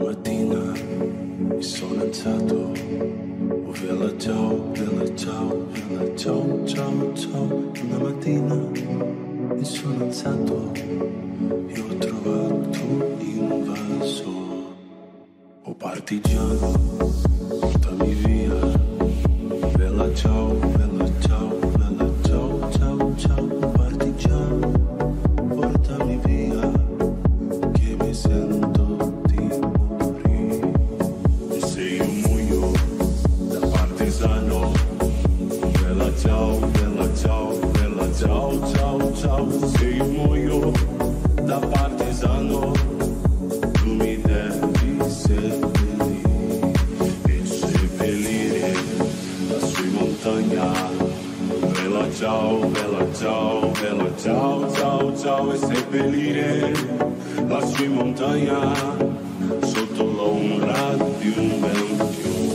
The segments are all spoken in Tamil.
mattina mi sono alzato, oh vela ciao, vela ciao, vela ciao, ciao, ciao. Una mattina mi sono alzato e ho trovato in vaso, oh partigiano, portami via, vela ciao, vela ciao, vela ciao, ciao, ciao, oh partigiano, portami via che mi sento di morire. E se io muoio da partigiano, bella ciao, bella ciao, bella ciao, ciao, ciao. Se io muoio da partigiano, tu mi devi seppellire e seppellire lassù in montagna. Bella ciao, bella ciao, bella ciao, ciao, ciao e seppellire lassù in montagna sotto l'ombra di un bel fiume.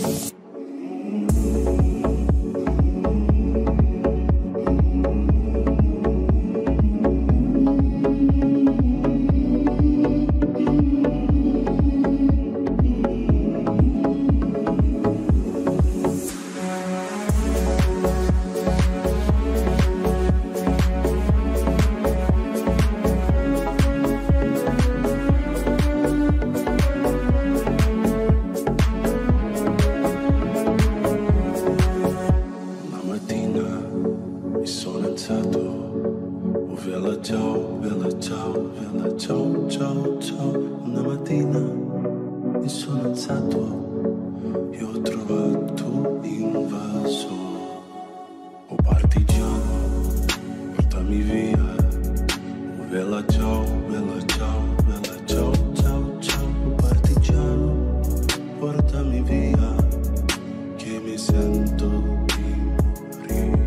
Una mattina mi sono alzato, oh vela ciao, vela ciao, vela ciao, ciao, ciao. Una mattina mi sono alzato e ho trovato in vaso, oh partigiano, portami via, oh vela ciao, vela ciao, vela ciao, ciao, ciao, oh partigiano, portami via che mi sento di morire.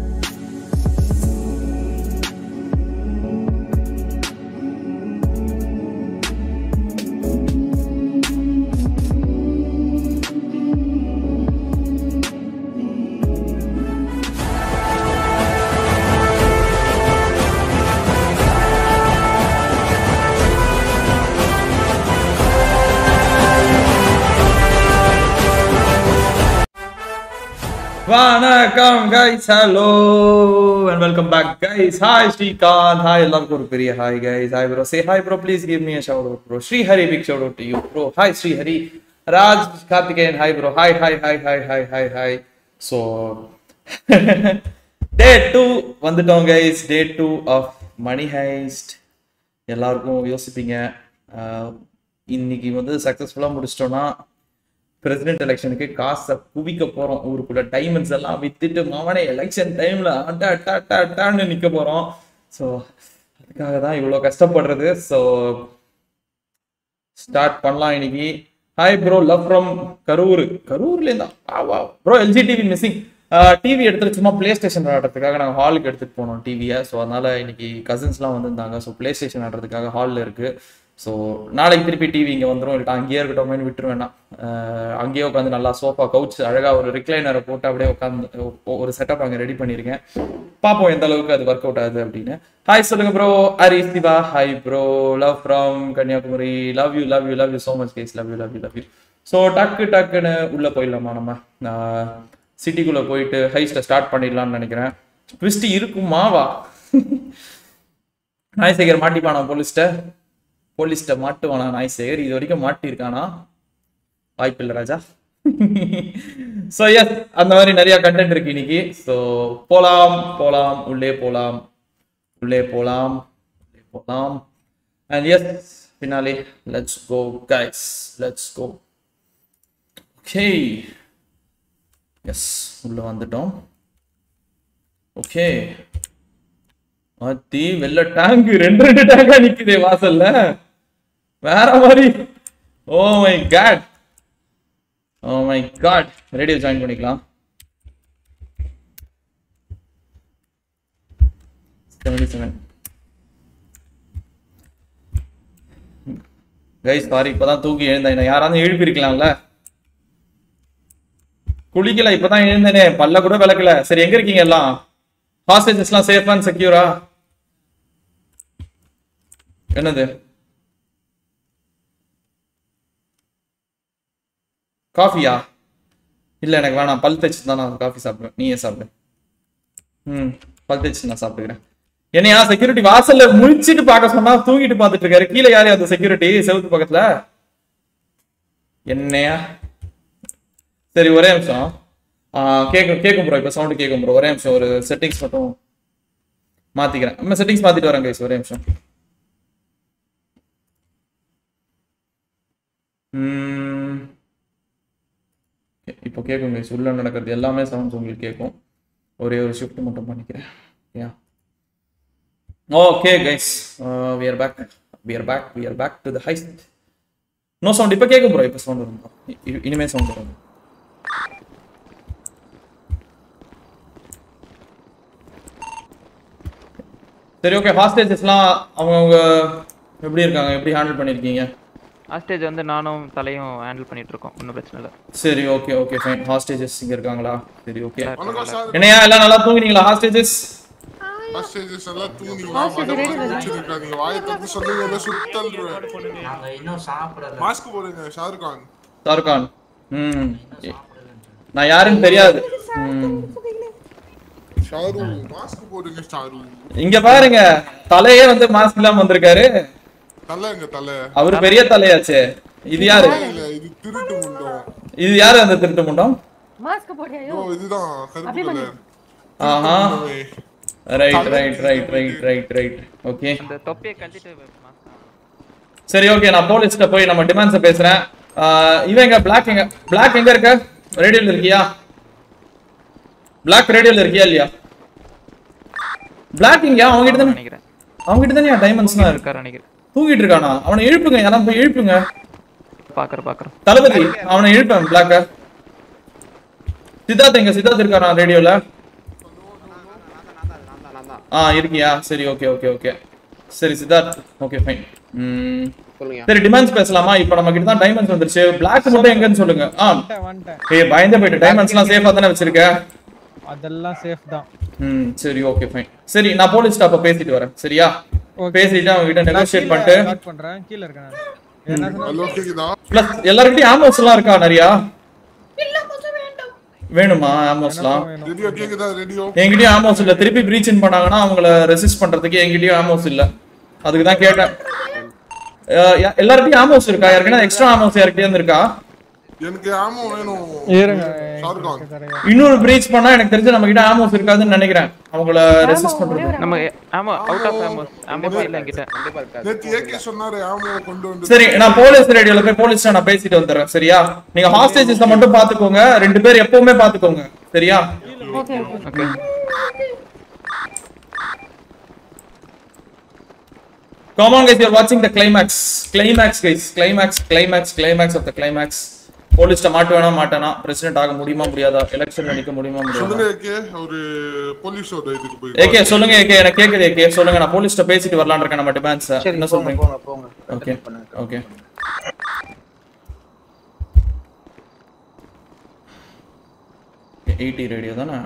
வணக்கம் guys hello and welcome back guys hi Srikanth hi எல்லாருக்கும் ஒரு பெரிய hi guys hi bro say hi bro please give me a shout out bro Srihari big shout out to you bro hi Srihari Raj Karthikeyan hi bro hi hi hi hi hi hi hi so day two வந்துட்டோம் guys day two of money heist எல்லாருக்கும் யோசிப்பீங்க ஆஹ், இன்னைக்கு வந்து சக்ஸஸ்ஃபுல்லாக முடிச்சிட்டோம்னா பிரசிடென்ட் எலெக்ஷனுக்கு காசை குவிக்க போறோம் ஊருக்குள்ள டைமண்ட்ஸ் எல்லாம் வித்துட்டு மாவனே எலெக்ஷன் டைம்ல அட்டா அட்டா அட்டா அட்டான்னு நிக்க போறோம் ஸோ அதுக்காக தான் இவ்வளோ கஷ்டப்படுறது ஸோ ஸ்டார்ட் பண்ணலாம் இன்னைக்கு hi bro love from Karur கரூர்ல இருந்தா வா bro LG TV missing TV எடுத்துட்டு சும்மா பிளே ஸ்டேஷன் ஆடுறதுக்காக நாங்கள் ஹாலுக்கு எடுத்துட்டு போனோம் டிவியை ஸோ அதனால இன்னைக்கு கசின்ஸ்லாம் வந்திருந்தாங்க ஸோ பிளே ஸ்டேஷன் ஆடுறதுக்காக ஹாலில் இருக்கு ஸோ நாளைக்கு திருப்பி டிவி இங்கே வந்துடும் இல்லை அங்கேயே இருக்கட்டும் விட்டுரு வேண்டாம் அஹ் அங்கேயே உட்காந்து நல்லா சோஃபா கவுச் அழகா ஒரு ரிக்ளைனரை போட்டு அப்படியே உட்காந்து ஒரு செட்டப் அங்கே ரெடி பண்ணியிருக்கேன் பார்ப்போம் எந்த அளவுக்கு அது ஒர்க் அவுட் ஆகுது அப்படின்னு ஹாய் சொல்லுங்க bro Hari Siva hi bro love from Kanyakumari love you love you love you so much guys love you love you love you so டக்கு டக்குன்னு உள்ள போயிடலாமா நம்ம சிட்டிக்குள்ள போயிட்டு ஹைஸ்ட ஸ்டார்ட் பண்ணிடலாம்னு நினைக்கிறேன் ட்விஸ்ட் இருக்குமா வா நாய்சேகர் மாட்டிப்பானா போலீஸ்ட போலீஸ்ட மாட்டுவானா நாய்சேகர் இது வரைக்கும் மாட்டியிருக்கானா வாய்ப்பில்லை ராஜா ஸோ எஸ் அந்த மாதிரி நிறைய கண்டென்ட் இருக்கு இன்னைக்கு ஸோ போலாம் போலாம் உள்ளே போலாம் உள்ளே போலாம் உள்ளே போலாம் அண்ட் எஸ் பின்னாலே let's go guys let's go okay yes உள்ள வந்துட்டோம் ஓகே மாத்தி வெள்ள டேங்க் ரெண்டு ரெண்டு டேங்கா நிக்குதே வாசல்ல வேற மாதிரி oh my god oh my god radio join பண்ணிக்கலாம் செவன்டி செவன் கைஸ் சாரி இப்பதான் தூக்கி எழுந்தேன் யாராவது எழுப்பியிருக்கலாம்ல குளிக்கல இப்பதான் எழுந்தேனே பல்ல கூட விளக்கல சரி எங்க இருக்கீங்க எல்லாம் ஹாஸ்டேஜஸ் எல்லாம் சேஃபா அண்ட் செக்யூரா என்னது காஃபியா இல்ல எனக்கு வேணாம் பல் தேய்ச்சி தான் நான் காஃபி சாப்பிடுவேன் நீயே சாப்பிடு ம் பல் தேய்ச்சி நான் சாப்பிட்டுக்கிறேன் என்னையா செக்யூரிட்டி வாசல்ல முழிச்சிட்டு பார்க்க சொன்னா தூங்கிட்டு பார்த்துட்டு இருக்காரு கீழே யாரு அந்த செக்யூரிட்டி செவுத்து பக்கத்துல என்னையா சரி ஒரே நிமிஷம் ஆ, கேக்கும் கேக்கும் ப்ரோ இப்போ சவுண்டு கேக்கும் ப்ரோ ஒரே நிமிஷம் ஒரு செட்டிங்ஸ் மட்டும் மாத்திக்கிறேன் நம்ம செட்டிங்ஸ் மாத்திட்டு வரேன் கைஸ் ஒரே நிமிஷம் ம். இப்போ கேட்கும் கைஸ் உள்ள நடக்கிறது எல்லாமே சவுண்ட்ஸ் உங்களுக்கு கேட்கும் ஒரே ஒரு ஷிஃப்ட் மட்டும் பண்ணிக்கிறேன் yeah okay guys we are back we are back we are back to the heist no sound இப்போ கேட்கும் ப்ரோ இப்போ சவுண்ட் வரும் bro. இ- இனிமே சவுண்ட் வரும் சரி ஓகே ஹாஸ்டேஜஸ்லாம் அவங்கவுங்க எப்படி இருக்காங்க எப்படி ஹேண்டில் பண்ணியிருக்கீங்க ஹாஸ்டேஜ் வந்து நானும் தலையும் ஹேண்டில் பண்ணிட்டு இருக்கோம் ஒன்றும் பிரச்சனை இல்லை சரி ஓகே ஓகே ஃபைன் ஹாஸ்டேஜஸ் இங்க இருக்காங்களா சரி ஓகே வணக்கம் சார் என்னையா எல்லாம் நல்லா தூங்குனீங்களா ஹாஸ்டேஜஸ் ஹாஸ்டேஜஸ் எல்லாம் தூங்குனீங்களா மண்டபம் முடிச்சிருக்காதீங்க வாயை தந்து சொல்லுங்க இல்ல சுத்தல்றேன் நாங்க இன்னும் சாப்பிடல மாஸ்க் போடுங்க ஷாருக் கான் ஷாருக்கான் ம் நான் யாருன்னு தெரியாது ம் ஷாரு மாஸ்க் போடுங்க ஷாரு இங்க பாருங்க தலையே வந்து மாஸ்க் இல்லாம வந்திருக்காரு தலைங்க தலை அவரு பெரிய தலையாச்சே இது யாரு இல்ல இது திருட்டு முண்டம் இது யாரு அந்த திருட்டு முண்டம் மாஸ்க் போடியா ஓ இதுதான் கருப்பு கலர் ஆஹா right right right right right right okay அந்த தொப்பியை கழட்டிட்டு mask. சரி ஓகே நான் போலீஸ்ட்ட போய் நம்ம டிமாண்ட்ஸை பேசுறேன் ஆஹ் இவன் எங்க பிளாக் எங்க பிளாக் எங்க இருக்க ரேடியோல இருக்கியா பிளாக் ரேடியோல இருக்கியா இல்லையா பிளாக் இங்க அவங்க கிட்ட தானே நினைக்கிறேன் அவங்க கிட்ட தானே டைமண்ட்ஸ்லாம் இருக்கு இருக்காரு நினைக்கிறேன் தூங்கிட்டு இருக்கானா அவனை எழுப்புங்க யாரும் போய் எழுப்புங்க பாக்குறேன் பாக்குறேன் தளபதி அவனை எழுப்பேன் பிளாக்க சித்தார்த் எங்க சித்தார்த் இருக்கானா ரேடியோல ஆ இருக்கியா சரி ஓகே ஓகே ஓகே சரி சித்தார்த் ஓகே ஃபைன் சரி டிமாண்ட்ஸ் பேசலாமா இப்போ நம்ம கிட்ட தான் டைமண்ட்ஸ் வந்துருச்சு பிளாக் மட்டும் எங்கன்னு சொல்லுங்க ஆ வந்துட்டேன் ஏய் பயந்து போயிட்டு டைமண்ட்ஸ்லாம் சேஃபா தானே வச்சிருக்க அதெல்லாம் சேஃப் தான் ம் சரி ஓகே ஃபைன் சரி நான் போலீஸ் ஸ்டாப்ப பேசிட்டு வரேன் சரியா பேசிட்டு அவங்க கிட்ட நெகோஷியேட் பண்ணிட்டு ஸ்டார்ட் பண்றேன் கீழ இருக்கேன் நான். என்ன சொன்ன? ஹலோ கேக்குதா ப்ளஸ் எல்லார்கிட்டயும் ஆமோஸ் எல்லாம் இருக்கா நிறையா வேணுமா ஆமோஸ்லாம் வேணும். ரேடியோ கேக்குதா ரேடியோ என்கிட்டயும் ஆமோஸ் இல்ல திருப்பி ப்ரீச் இன் பண்ணாங்கன்னா அவங்கள ரெசிஸ்ட் பண்றதுக்கு என்கிட்டயும் ஆமோஸ் இல்ல அதுக்கு தான் கேட்டேன் அஹ் யா- எல்லார்கிட்டயும் ஆமோஸ் இருக்கா யாருக்குன்னா எக்ஸ்ட்ரா ஆமோஸ் யாருக்கிட்டயும் இருக்கா எனக்கு ஆமோ வேணும் இருங்க ஷாருக் கான் தரேன். இன்னொரு ப்ரீச் பண்ணா எனக்கு தெரிஞ்சு நம்ம கிட்ட ஆமோஸ் இருக்காதுன்னு நினைக்கிறேன் அவங்கள ரெசிஸ்ட் பண்றது நம்ம ஆமா அவுட் ஆஃப் ஆமோ ஆமோ இல்ல என்கிட்ட நேத்து ஏகே சொன்னாரு ஆமோ கொண்டு வந்து சரி நான் போலீஸ் ரேடியோல போய் போலீஸ் நான் பேசிட்டு வந்துடுறேன் சரியா நீங்க ஹாஸ்டேஜஸ் மட்டும் பாத்துக்கோங்க ரெண்டு பேர் எப்பவுமே பாத்துக்கோங்க சரியா okay okay okay Come on guys, you're watching the climax. Climax guys. Climax, climax, climax of the climax. போலீஸ்ட மாட்டு வேணா மாட்டானா பிரசிடென்ட் ஆக முடியுமா முடியாதா எலெக்ஷன்ல நிக்க முடியுமா சொல்லுங்க முடியாதா ஏகே ஒரு போலீஸோட இதுக்கு போய் ஏகே சொல்லுங்க ஏகே எனக்கு கேக்குது ஏகே சொல்லுங்க நான் போலீஸ்ட பேசிட்டு வரலாம்னு இருக்கேன் நம்ம டிமாண்ட்ஸ் என்ன சொல்றீங்க போங்க போங்க ஓகே ஓகே எயிட்டி ரேடியோ தானே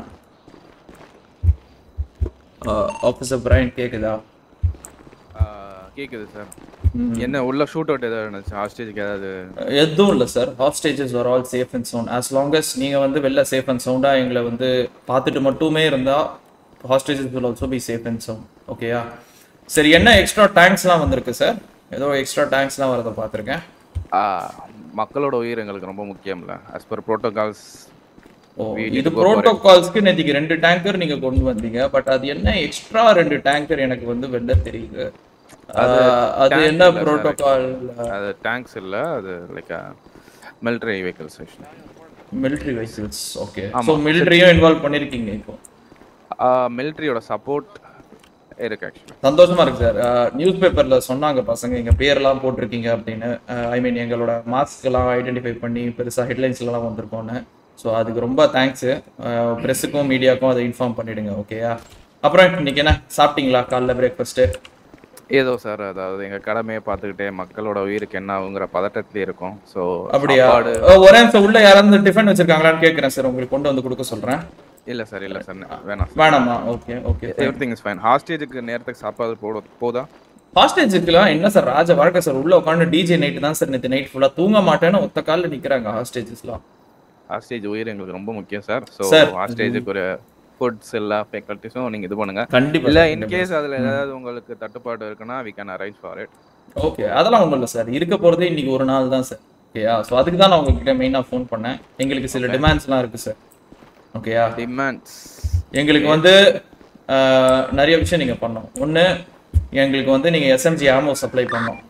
ஆஃபீஸர் பிரைன் கேக்குதா ஆ, கேக்குது சார் என்ன உள்ள ஷூட் அவுட் ஏதாவது இருந்துச்சு ஹாஸ்டேஜ்க்கு ஏதாவது எதுவும் இல்லை sir hostages are all safe and sound as long as நீங்கள் வந்து வெளில சேஃப் அண்ட் சவுண்டாக எங்களை வந்து பார்த்துட்டு மட்டுமே இருந்தால் hostages will also be safe and sound ஓகேயா சரி என்ன எக்ஸ்ட்ரா டேங்க்ஸ்லாம் வந்திருக்கு சார் ஏதோ எக்ஸ்ட்ரா டேங்க்ஸ்லாம் வரதை பார்த்துருக்கேன் ஆ, மக்களோட உயிர் எங்களுக்கு ரொம்ப முக்கியம்ல as per protocols O We need இது to go for it. ப்ரோட்டோகால்ஸ்க்கு நேற்றுக்கு ரெண்டு டேங்கர் நீங்கள் கொண்டு வந்தீங்க பட் அது என்ன எக்ஸ்ட்ரா ரெண்டு டேங்கர் எனக்கு வந்து வெளில தெரியுது அது ஆஹ், அது tank என்ன இல்ல sir, ப்ரோட்டோகால் அது டேங்க்ஸ் இல்ல அது like military vehicle station military vehicles okay ஆமா. ஸோ மிலிட்ரியும் இன்வால்வ் பண்ணியிருக்கீங்க இப்போ மிலிட்டரியோட சப்போர்ட் இருக்கு ஆக்சுவலி சந்தோஷமா இருக்கு சார் நியூஸ் பேப்பர்ல சொன்னாங்க பசங்க எங்க பேர்லாம் போட்டிருக்கீங்க அப்படின்னு ஐ மீன் எங்களோட மாஸ்க் எல்லாம் ஐடென்டிஃபை பண்ணி பெருசா ஹெட்லைன்ஸ்ல எல்லாம் வந்திருக்கோன்னு ஸோ அதுக்கு ரொம்ப தேங்க்ஸ் ப்ரெஸ்ஸுக்கும் மீடியாக்கும் அதை இன்ஃபார்ம் பண்ணிடுங்க ஓகேயா அப்புறம் இன்னைக்கு என்ன சாப்பிட்டீங்களா காலைல பிரேக்ஃபாஸ்ட்டு ஏதோ சார் அதாவது எங்க கடமையை பார்த்துக்கிட்டே மக்களோட உயிருக்கு என்ன ஆகுங்கிற பதட்டத்திலே இருக்கும் ஸோ அப்படியா அஹ், ஒரே நிமிஷம் உள்ள யாராவது டிஃபன் வச்சிருக்காங்களான்னு கேட்குறேன் சார் உங்களுக்கு கொண்டு வந்து கொடுக்க சொல்றேன் இல்ல சார் இல்ல சார் வேணாம் வேணாமா okay okay everything is fine ஹாஸ்டேஜுக்கு நேரத்துக்கு சாப்பாடு போட போதா ஹாஸ்டேஜுக்குலாம் என்ன சார் ராஜ வாழ்க்கை சார் உள்ள உட்காந்து டிஜே நைட்டு தான் சார் நேற்று நைட் ஃபுல்லா தூங்க மாட்டேன்னு ஒத்த காலில் நிக்கிறாங்க ஹாஸ்டேஜஸ்லாம் ஹாஸ்டேஜ் உயிர் எங்களுக்கு ரொம்ப முக்கியம் சார் ஸோ Sir. ஹாஸ்டேஜுக்கு ஒரு ஃபுட்ஸ் எல்லா ஃபேக்கல்ட்டிஸும் நீங்க இது பண்ணுங்க கண்டிப்பா இல்ல sir, இன் கண்டிப்பா. கேஸ் அதுல ஏதாவது உங்களுக்கு தட்டுப்பாடு இருக்குன்னா we can arrange for it okay அதெல்லாம் ஒன்றும் இல்லை சார் இருக்க போகிறதே இன்னைக்கு ஒரு நாள் தான் சார் ஓகேயா ஸோ அதுக்கு தான் நான் உங்ககிட்ட மெயினாக ஃபோன் பண்ணேன் எங்களுக்கு சில டிமாண்ட்ஸ்லாம் இருக்கு சார் ஓகேயா டிமாண்ட்ஸ் எங்களுக்கு வந்து ஆஹ், நிறைய விஷயம் நீங்கள் பண்ணணும் ஒன்று எங்களுக்கு வந்து நீங்கள் எஸ்எம்ஜி ஆமோ சப்ளை பண்ணணும்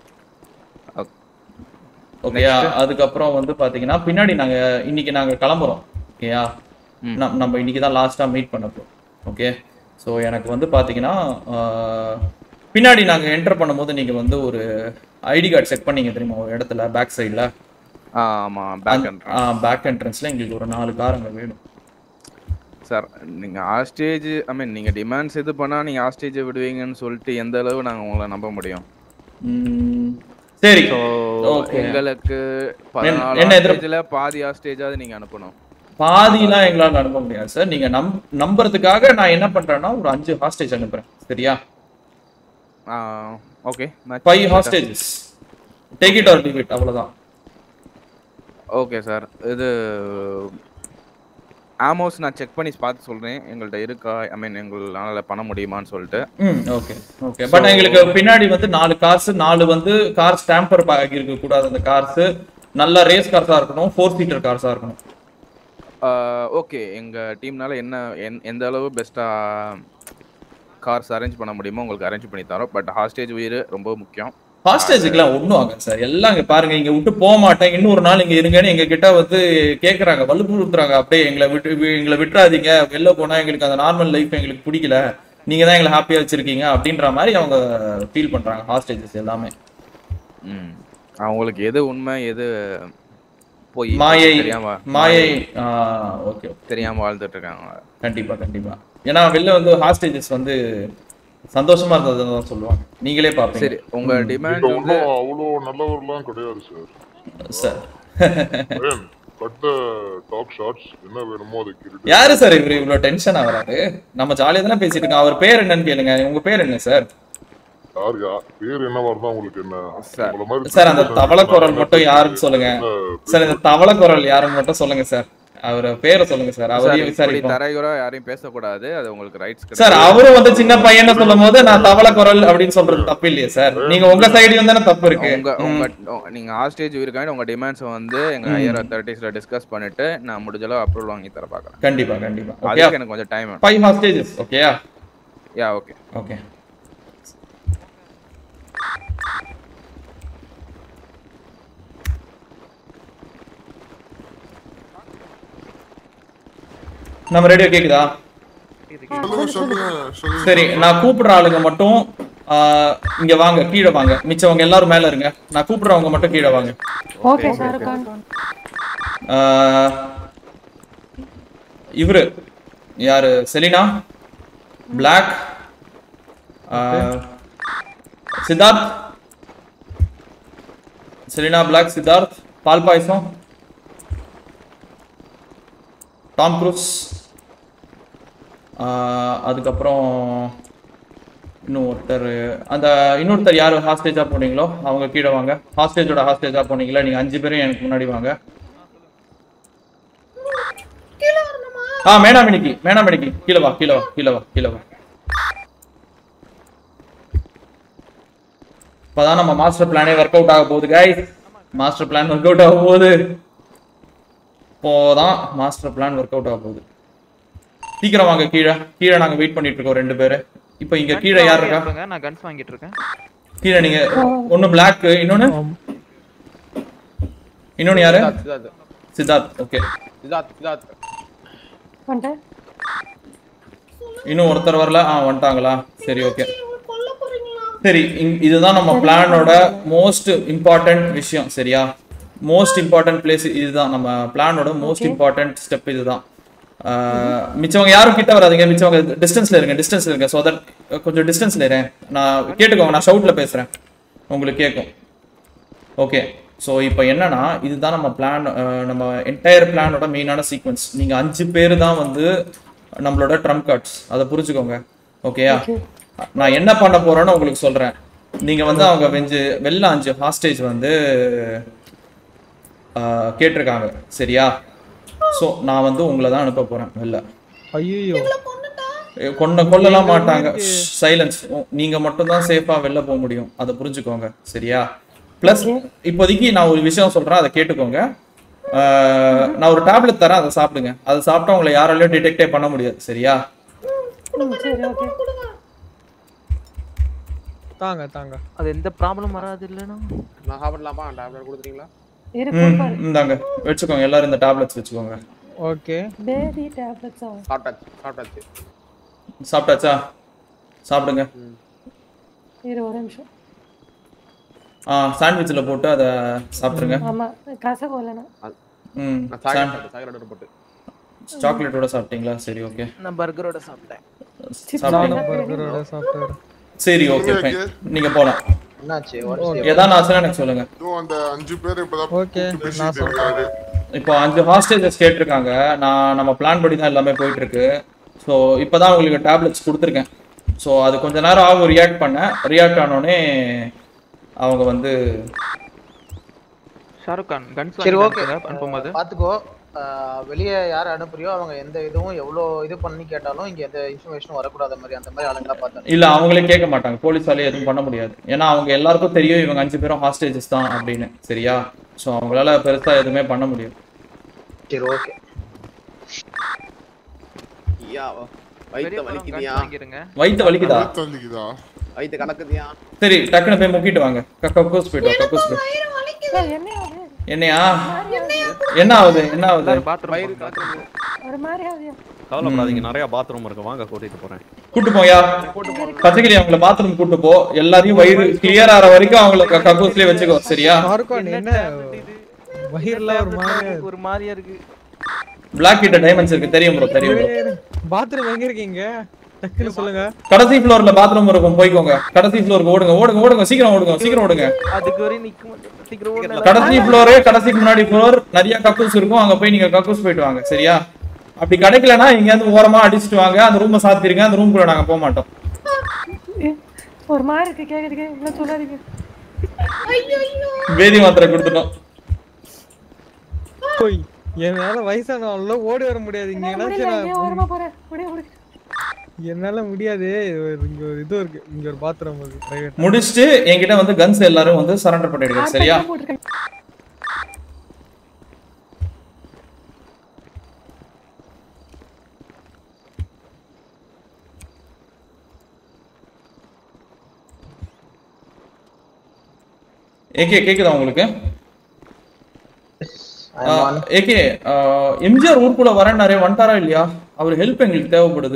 ஓகேயா அதுக்கப்புறம் வந்து பார்த்தீங்கன்னா பின்னாடி நாங்கள் இன்னைக்கு நாங்கள் கிளம்புறோம் ஓகேயா நம் நம்ம இன்னைக்கு தான் லாஸ்ட்டாக மீட் பண்ண போகிறோம் ஓகே ஸோ எனக்கு வந்து பார்த்தீங்கன்னா ஆஹ், பின்னாடி நாங்கள் என்டர் பண்ணும்போது நீங்கள் வந்து ஒரு ஐடி கார்டு செக் பண்ணீங்க தெரியுமா ஒரு இடத்துல பேக் சைடில் ஆமா பேக் அண்ட் பேக் என்ட்ரன்ஸில் எங்களுக்கு ஒரு நாலு கார் அங்கே வேணும் சார் நீங்க ஹாஸ்டேஜ் ஐ மீன் நீங்க டிமாண்ட்ஸ் இது பண்ணா நீங்க ஹாஸ்டேஜ் விடுவீங்கன்னு சொல்லிட்டு எந்த அளவு நாங்க உங்களை நம்ப முடியும் ம், சரி ஸோ ஓகே எங்களுக்கு பதினாலு என்ன எதிர்- ஹாஸ்டேஜ்ல பாதி ஹாஸ்டேஜாவது நீங்க அனுப்பணும் பாதிலாம் எங்களால் அனுப்ப முடியாது சார் நீங்க நம் நம்புறதுக்காக நான் என்ன பண்றேன்னா ஒரு அஞ்சு ஹாஸ்டேஜ் அனுப்புறேன் சரியா okay five hostages take it or leave it அவ்வளவுதான் ஓகே சார் இது ஆமோஸ் நான் செக் பண்ணி பார்த்து சொல்றேன் எங்கள்கிட்ட இருக்கா ஐ மீன் எங்களால பண்ண முடியுமான்னு சொல்லிட்டு ம் ஓகே ஓகே பட் எங்களுக்கு பின்னாடி வந்து நாலு கார்ஸ் நாலு வந்து கார் ஸ்டாம்பர் ஆகி இருக்க கூடாது அந்த கார்ஸ் நல்ல ரேஸ் கார்ஸா இருக்கணும் ஃபோர் சீட்டர் கார்ஸா இருக்கணும் ஓகே எங்க டீம்னால என்ன எந்- எந்த அளவு பெஸ்டா கார்ஸ் அரேஞ்ச் பண்ண முடியுமோ உங்களுக்கு அரேஞ்ச் பண்ணி தரோம் பட் ஹாஸ்டேஜ் உயிர் ரொம்ப முக்கியம் ஹாஸ்டேஜுக்குலாம் ஒன்றும் ஆகாது சார் எல்லாம் இங்க பாருங்க இங்க விட்டு போக மாட்டேன் இன்னொரு நாள் இங்க இருங்கன்னு எங்க கிட்ட வந்து கேக்குறாங்க வலுப்புறுத்துறாங்க அப்படியே எங்களை விட்டு வி- எங்களை விட்டுறாதீங்க வெளில போனா எங்களுக்கு அந்த நார்மல் லைஃப் எங்களுக்கு பிடிக்கல நீங்க தான் எங்களை ஹாப்பியா வச்சிருக்கீங்க அப்படின்ற மாதிரி அவங்க ஃபீல் பண்றாங்க ஹாஸ்டேஜஸ் எல்லாமே ம் அவங்களுக்கு எது உண்மை எது போய் மாயை தெரியாம மாயை ஓகே தெரியாம வாழ்ந்துட்டு இருக்காங்க கண்டிப்பா கண்டிப்பா ஏன்னா வெளில வந்து ஹாஸ்டேஜஸ் வந்து சந்தோஷமா இருந்ததுன்னு தான் சொல்லுவாங்க நீங்களே பாப்பீங்க சரி உங்க டிமாண்ட் நீங்க வந்து ஒன்றும் அவ்வளோ நல்லவர்லாம் கிடையாது சார் சார் ஏன் கட்ட டாப் ஷார்ட்ஸ் என்ன வேணுமோ அதை கேட்டுட்டு யாரு சார் இவரு இவ்வளவு டென்ஷன் ஆகுறாரு நம்ம ஜாலியா தானே பேசிட்டு இருக்கோம் அவர் பேர் என்னன்னு கேளுங்க உங்க பேர் என்ன சார் யாருக்கா பேர் என்னவா இருந்தா உங்களுக்கு என்ன உங்களை மாதிரி சார் அந்த தவளை குரல் மட்டும் யாருன்னு சொல்லுங்க சார் இந்த தவளை குரல் யாருன்னு மட்டும் சொல்லுங்க சார் அவர் பேரை சொல்லுங்க சார் சார் அவரையும் இப்படி விசாரிப்போம் தரைகுறா யாரையும் பேசக்கூடாது அது உங்களுக்கு ரைட்ஸ் சார் அவரும் வந்து சின்ன பையன் சொல்லும் போது நான் தவளை குரல் அப்படின்னு சொல்றது தப்பு இல்லையே சார் நீங்க உங்க சைடுலயும் தானே தப்பு இருக்கு உங்க உங்க உங்க- நீங்க ஹாஸ்டேஜ் இருக்காங்க உங்க டிமாண்ட்ஸ் வந்து எங்க ஹையர் அத்தாரிட்டிஸ்ல டிஸ்கஸ் பண்ணிட்டு நான் முடிஞ்ச அளவு அப்ரூவல் வாங்கி தர பாக்குறேன் கண்டிப்பா கண்டிப்பா ஓகே அதுக்கு எனக்கு கொஞ்சம் டைம் வேணும் ஃபைவ் ஹாஸ்டேஜஸ் ஓகேயா யா ஓகே ஓகே நம்ம ரேடியோ கேக்குதா சொல்லுங்க சொல்லுங்க சொல்லுங்க சரி நான் கூப்பிடுற ஆளுங்க மட்டும் ஆஹ், இங்க வாங்க கீழே வாங்க மிச்சவங்க எல்லாரும் மேல இருங்க நான் கூப்பிடுறவங்க மட்டும் கீழே வாங்க ஓகே ஷாருக் கான் ஆஹ், இவரு யாரு Selina Black Siddharth Selina Black Siddharth பால் பாயசம் டாம் க்ரூஸ் ஆஹ், அதுக்கப்புறம் இன்னும் ஒருத்தர் அந்த இன்னொருத்தர் யார் ஹாஸ்டேஜா போனீங்களோ அவங்க கீழே வாங்க ஹாஸ்டேஜோட ஹாஸ்டேஜா போனீங்களா நீங்க அஞ்சு பேரும் எனக்கு முன்னாடி வாங்க ஆ மேனாமணிக்கு மேனாமணிக்கு கீழே வா கீழே வா கீழே வா கீழே வா இப்பதான் நம்ம மாஸ்டர் பிளானே ஒர்க் அவுட் ஆக போகுது guys master plan work out ஆக போகுது இப்போதான் மாஸ்டர் பிளான் ஒர்க் அவுட் ஆக போகுது சீக்கிரம் வாங்க கீழே கீழே நாங்க வெயிட் பண்ணிட்டு இருக்கோம் ரெண்டு பேரு இப்போ இங்க கீழே யார் இருக்கா அனுப்புங்க, நான் கன்ஸ் வாங்கிட்டு இருக்கேன் கீழே நீங்க ஒன்னு பிளாக் இன்னொன்னு இன்னொன்னு யாரு சித்தார்த் ஓகே வந்துட்டேன் இன்னும் ஒருத்தர் வரல ஆ வந்துட்டாங்களா சரி ஓகே சரி இங்- இதுதான் நம்ம பிளானோட மோஸ்ட் இம்பார்ட்டன்ட் விஷயம் சரியா மோஸ்ட் இம்பார்ட்டன்ட் பிளேஸ் இதுதான் நம்ம பிளானோட மோஸ்ட் இம்பார்ட்டன்ட் ஸ்டெப் இதுதான் ஆஹ், மிச்சவங்க யாரும் கிட்ட வராதீங்க மிச்சவங்க டிஸ்டன்ஸ்ல இருங்க டிஸ்டன்ஸ்ல இருங்க ஸோ தட் கொஞ்சம் டிஸ்டன்ஸ்ல இருங்க நான் கேட்டுக்கோங்க நான் ஷவுட்ல பேசுறேன் உங்களுக்கு கேட்கும் ஓகே ஸோ இப்போ என்னன்னா இதுதான் நம்ம பிளான் நம்ம என்டையர் பிளானோட மெயினான சீக்வன்ஸ் நீங்கள் அஞ்சு பேர் தான் வந்து நம்மளோட ட்ரம்ப் கார்ட்ஸ் அதை புரிஞ்சுக்கோங்க ஓகேயா நான் என்ன பண்ண போறேன்னு உங்களுக்கு சொல்றேன் நீங்க வந்து அவங்க வெஞ்சு வெளில அஞ்சு ஹாஸ்டேஜ் வந்து ஆஹ், கேட்டிருக்காங்க சரியா ஸோ நான் வந்து உங்களை தான் அனுப்ப போறேன் வெளில ஐயோ ஏ, கொன்ன கொல்லலாம் மாட்டாங்க சைலன்ஸ் நீங்க மட்டும் தான் சேஃபா வெளில போக முடியும் அதை புரிஞ்சுக்கோங்க சரியா ப்ளஸ் இப்போதைக்கு நான் ஒரு விஷயம் சொல்றேன் அதை கேட்டுக்கோங்க ஆஹ், நான் ஒரு டேப்லெட் தரேன் அதை சாப்பிடுங்க அதை சாப்பிட்டா உங்களை யாராலையும் டிடெக்டே பண்ண முடியாது சரியா ம், சரி ஓகே தாங்க தாங்க அது எந்த ப்ராப்ளம் வராது இல்லைன்னா நான் சாப்பிடலாமா டேப்லெட் கொடுத்துறீங்களா இரு ம் போப்பாரு இந்தாங்க வச்சுக்கோங்க எல்லாரும் இந்த டேப்லெட்ஸ் வச்சுக்கோங்க ஓகே பேபி டேப்லெட்ஸ் ஆகும் சாப்பிட்டாச்சு சாப்பிட்டாச்சு சாப்பிட்டாச்சா சாப்பிடுங்க இரு ஒரு நிமிஷம் ஆ சாண்ட்விச்சில் போட்டு அதை சாப்பிட்ருங்க ஆமா கசகம் இல்லைனா ம் நான் சாக்லேட் சாக்லேட் போட்டு சாக்லேட்டோட சாப்பிட்டீங்களா சரி ஓகே நான் பர்கரோட சாப்பிட்டேன் சாப்பிட்டீங்க பர்கரோட சாப்பிட்டாரு சரி ஓகே ஃபைன் நீங்க போலாம் என்னாச்சு எதாவது ஆச்சுன்னா எனக்கு சொல்லுங்க இதோ அந்த அஞ்சு பேர் இப்பதான் ஓகே கூப்பிட்டு பேசிட்டு இருக்காரு இப்போ அஞ்சு ஹாஸ்டேஜஸ் கேட்டிருக்காங்க நான் நம்ம பிளான் படி தான் எல்லாமே போயிட்டு இருக்கு ஸோ இப்போதான் உங்களுக்கு டேப்லெட்ஸ் கொடுத்துருக்கேன் ஸோ அது கொஞ்ச நேரம் ஆகும் ரியாக்ட் பண்ணேன் ரியாக்ட் ஆனோடனே அவங்க வந்து ஷாருக் கான் கன்ஸ் சரி வாங்கி ஓகே காமிச்சுங்க அனுப்பும்போது பாத்துக்கோ வெளியே யார் அனுப்புறியோ அவங்க எந்த இதுவும் எவ்வளோ இது பண்ணி கேட்டாலும் இங்க எந்த இன்ஃபர்மேஷனும் வரக்கூடாத மாதிரி அந்த மாதிரி ஆளுங்களா பார்த்தேன் இல்ல அவங்களே கேட்க மாட்டாங்க போலீஸாலே எதுவும் பண்ண முடியாது ஏன்னா அவங்க எல்லாருக்கும் தெரியும் இவங்க அஞ்சு பேரும் ஹாஸ்டேஜஸ் தான் அப்படின்னு சரியா ஸோ அவங்களால பெருசா எதுவுமே பண்ண முடியாது சரி ஓகே ஐயா பெரிய வயித்த பழம் வலிக்குதியா கன்ஸ் வாங்கிருங்க வயிற்று வலிக்குதா தள்ளிக்குதா வயித்த கலக்குதியா சரி டக்குன்னு போய் முக்கிட்டு வாங்க கக்கூஸ் போயிட்டு வா கக்கூஸ் போய் என்ன ஆகுது என்னையா என்ன ஆகுது என்ன ஆகுது பாத்ரூம் வயிறு கலக்குது ஒரு மாதிரி ஆகுது கவலைப்படாதீங்க நிறைய பாத்ரூம் இருக்கு வாங்க கூட்டிட்டு போறேன் கூட்டு போயா பச்சைக்கிளி அவங்கள பாத்ரூம் கூட்டு போ எல்லாரையும் வயிறு கிளியர் ஆற வரைக்கும் அவங்கள க- கக்கூஸ்லயே வச்சுக்கோ சரியா ஷாருக்கான் என்ன வயிறுல ஒரு மாதிரி ஒரு மாதிரியா இருக்கு பிளாக் கிட்ட டைமண்ட்ஸ் இருக்கு தெரியும் ப்ரோ தெரியும் bro. பாத்ரூம் எங்க இருக்கீங்க டக்குன்னு சொல்லுங்க கடைசி ஃப்ளோர்ல பாத்ரூம் இருக்கும் போய்க்கோங்க கடைசி ஃப்ளோருக்கு ஓடுங்க ஓடுங்க ஓடுங்க சீக்கிரம் ஓடுங்க சீக்கிரம் ஓடுங்க அதுக்கு வரையும் நிக்க மாட்டேன் சீக்கிரம் ஓடுங்க. கடைசி ஃப்ளோரு கடைசிக்கு முன்னாடி ஃப்ளோர் நிறைய கக்கூஸ் இருக்கும் அங்க போய் நீங்க கக்கூஸ் போயிட்டு வாங்க சரியா அப்படி கிடைக்கலனா எங்கேயாவது ஓரமா அடிச்சுட்டு வாங்க அந்த ரூமை சாத்திருங்க அந்த ரூம்குள்ள நாங்க போக மாட்டோம் ஒரு மாதிரி இருக்கு கேக்குறதுக்கு இவ்வளவு சொல்லாதீங்க வேதி மாத்திரை கொடுத்துட்டோம் போய் என்னால வயசானவங்கள ஓடி வர முடியாது இங்க முடியல என்னாச்சும் ஏன் ஓரமா போறேன் முடிய முடிய என்னால முடியாது ஒரு- இங்க ஒரு இது இருக்கு இங்க ஒரு பாத்ரூம் இருக்கு பிரைவேட் முடிச்சுட்டு என்கிட்ட வந்து கன்ஸ் எல்லாரும் வந்து சரண்டர் பண்ணிடுங்க சரியா ஏகே கேக்குதா உங்களுக்கு ஏகே எம்ஜிஆர் ஊருக்குள்ள வரேன்னாரே வந்துட்டாரா இல்லையா அவர் ஹெல்ப் எங்களுக்கு தேவைப்படுது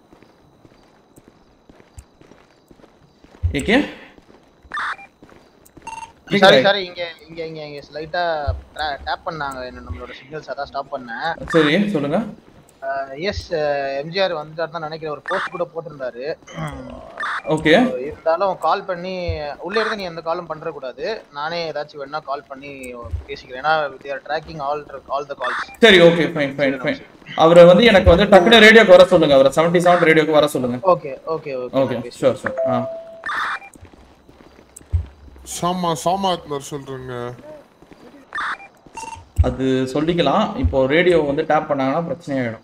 ஏகே சாரி சாரி இங்க இங்க இங்க இங்க ஸ்லைட்டா டேப் பண்ணாங்க என்ன நம்மளோட சிக்னல்ஸ் அதான் ஸ்டாப் பண்ணேன் சரி சொல்லுங்க எஸ் எம்ஜிஆர் வந்துட்டார் தான் நினைக்கிறேன் ஒரு போஸ்ட் கூட போட்டிருந்தாரு ஓகே இருந்தாலும் கால் பண்ணி உள்ள இருந்து நீ எந்த காலும் பண்ற கூடாது நானே ஏதாச்சும் வேணா கால் பண்ணி பேசிக்கிறேன் ஏன்னா they're tracking all all the calls சரி ஓகே ஃபைன் ஃபைன் ஃபைன் அவரை வந்து எனக்கு வந்து டக்குனு ரேடியோக்கு வர சொல்லுங்க அவரை செவன்டி செவன் ரேடியோக்கு வர சொல்லுங்க okay okay okay sure sure ஆ சாமா சாமாத்னர் சொல்றேங்க அது சொல்லிக்கலாம் இப்போ ரேடியோ வந்து டேப் பண்ணாங்கன்னா பிரச்சனை ஆயிடும்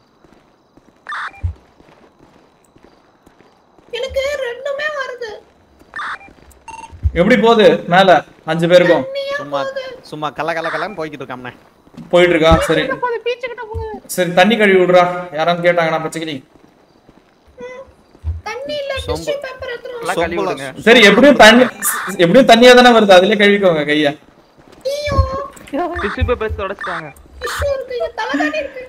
எனக்கு ரெண்டுமே வருது எப்படி போகுது மேல அஞ்சு பேருக்கும் சும்மா சும்மா கல கல கலன்னு போய்கிட்டு இருக்காம்ண்ணே போயிட்டு இருக்கா சரி போது பீச்சு கிட்ட போகுது சரி தண்ணி கழுவி விடுறா யாராவது கேட்டாங்கன்னா பச்சைக்கிளி தண்ணி இல்ல டிஷ்யூ பேப்பர் எடுத்துரும் எல்லாம் கழுவி விடுங்க சரி எப்படியும் தண்ணி எப்படியும் தண்ணியா தானே வருது அதுலயே கழுவிக்கோங்க கைய டிஷ்யூ பேப்பர் தொடச்சிட்டாங்க டிஷ்யூ இருக்கு இங்க தலைகாணி இருக்கு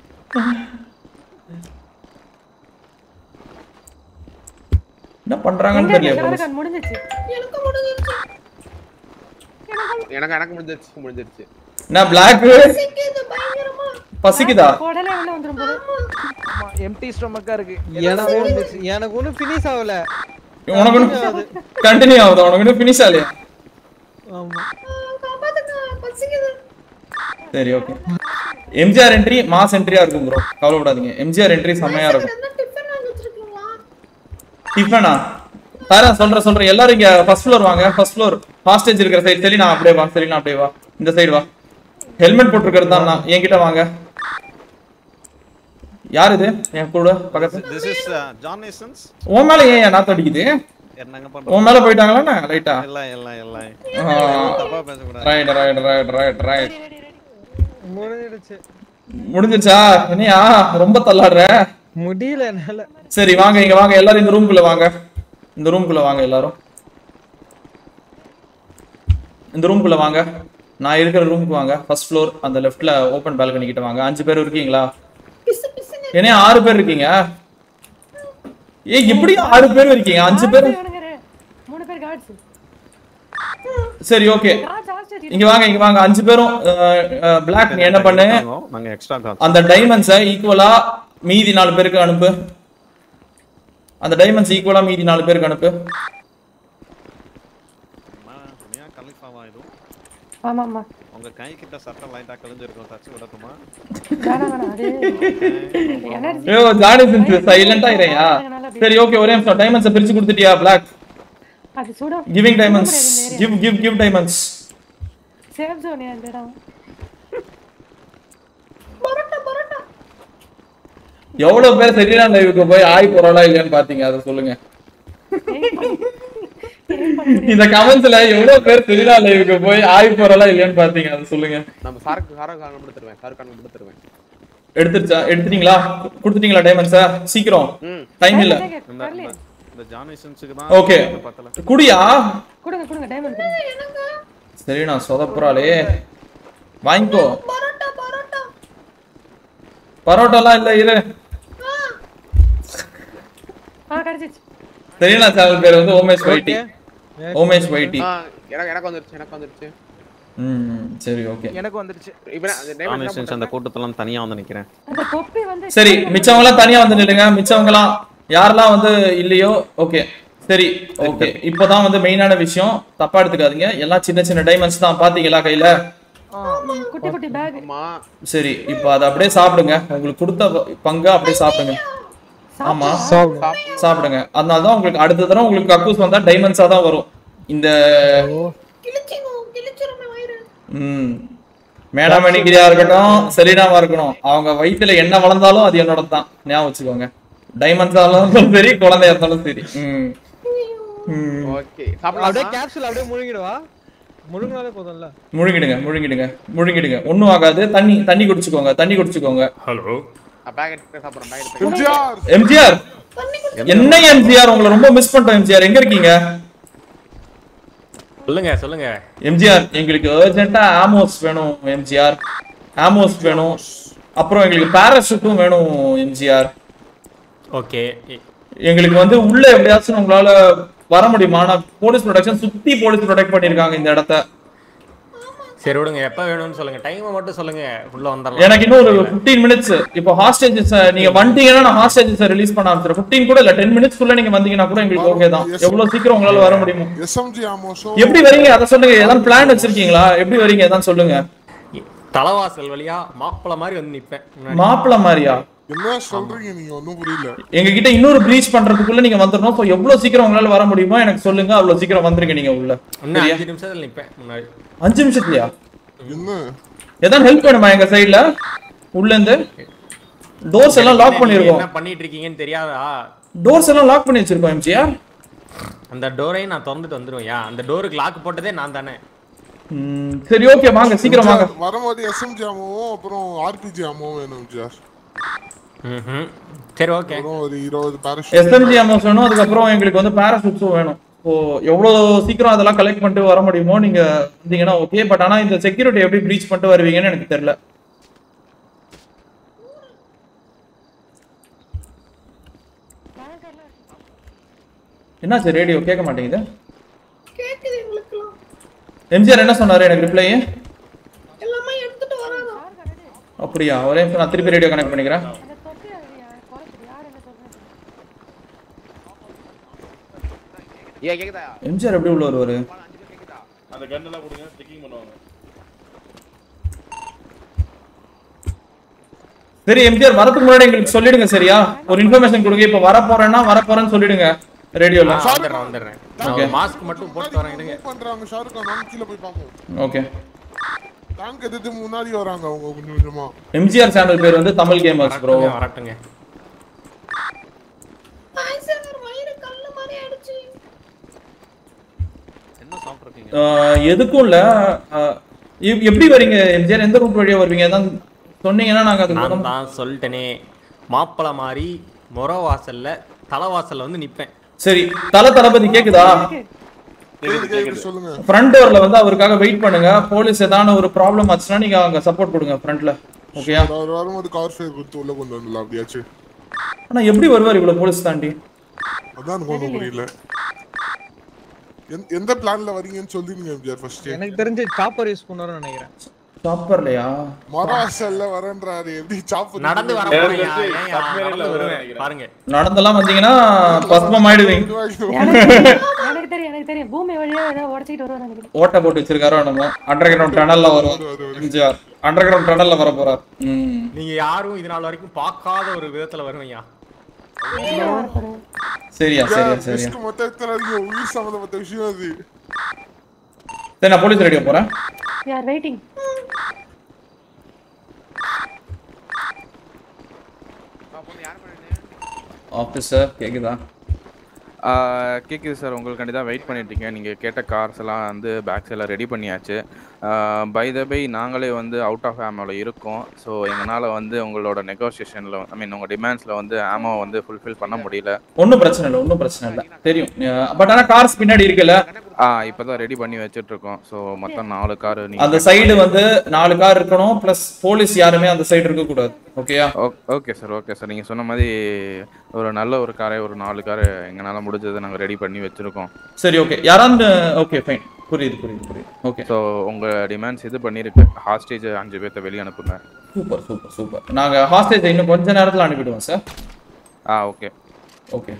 என்ன பண்றாங்கன்னு தெரியல போலீஸ் கணக்கு முடிஞ்சிச்சு எனக்கு முடிஞ்சிருச்சு எனக்கு எனக்கு முடிஞ்சிருச்சு முடிஞ்சிருச்சு என்ன பிளாக் பசிக்குது பயங்கரமா பசிக்குதா உடனே உள்ள வந்துரும் போது எம்டி ஸ்டொமக்கா இருக்கு எனக்கு ஒண்ணு எனக்கு ஒண்ணும் ஃபினிஷ் ஆகல உனக்கு ஒன்றும் கண்டினியூ ஆகுது உனக்கு ஒன்றும் ஃபினிஷ் ஆகலையா ஆமா காப்பாத்துங்க பசிக்குது சரி ஓகே எம்ஜிஆர் என்ட்ரி மாஸ் என்ட்ரியா இருக்கும் ப்ரோ கவலைப்படாதீங்க எம்ஜிஆர் என்ட்ரி செம்மையா இருக்கும் என்ன டிஃபன் வாங்கி வச்சிருக்கீங்களா டிஃபனா தரேன் சொல்றேன் சொல்றேன் எல்லாரும் இங்க ஃபர்ஸ்ட் ஃப்ளோர் வாங்க ஃபர்ஸ்ட் ஃப்ளோர் ஹாஸ்டேஜ் இருக்கிற சைடு சரி நான் அப்படியே வா சரி நான் அப்படியே வா இந்த சைடு வா ஹெல்மெட் போட்டிருக்கிறது தான் நான் என்கிட்ட வாங்க யார் இது என் கூட பக்கத்து This is uh, John Essence. உன் மேல ஏன் என் நாத்து அடிக்குது என்னங்க உன் மேல போயிட்டாங்களா லைட்டா இல்ல இல்ல இல்ல ஆ. தப்பா பேசக்கூடாது right right right right right முடிஞ்சிடுச்சு முடிஞ்சிருச்சா என்னையா ரொம்ப தள்ளாடுற முடியல என்னால சரி வாங்க இங்க வாங்க எல்லாரும் இந்த ரூம்குள்ள வாங்க இந்த ரூம்குள்ள வாங்க எல்லாரும் இந்த ரூம்குள்ள வாங்க நான் இருக்கிற ரூமுக்கு வாங்க ஃபர்ஸ்ட் ஃப்ளோர் அந்த லெஃப்ட்ல ஓபன் பால்கனி கிட்ட வாங்க அஞ்சு பேர் இருக்கீங்களா என்ன ஆறு பேர் இருக்கீங்க ஏய் எப்படி ஆறு பேர் இருக்கீங்க அஞ்சு பேர் இவனுங்க ரெ- மூணு பேர் கார்ட்ஸ் சரி ஓகே கார்ட்ஸ் ஹாஸ்டேஜ் இங்க வாங்க இங்க வாங்க அஞ்சு பேரும் பிளாக் நீ என்ன பண்ணு நாங்க எக்ஸ்ட்ரா காசு அந்த டைமண்ட்ஸை ஈக்குவலா மீதி நாலு பேருக்கு அனுப்பு அந்த டைமண்ட்ஸ் ஈக்குவலா மீதி நாலு பேருக்கு அனுப்பு மியா கலிஃபாவா இது ஆமா ஆமா உங்க கை கிட்ட சட்டம் லைட்டா கிழிஞ்சிருக்கும் தச்சு விடட்டுமா வேணாம் வேணாம் அது எனர்ஜி ஐயோ ஜானி சின்ஸ் சைலண்டா இறையா சரி ஓகே ஒரே நிமிஷம் டைமண்ட்ஸை பிரிச்சு கொடுத்துட்டியா பிளாக் அது சுடும் giving diamonds give give give diamonds safe zone அந்த இடம் எவ்வளவு பேர் சரியான லைவுக்கு போய் ஆய் போறாளா இல்லையான்னு பாத்தீங்க அதை சொல்லுங்க இந்த கமெண்ட்ஸ்ல எவ்வளவு பேர் சரியான லைவுக்கு போய் ஆய் போறாளா இல்லையான்னு பாத்தீங்க அதை சொல்லுங்க நம்ம சாருக்கு சாருக்கு காரணம் கொடுத்துருவேன் சாருக்கு காரணம் கொடுத்துருவேன் எடுத்துருச்சா எடுத்துட்டீங்களா கொடுத்துட்டீங்களா டைமண்ட்ஸா சீக்கிரம் டைம் இல்ல இந்த இந்த- இந்த ஜான் எசன்ஸுக்கு தான் ஓகே இது பத்தல குடியா கொடுங்க கொடுங்க டைமண்ட் சரி நான் சொதப்புறாளே வாங்கிக்கோ பரோட்டாலாம் இல்ல இரு ஆ கிடைச்சிச்சு சரிண்ணா சேனல் பேர் வந்து ஓமேஷ் வைட்டி ஓமேஷ் வைட்டி ஆ, எனக்கு எனக்கு வந்துருச்சு எனக்கு வந்துருச்சு ம் சரி ஓகே எனக்கு வந்துருச்சு இப்ப நான் அந்த ஜான் diamond என்ன எசன்ஸ் அந்த கூட்டத்தெல்லாம் தனியா வந்து நிக்கிறேன் அந்த தொப்பி வந்து சரி மிச்சவங்க எல்லாம் தனியா வந்து நில்லுங்க மிச்சவங்க எல்லாம் யாரெல்லாம் வந்து இல்லையோ ஓகே சரி ஓகே இப்போதான் வந்து மெயினான விஷயம் தப்பா எடுத்துக்காதீங்க எல்லாம் சின்ன சின்ன டைமண்ட்ஸ் தான் பாத்தீங்களா கையில குட்டி குட்டி பேக் ஆமா சரி இப்போ அதை அப்படியே சாப்பிடுங்க உங்களுக்கு கொடுத்த ப- பங்கா அப்படியே சாப்பிடுங்க ஆமா சாப்பிடுங்க அதனால தான் உங்களுக்கு அடுத்த தடவை உங்களுக்கு கக்கூஸ் வந்தா டைமண்ட்ஸா தான் வரும் இந்த கிழிச்சிடும் கிழிச்சிடும் வயிறு ம் மேடாமணிகிரியா இருக்கட்டும் செலினாவா இருக்கணும் அவங்க வயித்துல என்ன வளர்ந்தாலும் அது என்னோட தான் ஞாபகம் வச்சுக்கோங்க டைமண்ட்ஸா இருந்தாலும் சரி குழந்தையா இருந்தாலும் சரி ம் ம். ஓகே அப்படியே சாப்பிடலாம் கேப்சூல் அப்படியே முழுங்கிடுவா முழுங்கினாலே போதும்ல முழுங்கிடுங்க முழுங்கிடுங்க முழுங்கிடுங்க ஒண்ணும் ஆகாது தண்ணி தண்ணி குடிச்சுக்கோங்க தண்ணி குடிச்சுக்கோங்க ஹலோ பேக்கெட் சாப்பிடுறேன் பேக்கெட் எம்ஜிஆர் எம்ஜிஆர் என்ன எம்ஜிஆர் உங்களை ரொம்ப மிஸ் பண்ணிட்டோம் எம்ஜிஆர் எங்க இருக்கீங்க சொல்லுங்க சொல்லுங்க எம்ஜிஆர் எங்களுக்கு அர்ஜென்ட்டா ஆமோஸ் வேணும் எம்ஜிஆர் ஆமோஸ் வேணும் அப்புறம் எங்களுக்கு பாராஷூட்டும் வேணும் எம்ஜிஆர் ஓகே எங்களுக்கு வந்து உள்ள எப்படியாச்சும் உங்களால வர முடியுமா ஆனா போலீஸ் ப்ரொடக்ஷன் சுத்தி போலீஸ் ப்ரொடெக்ட் பண்ணிருக்காங்க இந்த இடத்த சரி விடுங்க எப்ப வேணும்னு சொல்லுங்க டைமை மட்டும் சொல்லுங்க உள்ள வந்துடலாம் எனக்கு இன்னும் ஒரு 15 மினிட்ஸ் இப்போ ஹாஸ்டேஜஸ் நீங்க வந்துட்டீங்கன்னா நான் ஹாஸ்டேஜஸ் ரிலீஸ் பண்ண ஆரம்பிச்சிடும் 15 கூட இல்ல 10 மினிட்ஸ் குள்ள நீங்க வந்தீங்கன்னா கூட எங்களுக்கு ஓகே தான் எவ்வளவு சீக்கிரம் உங்களால வர முடியுமோ எஸ்எம்ஜி ஆமோஸோ எப்படி வரீங்க அதை சொல்லுங்க ஏதாவது பிளான் வச்சிருக்கீங்களா எப்படி வரீங்க ஏதாவது சொல்லுங்க தலவாசல் வழியா மாப்பிள மாதிரி வந்து நிப்பேன் முன்னாடி. மாப்பிள்ள மாதிரியா என்ன சொல்றீங்க நீங்க ஒண்ணும் புரியல எங்க கிட்ட இன்னொரு ப்ரீச் பண்றதுக்குள்ள நீங்க வந்துடணும் ஸோ எவ்வளவு சீக்கிரம் உங்களால வர முடியுமோ எனக்கு சொல்லுங்க அவ்வளவு சீக்கிரம் வந்துருங்க நீங்க உள்ள இன்னும் சரியா? அஞ்சு நிமிஷத்துல நிப்பேன் முன்னாடி அஞ்சு நிமிஷத்துலயா என்ன ஏதாவது ஹெல்ப் வேணுமா எங்க சைடுல உள்ள இருந்து டோர்ஸ் எல்லாம் லாக் நீங்க பண்ணிருக்கோம் என்ன பண்ணிட்டு இருக்கீங்கன்னு தெரியாதா டோர்ஸ் எல்லாம் லாக் பண்ணி வச்சிருக்கோம் எம்ஜிஆர் அந்த டோரையும் நான் திறந்துட்டு வந்துருவேன் அந்த டோருக்கு லாக் போட்டதே நான் தானே ம், சரி ஓகே வாங்க சீக்கிரம் வாங்க எம்ஜிஆர், வரும்போது எஸ்எம்ஜி ஆமோவும் அப்புறம் ஆர்பிஜி ஆமோவும் வேணும் எம்ஜிஆர் ம்ஹும். சரி ஓகே அப்புறம் ஒரு இருபது பேரஷூட் எஸ்எம்ஜி அமௌஸ் வேணும் அதுக்கப்புறம் எங்களுக்கு வந்து பேராசூட்ஸும் வேணும் ஸோ எவ்வளோ சீக்கிரம் அதெல்லாம் கலெக்ட் பண்ணிட்டு வர முடியுமோ நீங்க வந்தீங்கன்னா ஓகே பட் ஆனா இந்த செக்யூரிட்டி எப்படி ப்ரீச் பண்ணிட்டு வருவீங்கன்னு எனக்கு தெரியல என்னாச்சு ரேடியோ கேட்க மாட்டேங்குது கேக்குது எங்களுக்குலாம் எம்ஜிஆர் என்ன சொன்னாரு எனக்கு ரிப்ளை எல்லாமே எடுத்துட்டு வராங்க அப்படியா ஒரே நிமிஷம் நான் திருப்பி ரேடியோ கனெக்ட் பண்ணிக்கிறேன் ஏன் கேக்குதா எம்ஜிஆர் எப்படி உள்ள வருவாரு அந்த கன்னெல்லாம் கொடுங்க செக்கிங் பண்ணுவாங்க சரி எம்ஜிஆர் வரதுக்கு முன்னாடி எங்களுக்கு சொல்லிடுங்க சரியா ஒரு இன்ஃபர்மேஷன் கொடுங்க இப்ப வர போறேன்னா வர போறேன்னு சொல்லிடுங்க ரேடியோல ஆ, வந்துடுறேன் வந்துடுறேன் நான் ஓகே ஒரு மாஸ்க் மட்டும் போட்டு வரேன் இருங்க பண்றாங்க ஷாருக் கான் வாங்க கீழே போய் பாப்போம் ஓகே டேங்க் எதிர்த்து முன்னாடி வராங்க அவங்க கொஞ்சம் கொஞ்சமா எம்ஜிஆர் சேனல் பேர் வந்து தமிழ் கேமர்ஸ் ப்ரோ வரட்டுங்க, வரட்டுங்க ஐசனர் வயிறு கல்லு மாதிரி ஆயிடுச்சு என்ன சாப்பிட்ருக்கீங்க எதுக்கும் இல்ல ஆஹ், எப்- எப்படி வரீங்க எம்ஜிஆர் எந்த ரூட் வழியா வருவீங்க அதான் சொன்னீங்கன்னா நாங்க அதுக்கு நான் தகுந்த- தான் சொல்லிட்டேனே மாப்பிளை மாதிரி முறை வாசல்ல தலைவாசல்ல வந்து நிப்பேன் சரி தல தளபதி கேக்குதா சொல்லுங்க ஃப்ரண்ட் டோர்ல வந்து அவருக்காக வெயிட் பண்ணுங்க போலீஸ் ஏதான ஒரு ப்ராப்ளம் ஆச்சுன்னா நீங்க அங்க சப்போர்ட் கொடுங்க ஃப்ரண்ட்ல ஓகேயா அவர் வரும்போது கவர் ஃபேர் கொடுத்து உள்ள கொண்டு வரலாம் அப்படியாச்சு ஆனா எப்படி வருவார் இவ்வளவு போலீஸ் தாண்டி அதான் எனக்கு ஒண்ணும் புரியல எந்த- எந்த பிளான்ல வரீங்கன்னு சொல்லிருங்க எம்ஜிஆர் ஃபர்ஸ்ட் எனக்கு தெரிஞ்சு சாப்பர் யூஸ் பண்ணுவாருன்னு நினைக்கிறேன் சாப்பர்லையா மராசல்ல வரேன்றாரு எப்படி சாப்பிட்டு நடந்து வர எனக்கு போறேன் தெரிஞ்சு ஏன் submarine ல நடந்து வருவேன் வருவேன் நினைக்கிறேன். பாருங்க நடந்தெல்லாம் வந்தீங்கன்னா பஸ்மம் ஆயிடுவீங்க எனக்கு தெரியும், எனக்கு தெரியும் எனக்கு தெரியும் பூமி வழியா ஏதாவது உடச்சிட்டு வருவான்னு நினைக்கிறேன் ஓட்டை போட்டு வச்சிருக்காரோ நம்ம அண்டர் கிரவுண்ட் டனல்ல வரும் எம்ஜிஆர் அண்டர் கிரவுண்ட் டனல்ல வர போறார் ம். நீங்க யாரும் இது நாள் வரைக்கும் பார்க்காத ஒரு விதத்துல வருவீங்க சரியா சரியா சரியா ரிஸ்க் மொத்த எடுத்துறாதீங்க உயிர் சம்மந்தப்பட்ட விஷயம் அது சரி நான் போலீஸ் ரேடியோ போறேன் யார் வெயிட்டிங் ஆஃபீஸர் கேக்குதா கேட்குது சார் உங்களுக்காண்டி தான் வெயிட் பண்ணிட்டீங்க நீங்கள் கேட்ட கார்ஸ் எல்லாம் வந்து பேக் சைடில் ரெடி பண்ணியாச்சு பை த பை நாங்களே வந்து அவுட் ஆஃப் ஆமோவில் இருக்கோம் ஸோ எங்களால் வந்து உங்களோட நெகோசியேஷனில் ஐ மீன் உங்கள் டிமாண்ட்ஸில் வந்து ஆமோ வந்து ஃபுல்ஃபில் பண்ண முடியல ஒன்றும் பிரச்சனை இல்லை ஒன்றும் பிரச்சனை இல்லை தெரியும் பட் ஆனா கார்ஸ் பின்னாடி இருக்குல்ல ஆ இப்போ தான் ரெடி பண்ணி வச்சுட்டு இருக்கோம் ஸோ மொத்தம் நாலு கார் அந்த சைடு வந்து நாலு கார் இருக்கணும் ப்ளஸ் போலீஸ் யாருமே அந்த சைடு இருக்க கூடாது ஓகேயா ஓகே சார் ஓகே சார் நீங்கள் சொன்ன மாதிரி ஒரு நல்ல ஒரு காரை ஒரு நாலு காரை எங்களால் முடிஞ்சதை நாங்கள் ரெடி பண்ணி வச்சுருக்கோம் சரி ஓகே யாராவது ஓகே ஃபைன் புரியுது புரியுது புரியுது ஓகே ஸோ உங்கள் டிமாண்ட்ஸ் இது பண்ணியிருக்கு ஹாஸ்டேஜ் அஞ்சு பேர்த்த வெளியே அனுப்புங்க சூப்பர் சூப்பர் சூப்பர் நாங்க ஹாஸ்டேஜ் இன்னும் கொஞ்ச நேரத்துல அனுப்பிடுவோம் சார் ஆ ஓகே ஓகே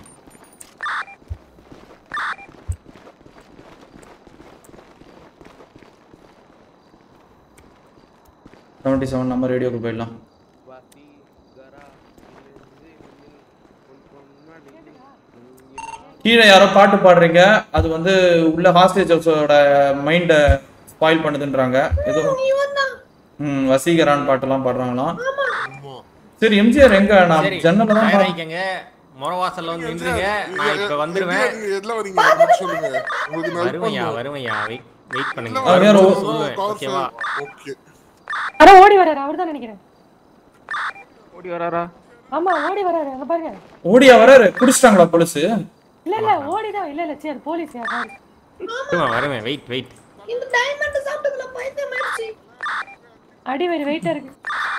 செவன்டி செவன் நம்ம ரேடியோக்கு போயிடலாம் கீழே யாரோ பாட்டு பாடுறீங்க அது வந்து உள்ள ஹாஸ்டேஜர்ஸோட மைண்டை ஸ்பாயில் பண்ணுதுன்றாங்க ஏதோ ம் வசீகரான் பாட்டெல்லாம் பாடுறாங்களாம் சரி எம்ஜிஆர் எங்க நான் சரி ஜன்னல தான் பாரு- ஆயிக்கங்க முறை வாசல்ல வந்து நின்றுங்க நான் இப்ப வந்துருவேன் நீங்க எதுல வரீங்க அது மட்டும் சொல்லுங்க உங்களுக்கு நான் help வருவையா பண்ணுவேன். வருவையா வெயிட் வெயிட் பண்ணுங்க ஆ, வேற வரும்போது ஒரு- சொல்லுவேன் Car ஓகேவா fair. Okay. அட ஓடி வராரு அவர் தான் நினைக்கிறேன் ஓடி வராரா ஆமா ஓடி வராரு அங்க பாருங்க ஓடியா வராரு குடிச்சிட்டாங்களா போலீஸ் இல்ல இல்ல ஓடிதான் இல்ல இல்ல சரி அது போலீஸ் யார் வருவேன் வருவேன் வெயிட் வெயிட் இந்த டைமண்ட் சாப்பிட்டதுல பைத்தியம் ஆயிடுச்சு அடி வரி வெயிட்டா இருக்கு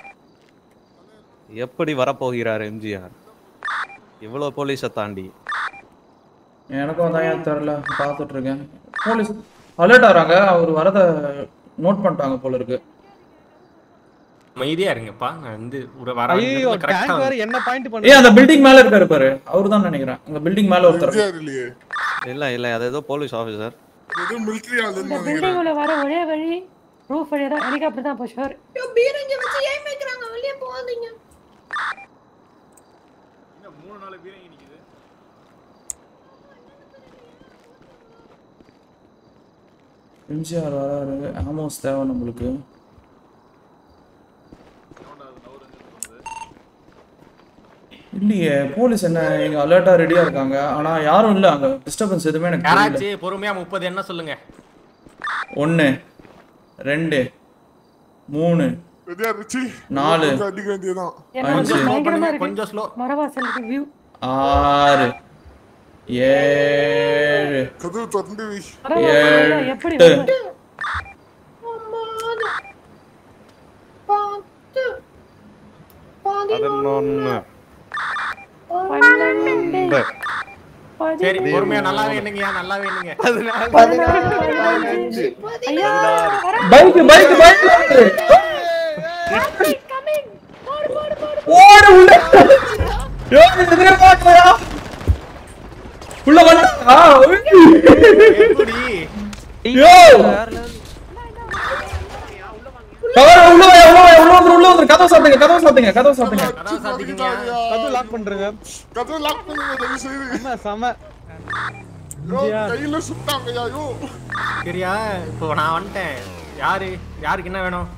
எப்படி வரப்போகிறார் எம்ஜிஆர் இவ்வளவு போலீஸை தாண்டி எனக்கும் அதான் ஏன் தெரியல பார்த்துட்டு இருக்கேன் போலீஸ் அலர்ட் ஆறாங்க அவர் வரத நோட் பண்ணிட்டாங்க போல இருக்கு அமைதியா இருங்கப்பா நான் வந்து ஒரு வர ஐயோ கரெக்டா டேங்க் வேற என்ன பாயிண்ட் ஏய் பண்ணு அந்த பில்டிங் மேல இருக்காரு பாரு அவரு தான் நினைக்கிறேன் அந்த பில்டிங் மேல ஒருத்தர் எம்ஜிஆர் இல்லையே இல்ல இல்ல அது ஏதோ போலீஸ் ஆபீசர் ஏதோ மிலிட்டரி ஆளுன்னு இந்த நினைக்கிறேன் பில்டிங் உள்ள வர ஒரே வழி ரூஃப் வழியா தான் ஹெலிகாப்டர் தான் போஷோர் ஐயோ பீரங்க வச்சு ஏன் வைக்கிறாங்க வெளியே போகாதீங்க மூணு நாலு பீரங்கி நிக்குது எம்ஜிஆர் வராரு ஆமோஸ் தேவை நம்மளுக்கு இல்லையே போலீஸ் என்ன எங்க அலர்ட்டா ரெடியா இருக்காங்க ஆனா யாரும் இல்ல அங்க டிஸ்டர்பன்ஸ் எதுவுமே எனக்கு தெரியல யாராச்சும் பொறுமையா முப்பது என்ன சொல்லுங்க ஒன்னு ரெண்டு மூணு எம்ஜிஆர் ரிச்சி நாலு. கொஞ்சம் அடிக்க வேண்டியதுதான் அஞ்சு பயங்கரமா இருக்கு கொஞ்சம் ஸ்லோ மரவாசலுக்கு வியூ ஆறு ஏழு கதவு திறந்து வை மரவாசல் எப்படி எட்டு வருது? ஒன்பது பத்து பதினொன்னு பன்னெண்டு சரி பதிமூணு, பொறுமையா நல்லாவே என்னங்கய்யா நல்லாவே என்னங்க பதினாலு ஐயா பைக் பைக் பைக் coming போடு போடு போடு ஓடு உள்ள யோ எதிரே பாக்கலையா உள்ள வந்தா எப்படி யோ கவர் உள்ள வா உள்ள வா உள்ள வந்து உள்ள வந்து கதவு சாத்துங்க கதவு சாத்துங்க கதவு சாத்துங்க கதவை சாத்திக்கிங்க கதவு லாக் பண்றேங்க கதவு லாக் பண்ணுங்க தயவு செய்து செம செம யோ, கையில சுட்டாங்கய்யா யோ சரியா இப்போ நான் வந்துட்டேன் யாரு யாருக்கு என்ன வேணும்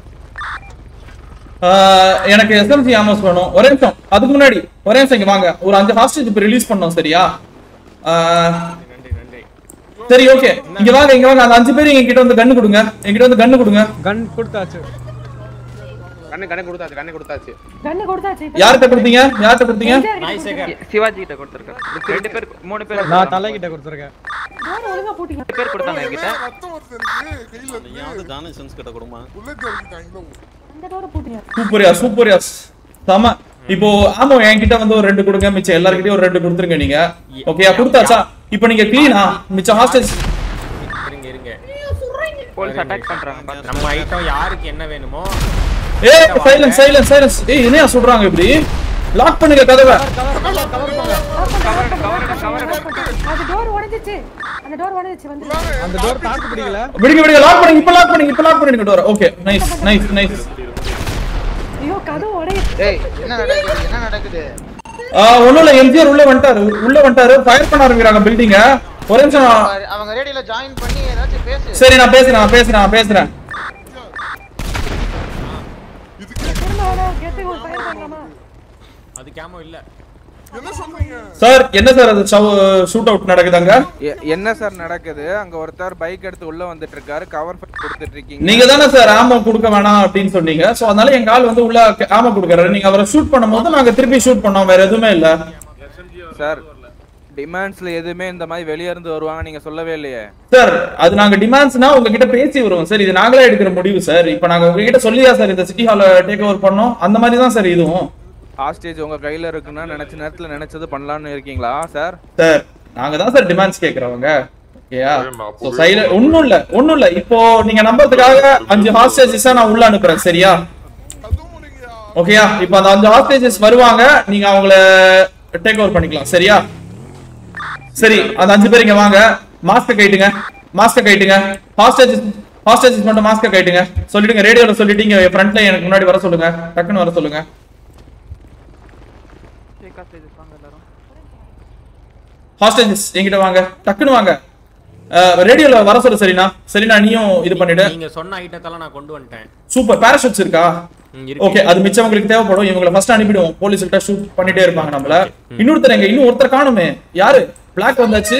ஆஹ் எனக்கு எஸ்எம்சி ஆமோஸ் வேணும் ஒரே நிமிஷம் அதுக்கு முன்னாடி ஒரே நிமிஷம் இங்க வாங்க ஒரு அஞ்சு ஹாஸ்டேஜ் இப்போ ரிலீஸ் பண்ணோம் சரியா ஆஹ் சரி ஓகே இங்க வாங்க இங்க வாங்க அந்த அஞ்சு பேர் எங்க கிட்ட வந்து கண்ணு கொடுங்க என்கிட்ட வந்து கண்ணு கொடுங்க கன் கொடுத்தாச்சு கண்ணு கண்ணு கொடுத்தாச்சு கண்ணு கொடுத்தாச்சு கண்ணு கொடுத்தாச்சு இப்ப யார்கிட்ட கொடுத்தீங்க யார்கிட்ட கொடுத்தீங்க சிவாஜி கிட்ட கொடுத்துருக்கேன் ரெண்டு பேர் மூணு பேர் நான் தலைகிட்ட கொடுத்துருக்கேன் டோர் ஒழுங்கா பூட்டிங்க ரெண்டு பேர் கொடுத்தாங்க என்கிட்ட ரத்தம் வருது எனக்கு கையில இருந்து யாவது தானே சென்ஸ் கிட்ட கொடுமா புல்லட் அடிக்கிட்டாங்களோ இந்த டோரை பூட்டிங்க சூப்பரியா சூப்பரியா செம இப்போ ஆமா என்கிட்ட வந்து ஒரு ரெண்டு கொடுங்க மிச்சம் எல்லார்கிட்டயும் ஒரு ரெண்டு கொடுத்துருங்க நீங்க ஓகேயா கொடுத்தாச்சா இப்போ நீங்க க்ளீனா மிச்சம் ஹாஸ்டேஜ் இருங்க இருங்க போலீஸ் அட்டாக் பண்றாங்க நம்ம ஐட்டம் யாருக்கு என்ன வேணுமோ ஏய் சைலன்ஸ் சைலன்ஸ் சைலன்ஸ் ஏய் என்னையா சொல்றாங்க இப்படி லாக் பண்ணுங்க கதவை அது டோர் உடைஞ்சிச்சு அந்த டோர் உடைஞ்சிச்சு வந்து அந்த டோர் தாக்கு பிடிக்கல விடுங்க விடுங்க லாக் பண்ணுங்க இப்ப லாக் பண்ணுங்க இப்ப லாக் பண்ணுங்க door okay nice nice nice ஐயோ கதவு உடையுது டேய் என்ன நடக்குது என்ன நடக்குது ஒண்ணும் இல்ல எம்ஜிஆர் உள்ள வந்துட்டாரு உள்ள வந்துட்டாரு ஃபயர் பண்ண ஆரம்பிக்கிறாங்க பில்டிங்க ஒரே நிமிஷம் அவங்க- அவங்க ரேடியோல ஜாயின் பண்ணி ஏதாச்சும் பேசு சரி நான் பேசுறேன் நான் பேசுறேன் நான் பேசுறேன் திரும்ப வேணா கெட்டு ஒரு ஃபயர் பண்ணலாமா அது கேமோ இல்ல என்ன சொல்றீங்க சார் என்ன சார் அது ஷூட் அவுட் நடக்குதாங்க எ- என்ன சார் நடக்குது அங்க ஒருத்தர் பைக் எடுத்து உள்ள வந்துட்டு இருக்காரு கவர் கொடுத்துட்டு இருக்கீங்க நீங்க தானே சார் ஆமா கொடுக்க வேணாம் அப்படின்னு சொன்னீங்க சோ அதனால எங்க ஆள் வந்து உள்ள ஆமா கொடுக்கறாரு நீங்க அவரை ஷூட் பண்ணும்போது நாங்க திருப்பி ஷூட் பண்ணோம் வேற எதுவுமே இல்ல சார் டிமாண்ட்ஸ்ல எதுவுமே இந்த மாதிரி வெளிய இருந்து வருவாங்க நீங்க சொல்லவே இல்லையே சார் அது நாங்க டிமாண்ட்ஸ்னா உங்ககிட்ட பேசி வருவோம் சார் இது நாங்களே எடுக்கிற முடிவு சார் இப்போ நாங்க உங்ககிட்ட சொல்லியா சார் இந்த சிட்டி ஹால டேக் ஓவர் பண்ணோம் அந்த மாதிரி தான் சார் இதுவும் ஹாஸ்டேஜ் உங்க கையில இருக்குன்னா நினைச்ச நேரத்துல நினைச்சது பண்ணலாம்னு இருக்கீங்களா சார் சார் நாங்க தான் சார் டிமாண்ட்ஸ் கேக்குறவங்க ஓகேயா சோ சைல ஒண்ணும் இல்ல ஒண்ணும் இல்ல இப்போ நீங்க நம்புறதுக்காக அஞ்சு ஹாஸ்டேஜஸ் நான் உள்ள அனுப்புறேன் சரியா ஓகேயா இப்போ அந்த அஞ்சு ஹாஸ்டேஜஸ் வருவாங்க நீங்க அவங்கள டேக் ஓவர் பண்ணிக்கலாம் சரியா சரி அந்த அஞ்சு பேர் இங்க வாங்க மாஸ்க கைட்டுங்க மாஸ்க கைட்டுங்க ஹாஸ்டேஜஸ் ஹாஸ்டேஜஸ் மட்டும் மாஸ்க கைட்டுங்க சொல்லிடுங்க ரேடியோல சொல்லிட்டீங்க ஃப்ரண்ட்ல எனக்கு முன்னாடி வர சொல்லுங்க டக்குன்னு வர சொல்லுங்க ஹாஸ்டேஜஸ் என்கிட்ட வாங்க டக்குன்னு வாங்க ரேடியோல வர சொல்லு சரிண்ணா சரிண்ணா நீயும் இது பண்ணிடு நீங்க சொன்ன ஐட்டத்தெல்லாம் நான் கொண்டு வந்துட்டேன் சூப்பர் பேராஷூட்ஸ் இருக்கா ம், இருக்கு. ஓகே அது மிச்சவங்களுக்கு தேவைப்படும் இவங்களை ஃபர்ஸ்ட் அனுப்பிடுவோம் போலீஸ் கிட்ட ஷூட் பண்ணிட்டே இருப்பாங்க நம்மள இன்னொருத்தர் எங்க இன்னும் ஒருத்தர் காணுமே யாரு பிளாக் வந்தாச்சு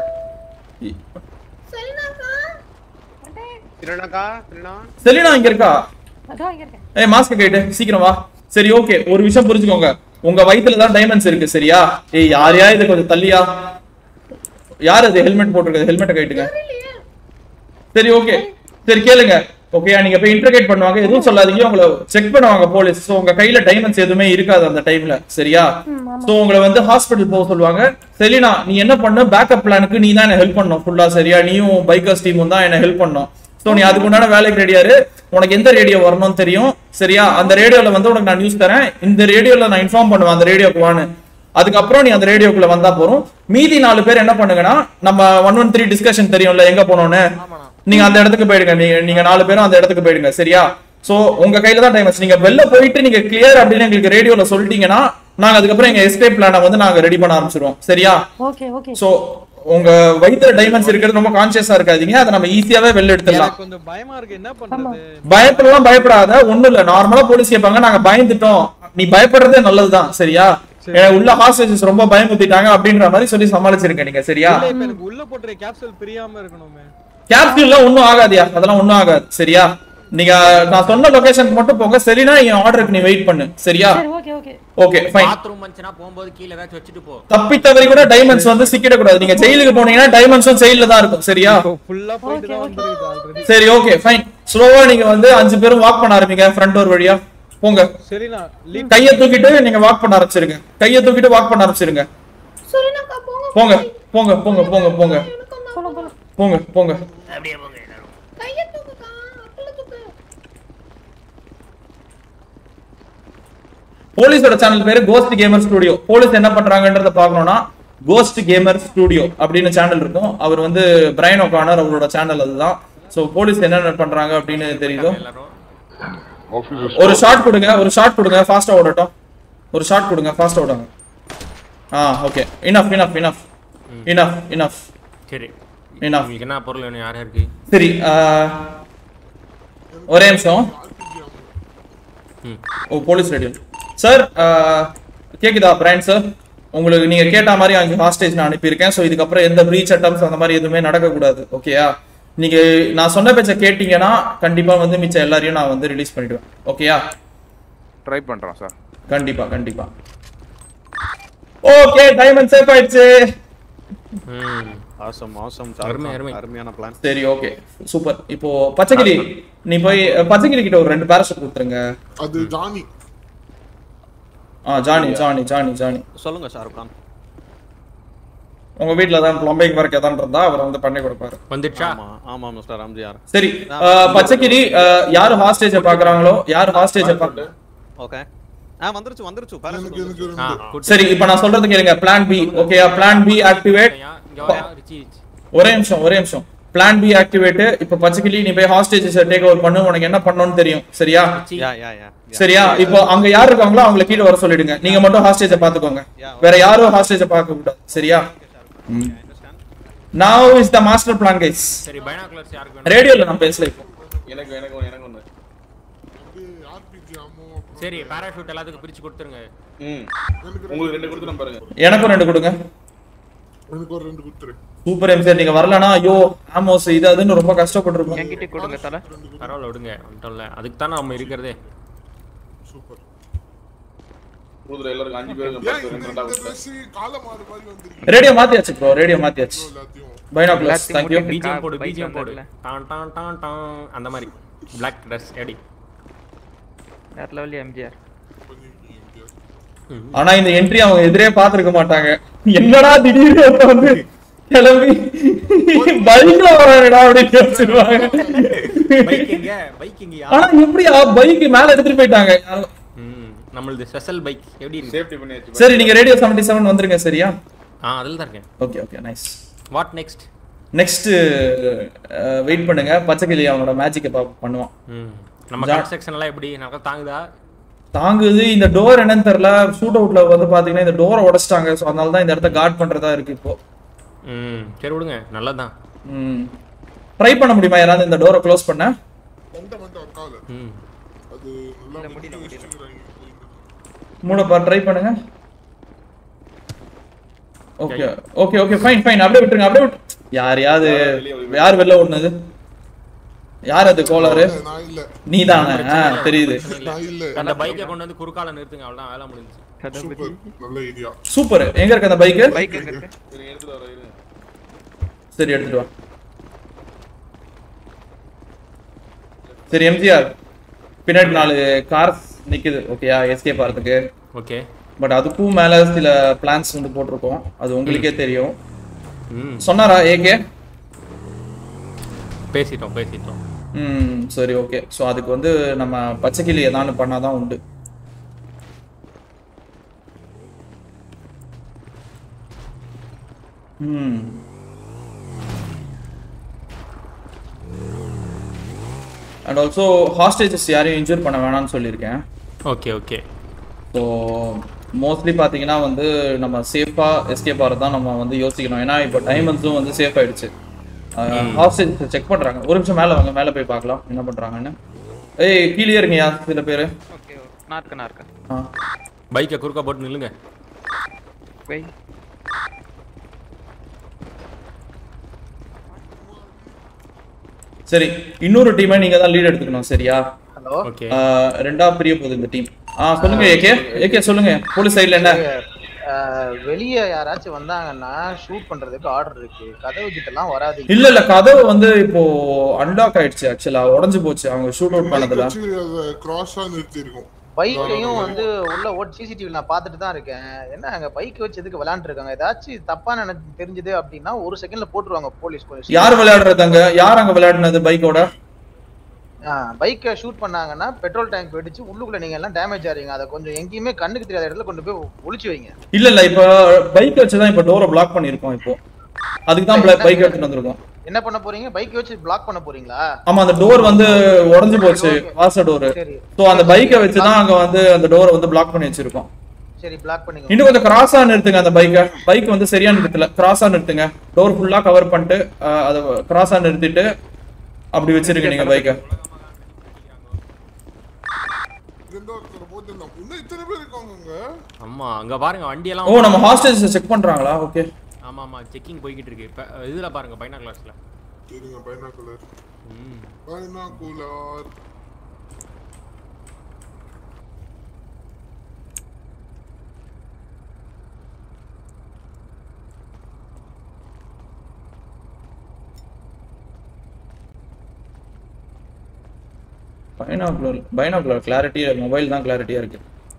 திருநாக்கா திருநா செலினா இங்க இருக்கா அதான் இங்க இருக்கேன் ஏய் மாஸ்க் கேட்டு சீக்கிரம் வா சரி ஓகே ஒரு விஷயம் புரிஞ்சுக்கோங்க உங்க வயித்துல தான் டைமண்ட்ஸ் இருக்கு சரியா ஏய் யாரையா இது கொஞ்சம் தள்ளியா யார் அது ஹெல்மெட் போட்டிருக்காது ஹெல்மெட்டை கைட்டுங்க சரி ஓகே சரி கேளுங்க ஓகே நீங்க போய் இன்டர்கேட் பண்ணுவாங்க எதுவும் சொல்லாதீங்க உங்களை செக் பண்ணுவாங்க போலீஸ் சோ உங்க கையில டைமண்ட்ஸ் எதுவுமே இருக்காது அந்த டைம்ல சரியா சோ உங்களை வந்து ஹாஸ்பிடல் போக சொல்லுவாங்க செலினா நீ என்ன பண்ண பேக்கப் பிளானுக்கு நீ தான் என்ன ஹெல்ப் பண்ணணும் ஃபுல்லா சரியா நீயும் பைக்கர்ஸ் டீமும் தான் என்ன ஹெல்ப் பண்ணணும் சோ நீ அதுக்கு உண்டான வேலைக்கு ரெடியாரு உனக்கு எந்த ரேடியோ வரணும்னு தெரியும் சரியா அந்த ரேடியோல வந்து உனக்கு நான் நியூஸ் தரேன் இந்த ரேடியோல நான் இன்ஃபார்ம் பண்ணுவேன் அந்த ரேடியோக்கு வான்னு அதுக்கப்புறம் நீ அந்த ரேடியோக்குள்ள வந்தா போறோம் மீதி நாலு பேர் என்ன பண்ணுங்கன்னா நம்ம ஒன் ஒன் த்ரீ டிஸ்கஷன் தெரியும்ல எங்க போனோம்னு நீங்க அந்த இடத்துக்கு போயிடுங்க நீங்க நீங்க நாலு பேரும் அந்த இடத்துக்கு போயிடுங்க சரியா சோ உங்க கையில தான் டைம் நீங்க வெளில போயிட்டு நீங்க கிளியர் அப்படின்னு எங்களுக்கு ரேடியோல சொல்லிட்டீங்கன்னா நாங்க அதுக்கப்புறம் எங்க எஸ்கேப் பிளானை வந்து நாங்க ரெடி பண்ண ஆரம்பிச்சிருவோம் சரியா ஓகே ஓகே சோ உங்க வயித்துல டைமண்ட்ஸ் இருக்கிறது ரொம்ப கான்சியஸா இருக்காதீங்க அதை நம்ம ஈஸியாவே வெளில எடுத்துடலாம் எனக்கு கொஞ்சம் பயமா இருக்கு என்ன பண்றது பயப்படலாம் பயப்படாத ஒண்ணும் இல்ல நார்மலா போலீஸ் கேட்பாங்க நாங்க பயந்துட்டோம் நீ பயப்படுறதே நல்லதுதான் சரியா ஏன்னா உள்ள ஹாஸ்டேஜஸ் ரொம்ப பயமுத்திட்டாங்க அப்படின்ற மாதிரி சொல்லி சமாளிச்சிருக்க நீங்க சரியா இல்ல, இப்ப எனக்கு உள்ள போட்டுற கேப்சூல் பிரியாம இருக்கணுமே கேப்சூல்ல ஒண்ணும் ஆகாதியா அதெல்லாம் ஒண்ணும் ஆகாது சரியா நீங்க நான் சொன்ன லொகேஷனுக்கு மட்டும் போங்க சரினா என் ஆர்டருக்கு நீ வெயிட் பண்ணு சரியா சரி okay okay okay fine bathroom வந்துச்சுன்னா போகும்போது கீழே ஏதாச்சும் வச்சுட்டு போ தப்பி தவறி கூட டைமண்ட்ஸ் வந்து சிக்கிட கூடாது நீங்க ஜெயிலுக்கு போனீங்கன்னா டைமண்ட்ஸும் ஜெயில தான் இருக்கும் சரியா ஃபுல்லா போயிட்டு தான் வந்துருக்குது ஆல்ரெடி சரி ஓகே ஃபைன் ஸ்லோவா நீங்க வந்து அஞ்சு பேரும் வாக் பண்ண ஆரம்பிங்க ஃப்ரண்ட் டோர் வழியா போங்க சரி நான் லீவ் கைய தூக்கிட்டு நீங்க வாக் பண்ண ஆரம்பிச்சிருங்க கைய தூக்கிட்டு வாக் பண்ண ஆரம்பிச்சிருங்க சொல்லுனாக்கா போங்க போங்க போங்க போங்க போங்க போங்க போலாம் போலாம் போங்க போங்க கைய தூக்குக்கா அப்பல தூக்கு போலீஸோட சேனல் பேரு கோஸ்ட் கேமர் ஸ்டுடியோ போலீஸ் என்ன பண்றாங்கன்றத பார்க்கணும்னா கோஸ்ட் கேமர் ஸ்டுடியோ அப்படின்னு சேனல் இருக்கும் அவர் வந்து பிரைன் ஒகானர் அவரோட சேனல் அதுதான் சோ போலீஸ் என்னென்ன பண்றாங்க அப்படின்னு தெரியுதோ ஒரு ஷாட் கொடுங்க ஒரு ஷாட் கொடுங்க ஃபாஸ்டா ஓடட்டும் ஒரு ஷாட் கொடுங்க ஃபாஸ்டா ஓடுங்க ஆ okay enough enough enough enough enough சரி Enough. உங்களுக்கு என்ன பொருள் வேணும் யார் யாருக்கு சரி ஆஹ், ஒரே நிமிஷம் ம். ஓ போலீஸ் ரேடியோ சார் கேக்குதா பிராண்ட் சார் உங்களுக்கு நீங்க கேட்ட மாதிரி அங்கே ஹாஸ்டேஜ் நான் அனுப்பியிருக்கேன் ஸோ இதுக்கப்புறம் எந்த ப்ரீச் அட்டம்ஸ் அந்த மாதிரி எதுவுமே நடக்கக்கூடாது ஓகேயா நீங்க நான் சொன்ன பேச்ச கேட்டீங்கன்னா கண்டிப்பா வந்து மிச்சம் எல்லாரையும் நான் வந்து ரிலீஸ் பண்ணிடுவேன் ஓகேயா ட்ரை பண்றோம் சார் கண்டிப்பா கண்டிப்பா ஓகே டைமண்ட் சேஃப் ஆயிடுச்சு ம் ஆசம் ஆசம் அருமை, அருமை. அருமையான பிளான் சரி ஓகே சூப்பர் இப்போ பச்சைக்கிளி நீ போய் பச்சைக்கிளி கிட்ட ஒரு ரெண்டு பேரஷூட் கொடுத்துருங்க அது ஜானி ஆ ஜானி ஜானி ஜானி ஜானி சொல்லுங்க ஷாருக் கான் உங்க வீட்ல தான் ப்ளம்பிங் ஒர்க் எதாவது இருந்தா அவர் வந்து பண்ணி கொடுப்பாரு வந்துடுச்சா ஆமா ஆமா மிஸ்டர் எம்ஜிஆர் சரி அஹ், பச்சைக்கிளி அஹ், யாரு ஹாஸ்டேஜ பாக்குறாங்களோ யாரு ஹாஸ்டேஜ பாக்க ஓகே ஆ வந்துருச்சு வந்துருச்சு பேரண்ட் எனக்கு ஆ ரெண்டு குட் சரி இப்போ நான் சொல்றது கேளுங்க பிளான் பி ஓகேயா பிளான் பி ஆக்டிவேட் இங்க வாயா ரிச்சி ரிச்சி ஒரே நிமிஷம் ஒரே நிமிஷம் பிளான் பி ஆக்டிவேட் இப்போ பச்சைக்கிளி நீ போய் ஹாஸ்டேஜ் டேக் ஓவர் பண்ணு உனக்கு என்ன பண்ணணும்னு தெரியும் சரியா ரிச்சி யா யா யா சரியா இப்போ அங்க யார் இருக்காங்களோ அவங்கள கீழே வர சொல்லிடுங்க நீங்க மட்டும் ஹாஸ்டேஜ பாத்துக்கோங்க வேற யாரும் ஹாஸ்டேஜ பார்க்க கூடாது சரியா now is the master plan guys சரி பைனாகுலர்ஸ் யாருக்கு வேணும் ரேடியோல நான் பேசல இப்போ எனக்கு எனக்கு ஒண்ணு, எனக்கு ஒண்ணு ஆர்பிஜி அம்மோ சரி பாராஷூட் எல்லாத்துக்கும் பிரிச்சு கொடுத்துருங்க ம் உங்களுக்கு ரெண்டு கொடுத்துறேன் பாருங்க எனக்கும் ரெண்டு கொடுங்க எனக்கு ஒரு ரெண்டு கொடுத்துரு சூப்பர் எம்சிஆர் நீங்க வரலனா ஐயோ ஆமோஸ் இது அதுன்னு ரொம்ப கஷ்டப்பட்டிருப்போம் என்கிட்ட கொடுங்க தலை பரவாயில்ல விடுங்க வந்துட்டோம்ல அதுக்கு தானே நம்ம இருக்கிறதே சூப்பர் கொடுத்துரு எல்லாருக்கும் அஞ்சு பேருக்கு ஏன் பத்து இந்த ரெண்டு ரெண்டா இந்த கொடுத்துறேன் ட்ரெஸ் கால மாறு மாதிரி வந்திருக்கு ரேடியோ மாத்தியாச்சு ப்ரோ ரேடியோ மாத்தியாச்சு எல்லாத்தையும் பைனாகுலர்ஸ் எல்லாத்தையும் தேங்க் யூ மூடிட்டு பிஜிஎம் போடு bike பிஜிஎம் போடு வந்ததுல. டான் டான் டான் டான் அந்த மாதிரி பிளாக் ட்ரெஸ் எடி வேற லெவல் எம்ஜிஆர் ஆனா இந்த என்ட்ரி அவங்க எதிரே பாத்துருக்க மாட்டாங்க என்னடா திடீர்னு ஒருத்தன் வந்து கிளம்பி பைக்ல வராங்கடா அப்படின்னு யோசிச்சிருவாங்க பைக் எங்க பைக் எங்க ஆனா எப்படியா பைக் மேல எடுத்துட்டு போயிட்டாங்க யாரோ- ம் நம்மளது ஸ்பெஷல் பைக் எப்படி இருக்கு சேஃப்டி பண்ணியாச்சு சரி நீங்க ரேடியோ செவன்டி செவன் வந்துருங்க சரியா ஆ அதில் தான் இருக்கேன் okay okay nice what next next wait பண்ணுங்க பச்சைக்கிளி அவனோட மேஜிக்கை பண்ணுவான் ம் நம்ம ஜா- கன்ஸ்ட்ரக்ஷன் எல்லாம் எப்படி நல்லா தாங்குதா தாங்குது இந்த டோர் என்னன்னு தெரியல ஷூட் அவுட்ல வந்து பாத்தீங்கன்னா இந்த டோரை உடைச்சிட்டாங்க ஸோ அதனால தான் இந்த இடத்த கார்ட் பண்றதா இருக்கு இப்போ ம் சரி விடுங்க நல்லதுதான் ம் ட்ரை பண்ண முடியுமா யாராவது இந்த டோரை க்ளோஸ் பண்ண மண்டை மண்டை ஒர்க் ஆகல ம் அது நல்லா முடியல முடியல மூடப்பா ட்ரை பண்ணுங்க okay okay okay fine fine அப்படியே விட்டுருங்க அப்படியே விட்டு யாரையாவது யார் வெளில ஓடுனது யார் அது கோளாறு நான் இல்ல நீ தானே தெரியுது நான் இல்ல அந்த பைக்கை கொண்டு வந்து குறுக்கால நிறுத்துங்க அவ்வளவுதான் வேலை முடிஞ்சு சூப்பர் நல்ல ஐடியா சூப்பர் எங்க இருக்கு அந்த பைக்கு பைக் எங்க இருக்கு சரி எடுத்துட்டு வர இரு சரி எடுத்துட்டு வா சரி எம்ஜிஆர் பின்னாடி நாலு கார்ஸ் நிக்குது ஓகேயா எஸ்கேப் ஆகிறதுக்கு ஓகே பட் அதுக்கும் மேல சில பிளான்ஸ் வந்து போட்டிருக்கோம் அது உங்களுக்கே தெரியும் ம் சொன்னாரா ஏகே பேசிட்டோம் பேசிட்டோம் ம் சரி ஓகே ஸோ அதுக்கு வந்து நம்ம பச்சைக்கிளி ஏதானு பண்ணாதான் உண்டு ம் அண்ட் ஆல்சோ ஹாஸ்டேஜஸ் யாரையும் இன்ஜூர் பண்ண வேணாம்னு சொல்லியிருக்கேன் ஓகே ஓகே ஸோ மோஸ்ட்லி பார்த்தீங்கன்னா வந்து நம்ம சேஃபாக எஸ்கேப் ஆகிறது தான் நம்ம வந்து யோசிக்கணும் ஏன்னா இப்போ டைமண்ட்ஸும் வந்து சேஃப் ஆயிடுச்சு ஹாஸ்டேஜ் செக் பண்ணுறாங்க ஒரு நிமிஷம் மேலே வாங்க மேலே போய் பார்க்கலாம் என்ன பண்ணுறாங்கன்னு ஏய் கீழே இருங்கய்யா சில பேர் ஓகே நான் இருக்கேன் நான் இருக்கேன் ஆ பைக்கை குறுக்கா போட்டு நில்லுங்க வை சரி இன்னொரு டீமை நீங்கள் தான் லீட் எடுத்துக்கணும் சரியா ஹலோ ஓகே ஆ, ரெண்டா பிரிய போகுது இந்த டீம் ஆ சொல்லுங்க ஏகே ஏகே சொல்லுங்க போலீஸ் சைடில் என்ன வெளியே யாராச்சும் வந்தாங்கன்னா ஷூட் பண்றதுக்கு ஆர்டர் இருக்கு கதவு கிட்ட எல்லாம் வராதீங்க இல்ல இல்ல கதவு வந்து இப்போ அன்லாக் ஆயிடுச்சு ஆக்சுவலா உடைஞ்சு போச்சு அவங்க ஷூட் அவுட் பண்ணதுல வச்சு அதை கிராஸா நிறுத்தி இருக்கும் பைக்கையும் வந்து உள்ள ஓட் சிசிடிவி நான் பார்த்துட்டு தான் இருக்கேன் என்ன அங்க பைக் வச்சு எதுக்கு விளையாண்டு இருக்காங்க ஏதாச்சும் தப்பா எனக்கு தெரிஞ்சது அப்படின்னா ஒரு செகண்ட்ல போட்டுருவாங்க போலீஸ் போலீஸ் யார் விளையாடுறது அங்க யார் அங்க விளையாடுனது பைக்கோட பைக்கை ஷூட் பண்ணாங்கன்னா பெட்ரோல் டேங்க் வெடிச்சு உள்ளுக்குள்ள நீங்க எல்லாம் டேமேஜ் ஆறீங்க அதை கொஞ்சம் எங்கேயுமே கண்ணுக்கு தெரியாத இடத்துல கொண்டு போய் ஒளிச்சு வைங்க இல்ல இல்ல இப்போ பைக் வச்சு தான் இப்போ டோரை பிளாக் பண்ணிருக்கோம் இப்போ அதுக்கு தான் பைக் எடுத்துட்டு வந்திருக்கோம் என்ன பண்ண போறீங்க பைக் வச்சு பிளாக் பண்ண போறீங்களா ஆமா அந்த டோர் வந்து உடைஞ்சு போச்சு வாச டோர் சரி சோ அந்த பைக்கை வச்சு தான் அங்க வந்து அந்த டோரை வந்து பிளாக் பண்ணி வச்சிருக்கோம் சரி பிளாக் பண்ணிக்கோ இன்னும் கொஞ்சம் கிராஸா நிறுத்துங்க அந்த பைக்கை பைக் வந்து சரியா நிறுத்தல கிராஸா நிறுத்துங்க டோர் ஃபுல்லா கவர் பண்ணிட்டு அஹ், அதை கிராஸா நிறுத்திட்டு அப்படி வச்சிருங்க நீங்க பைக்கை இன்னும் இத்தனை பேர் இருக்காங்க அங்க ஆமா அங்க பாருங்க வண்டி எல்லாம் ஓ நம்ம ஹாஸ்டேஜ் செக் பண்றாங்களா ஓகே ஆமா ஆமா செக்கிங் போய்கிட்டு இருக்கு இப்ப இதுல பாருங்க பைனா கிளாஸ்ல சரிங்க பைனாக்குலர் பைனாக்குலர் பைனாகுலர் பைனாகுலர் கிளாரிட்டியா மொபைல் தான் கிளாரிட்டியா இருக்கு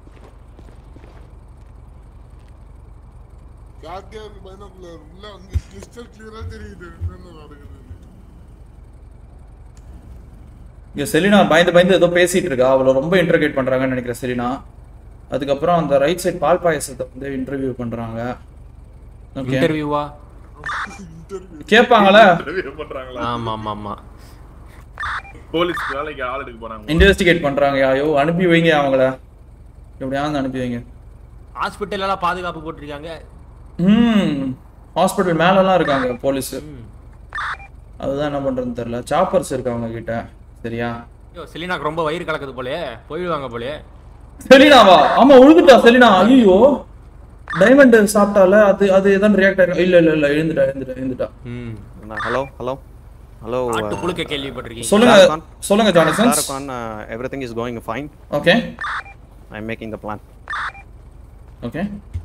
காட்டியா இருக்கு பைனாக்குலர் உள்ள வந்து கிறிஸ்டல் கிளியரா தெரியுது என்னென்ன நடக்குது இங்க செலினா பயந்து பயந்து ஏதோ பேசிட்டு இருக்கா அவளை ரொம்ப இன்டர்கேட் பண்றாங்கன்னு நினைக்கிறேன் செலினா அதுக்கப்புறம் அந்த ரைட் சைடு பால் பாயசத்தை வந்து இன்டர்வியூ பண்றாங்க Okay. இன்டர்வியூவா கேட்பாங்களா Interview பண்றாங்களா ஆமா ஆமா ஆமா போலீஸ் வேலைக்கு ஆள் எடுக்க போறாங்க இன்வெஸ்டிகேட் பண்றாங்க ஐயோ அனுப்பி வைங்க அவங்கள எப்படியாவது அனுப்பி வைங்க ஹாஸ்பிட்டல் எல்லாம் பாதுகாப்பு போட்டிருக்காங்க ம் ஹாஸ்பிட்டல் மேலலாம் இருக்காங்க போலீஸ் அதுதான் என்ன பண்றதுன்னு தெரியல சாப்பர்ஸ் இருக்கு அவங்க கிட்ட சரியா ஐயோ செலினாக்கு ரொம்ப வயிறு கலக்குது போலே போயிடுவாங்க போலே செலினாவா ஆமா உழுதுட்டா செலினா ஐயோ டைமண்ட் சாப்பிட்டால அது அது எதான் ரியாக்ட் ஆயிரும் இல்ல இல்ல இல்ல எழுந்துட்டா எழுந்துட்டா எழுந்துட்டா ஹலோ ஹலோ ஹலோ ஆட்டு புழுக்க கேள்விப்பட்டிருக்கீங்க சொல்லுங்க சொல்லுங்க ஜானசன் சாரகான் everything is going fine okay I am making the plan okay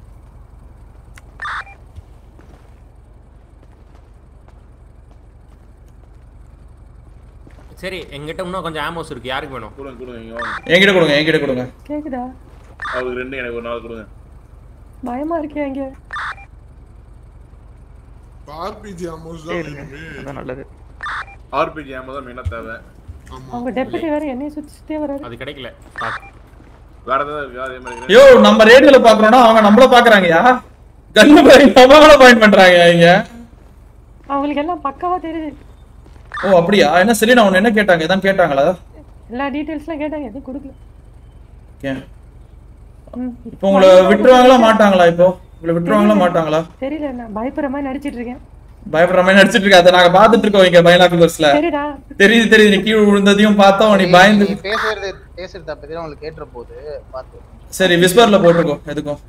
சரி எங்கிட்ட இன்னும் கொஞ்சம் ஆமோஸ் இருக்கு யாருக்கு வேணும் கொடுங்க கொடுங்க இங்க வாங்க என்கிட்ட கொடுங்க என்கிட்ட கொடுங்க கேக்குதா அவருக்கு ரெண்டு எனக்கு ஒரு நாள் கொடுங்க பயமா இருக்கே இங்க ஆர்பிஜி அமௌஸ் தான் வேணுமே அதான் நல்லது ஆர்பிஜி ஆமா தான் மெயினா தேவை அவங்க டெபுட்டி வேற என்னைய சுத்தி சுத்தியே வராரு அது கிடைக்கல வேற ஏதாவது இருக்கா அதே மாதிரி யோ நம்ம ரேடியோல பாக்குறோம்னா அவங்க நம்மள பாக்குறாங்கயா கண்ணு பாயிண்ட் நம்மள பாயிண்ட் பண்றாங்க இங்க அவங்களுக்கு எல்லாம் பக்காவா தெரியுது ஓ அப்படியா என்ன செலினா உன்ன என்ன கேட்டாங்க இதான் கேட்டாங்களா எல்லா டீடைல்ஸ்லாம் கேட்டாங்க எதுவும் கொடுக்கல ஓகே ம். இப்போ உங்களை விட்டுருவாங்களா மாட்டாங்களா இப்போ உங்களை விட்டுருவாங்களா மாட்டாங்களா தெரியல நான் பயப்படுற மாதிரி நடிச்சிட்டு இருக்கேன் பயப்படுற மாதிரி நடிச்சிட்டு இருக்க அதை நாங்க பாத்துட்டு இருக்கோம் இங்க பைனாகுலர்ஸ்ல சரிடா தெரியுது தெரியுது நீ கீழே விழுந்ததையும் பார்த்தோம் நீ பயந்து நீ பேசுறது பேசுறத பத்தி உங்களுக்கு கேட்டுற போது பாத்து சரி விஸ்பர்ல போட்டிருக்கோ எதுக்கும்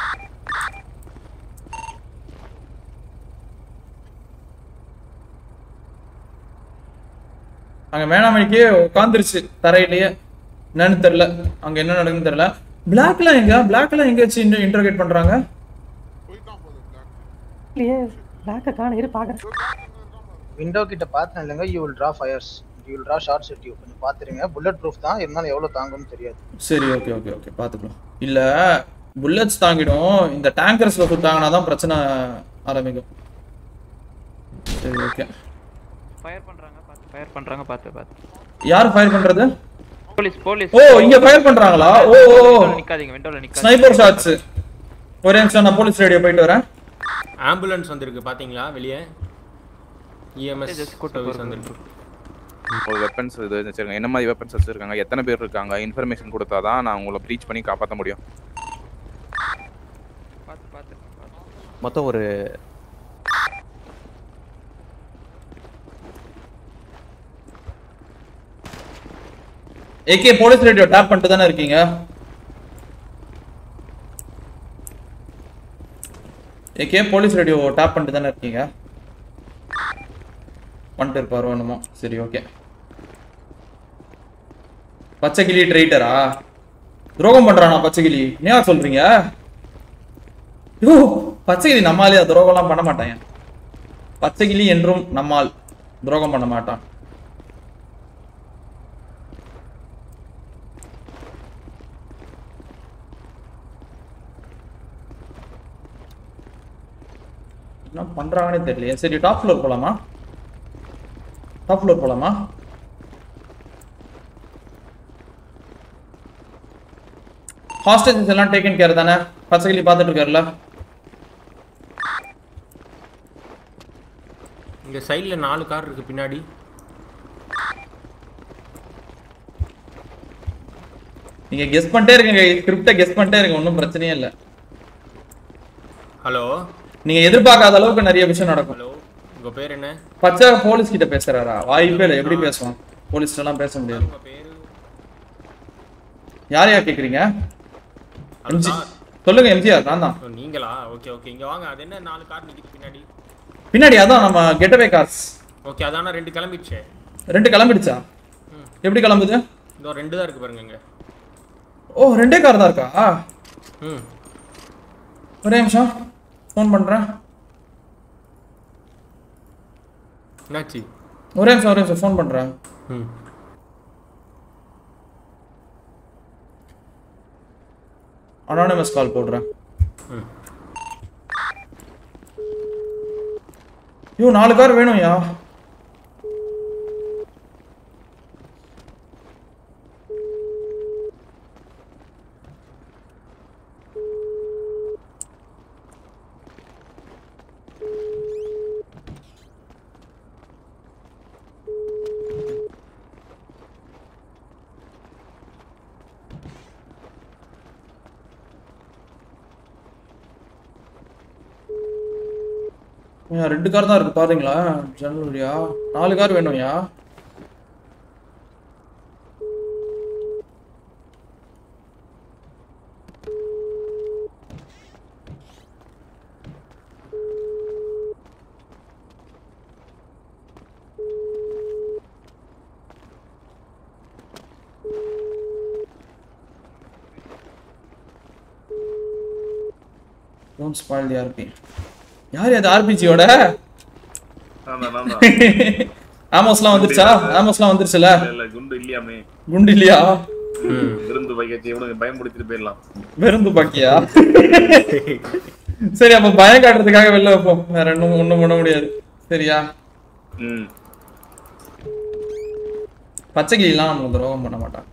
அங்க வேணாமணிக்கே உட்காந்துருச்சு தரையிலேயே என்னன்னு தெரியல அங்க என்ன நடக்குன்னு தெரியல பிளாக்லாம் எங்க பிளாக்லாம் எங்க வச்சு இன்டர்கேட் பண்றாங்க இல்லையே பேக்க காண இரு பாக்குறேன் விண்டோ கிட்ட பார்த்தேன் இல்லைங்க you will draw fires you will draw short set you கொஞ்சம் பாத்துருங்க புல்லட் ப்ரூஃப் தான் இருந்தாலும் எவ்வளவு தாங்கும்னு தெரியாது சரி ஓகே ஓகே ஓகே பாத்துக்கலாம் இல்ல புல்லட்ஸ் தாங்கிடும் இந்த டேங்கர்ஸ்ல சுத்தாங்கன்னா தான் பிரச்சனை ஆரம்பிக்கும் சரி ஓகே ஃபயர் பண்றாங்க பார்த்து ஃபயர் பண்றாங்க பார்த்து பார்த்து யார் ஃபயர் பண்றது போலீஸ் போலீஸ் ஓ இங்க ஃபயர் பண்றாங்களா ஓ ஓ விண்டோல நிக்காதீங்க விண்டோல நிக்காதீங்க ஸ்னைப்பர் ஷாட்ஸ் ஒரே நிமிஷம் நான் போலீஸ் ரேடியோ போயிட்டு வரேன் ஆம்புலன்ஸ் வந்திருக்கு பாத்தீங்களா வெளியே இஎம்எஸ் சர்வீஸ் வந்திருக்கு ஒரு வெப்பன்ஸ் இது வச்சிருக்காங்க என்ன மாதிரி வெப்பன்ஸ் வச்சிருக்காங்க எத்தனை பேர் இருக்காங்க இன்ஃபர்மேஷன் கொடுத்தா தான் நான் உங்களை ப்ரீச் பண்ணி காப்பாற்ற முடியும் பார்த்து பார்த்து மொத்தம் ஒரு ஏகே போலீஸ் ரேடியோ டேப் பண்ணிட்டு தானே இருக்கீங்க ஏகே போலீஸ் ரேடியோ டேப் பண்ணிட்டு தானே இருக்கீங்க பண்ணிட்டு இருப்பாரோ என்னமோ சரி ஓகே பச்சைக்கிளி ட்ரைட்டரா துரோகம் பண்றானா பச்சைக்கிளி என்ன சொல்றீங்க ஐயோ பச்சைக்கிளி நம்மாலே துரோகம்லாம் பண்ண மாட்டாங்க பச்சைக்கிளி என்றும் நம்மால் துரோகம் பண்ண மாட்டான் என்ன பண்றாங்கன்னே தெரியலையே சரி டாப் ஃப்ளோர் போலாமா டாப் ஃப்ளோர் போலாமா ஹாஸ்டேஜஸ் எல்லாம் டேக்கன் கேர் தானே பச்சைக்கிளி பார்த்துட்டு இருக்காருல்ல இங்க சைடுல நாலு கார் இருக்கு பின்னாடி நீங்க கெஸ் பண்ணிட்டே இருக்கீங்க ஸ்கிரிப்டை கெஸ் பண்ணிட்டே இருங்க ஒன்றும் பிரச்சனையே இல்லை ஹலோ நீங்க எதிர்பார்க்காத அளவுக்கு நிறைய விஷயம் நடக்கும் ஹலோ உங்க பேர் என்ன பச்சை போலீஸ் கிட்ட பேசுறாரா வாய்ப்பே இல்லை எப்படி பேசுவான் போலீஸ் எல்லாம் பேச முடியாது உங்க பேரு யார் யார் கேக்குறீங்க எம்ஜி சொல்லுங்க எம்ஜிஆர் நான் தான் ஓ, நீங்களா ஓகே ஓகே இங்க வாங்க அது என்ன நாலு கார் நிக்குது பின்னாடி பின்னாடி அதான் நம்ம கெட்டவே கார்ஸ் ஓகே அதான ரெண்டு கிளம்பிடுச்சே ரெண்டு கிளம்பிடுச்சா எப்படி கிளம்புது இதோ ரெண்டு தான் இருக்கு பாருங்க இங்க ஓ ரெண்டே கார் தான் இருக்கா ம் ஒரே நிமிஷம் ஃபோன் பண்றேன் என்னாச்சு ஒரே நிமிஷம் ஒரே நிமிஷம் ஃபோன் பண்றேன் ம் அனானிமஸ் கால் போடுறேன் ம் ஐயோ நாலு கார் வேணும்யா ஐயா, ரெண்டு கார் தான் இருக்கு பாருங்களா ஜன்னல்லையா நாலு கார் வேணும்யா டோன்ட் ஸ்பாயில் தி ஆர்பி யார் அது ஆர்பிஜியோட நான் தான், நான் தான். ஆமோஸ்லாம் வந்துருச்சா ஆமோஸ்லாம் வந்துருச்சுல இல்ல, இல்ல, குண்டு இல்லையாமே குண்டு இல்லையா விருந்து வைக்கச்சு இவனுக்கு பயன்படுத்திட்டு போயிடலாம் வெறுந்து பாக்கியா சரி அப்ப பயம் காட்டுறதுக்காக வெளில வைப்போம் வேற ஒண்ணும் ஒண்ணும் பண்ண முடியாது சரியா ம் பச்சைக்கிளிலாம் நமக்கு துரோகம் பண்ண மாட்டான்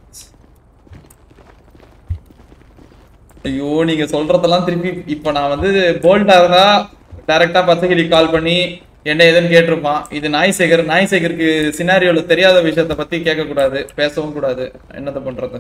ஐயோ நீங்க சொல்றதெல்லாம் திருப்பி இப்ப நான் வந்து போல்டா இருந்தா டைரக்டா பச்சைக்கிளி கால் பண்ணி என்ன ஏதுன்னு கேட்டிருப்பான் இது நாய் சேகர் நாய் சேகருக்கு சினாரியோல தெரியாத விஷயத்த பத்தி கேட்க கூடாது பேசவும் கூடாது என்னத்த பண்றது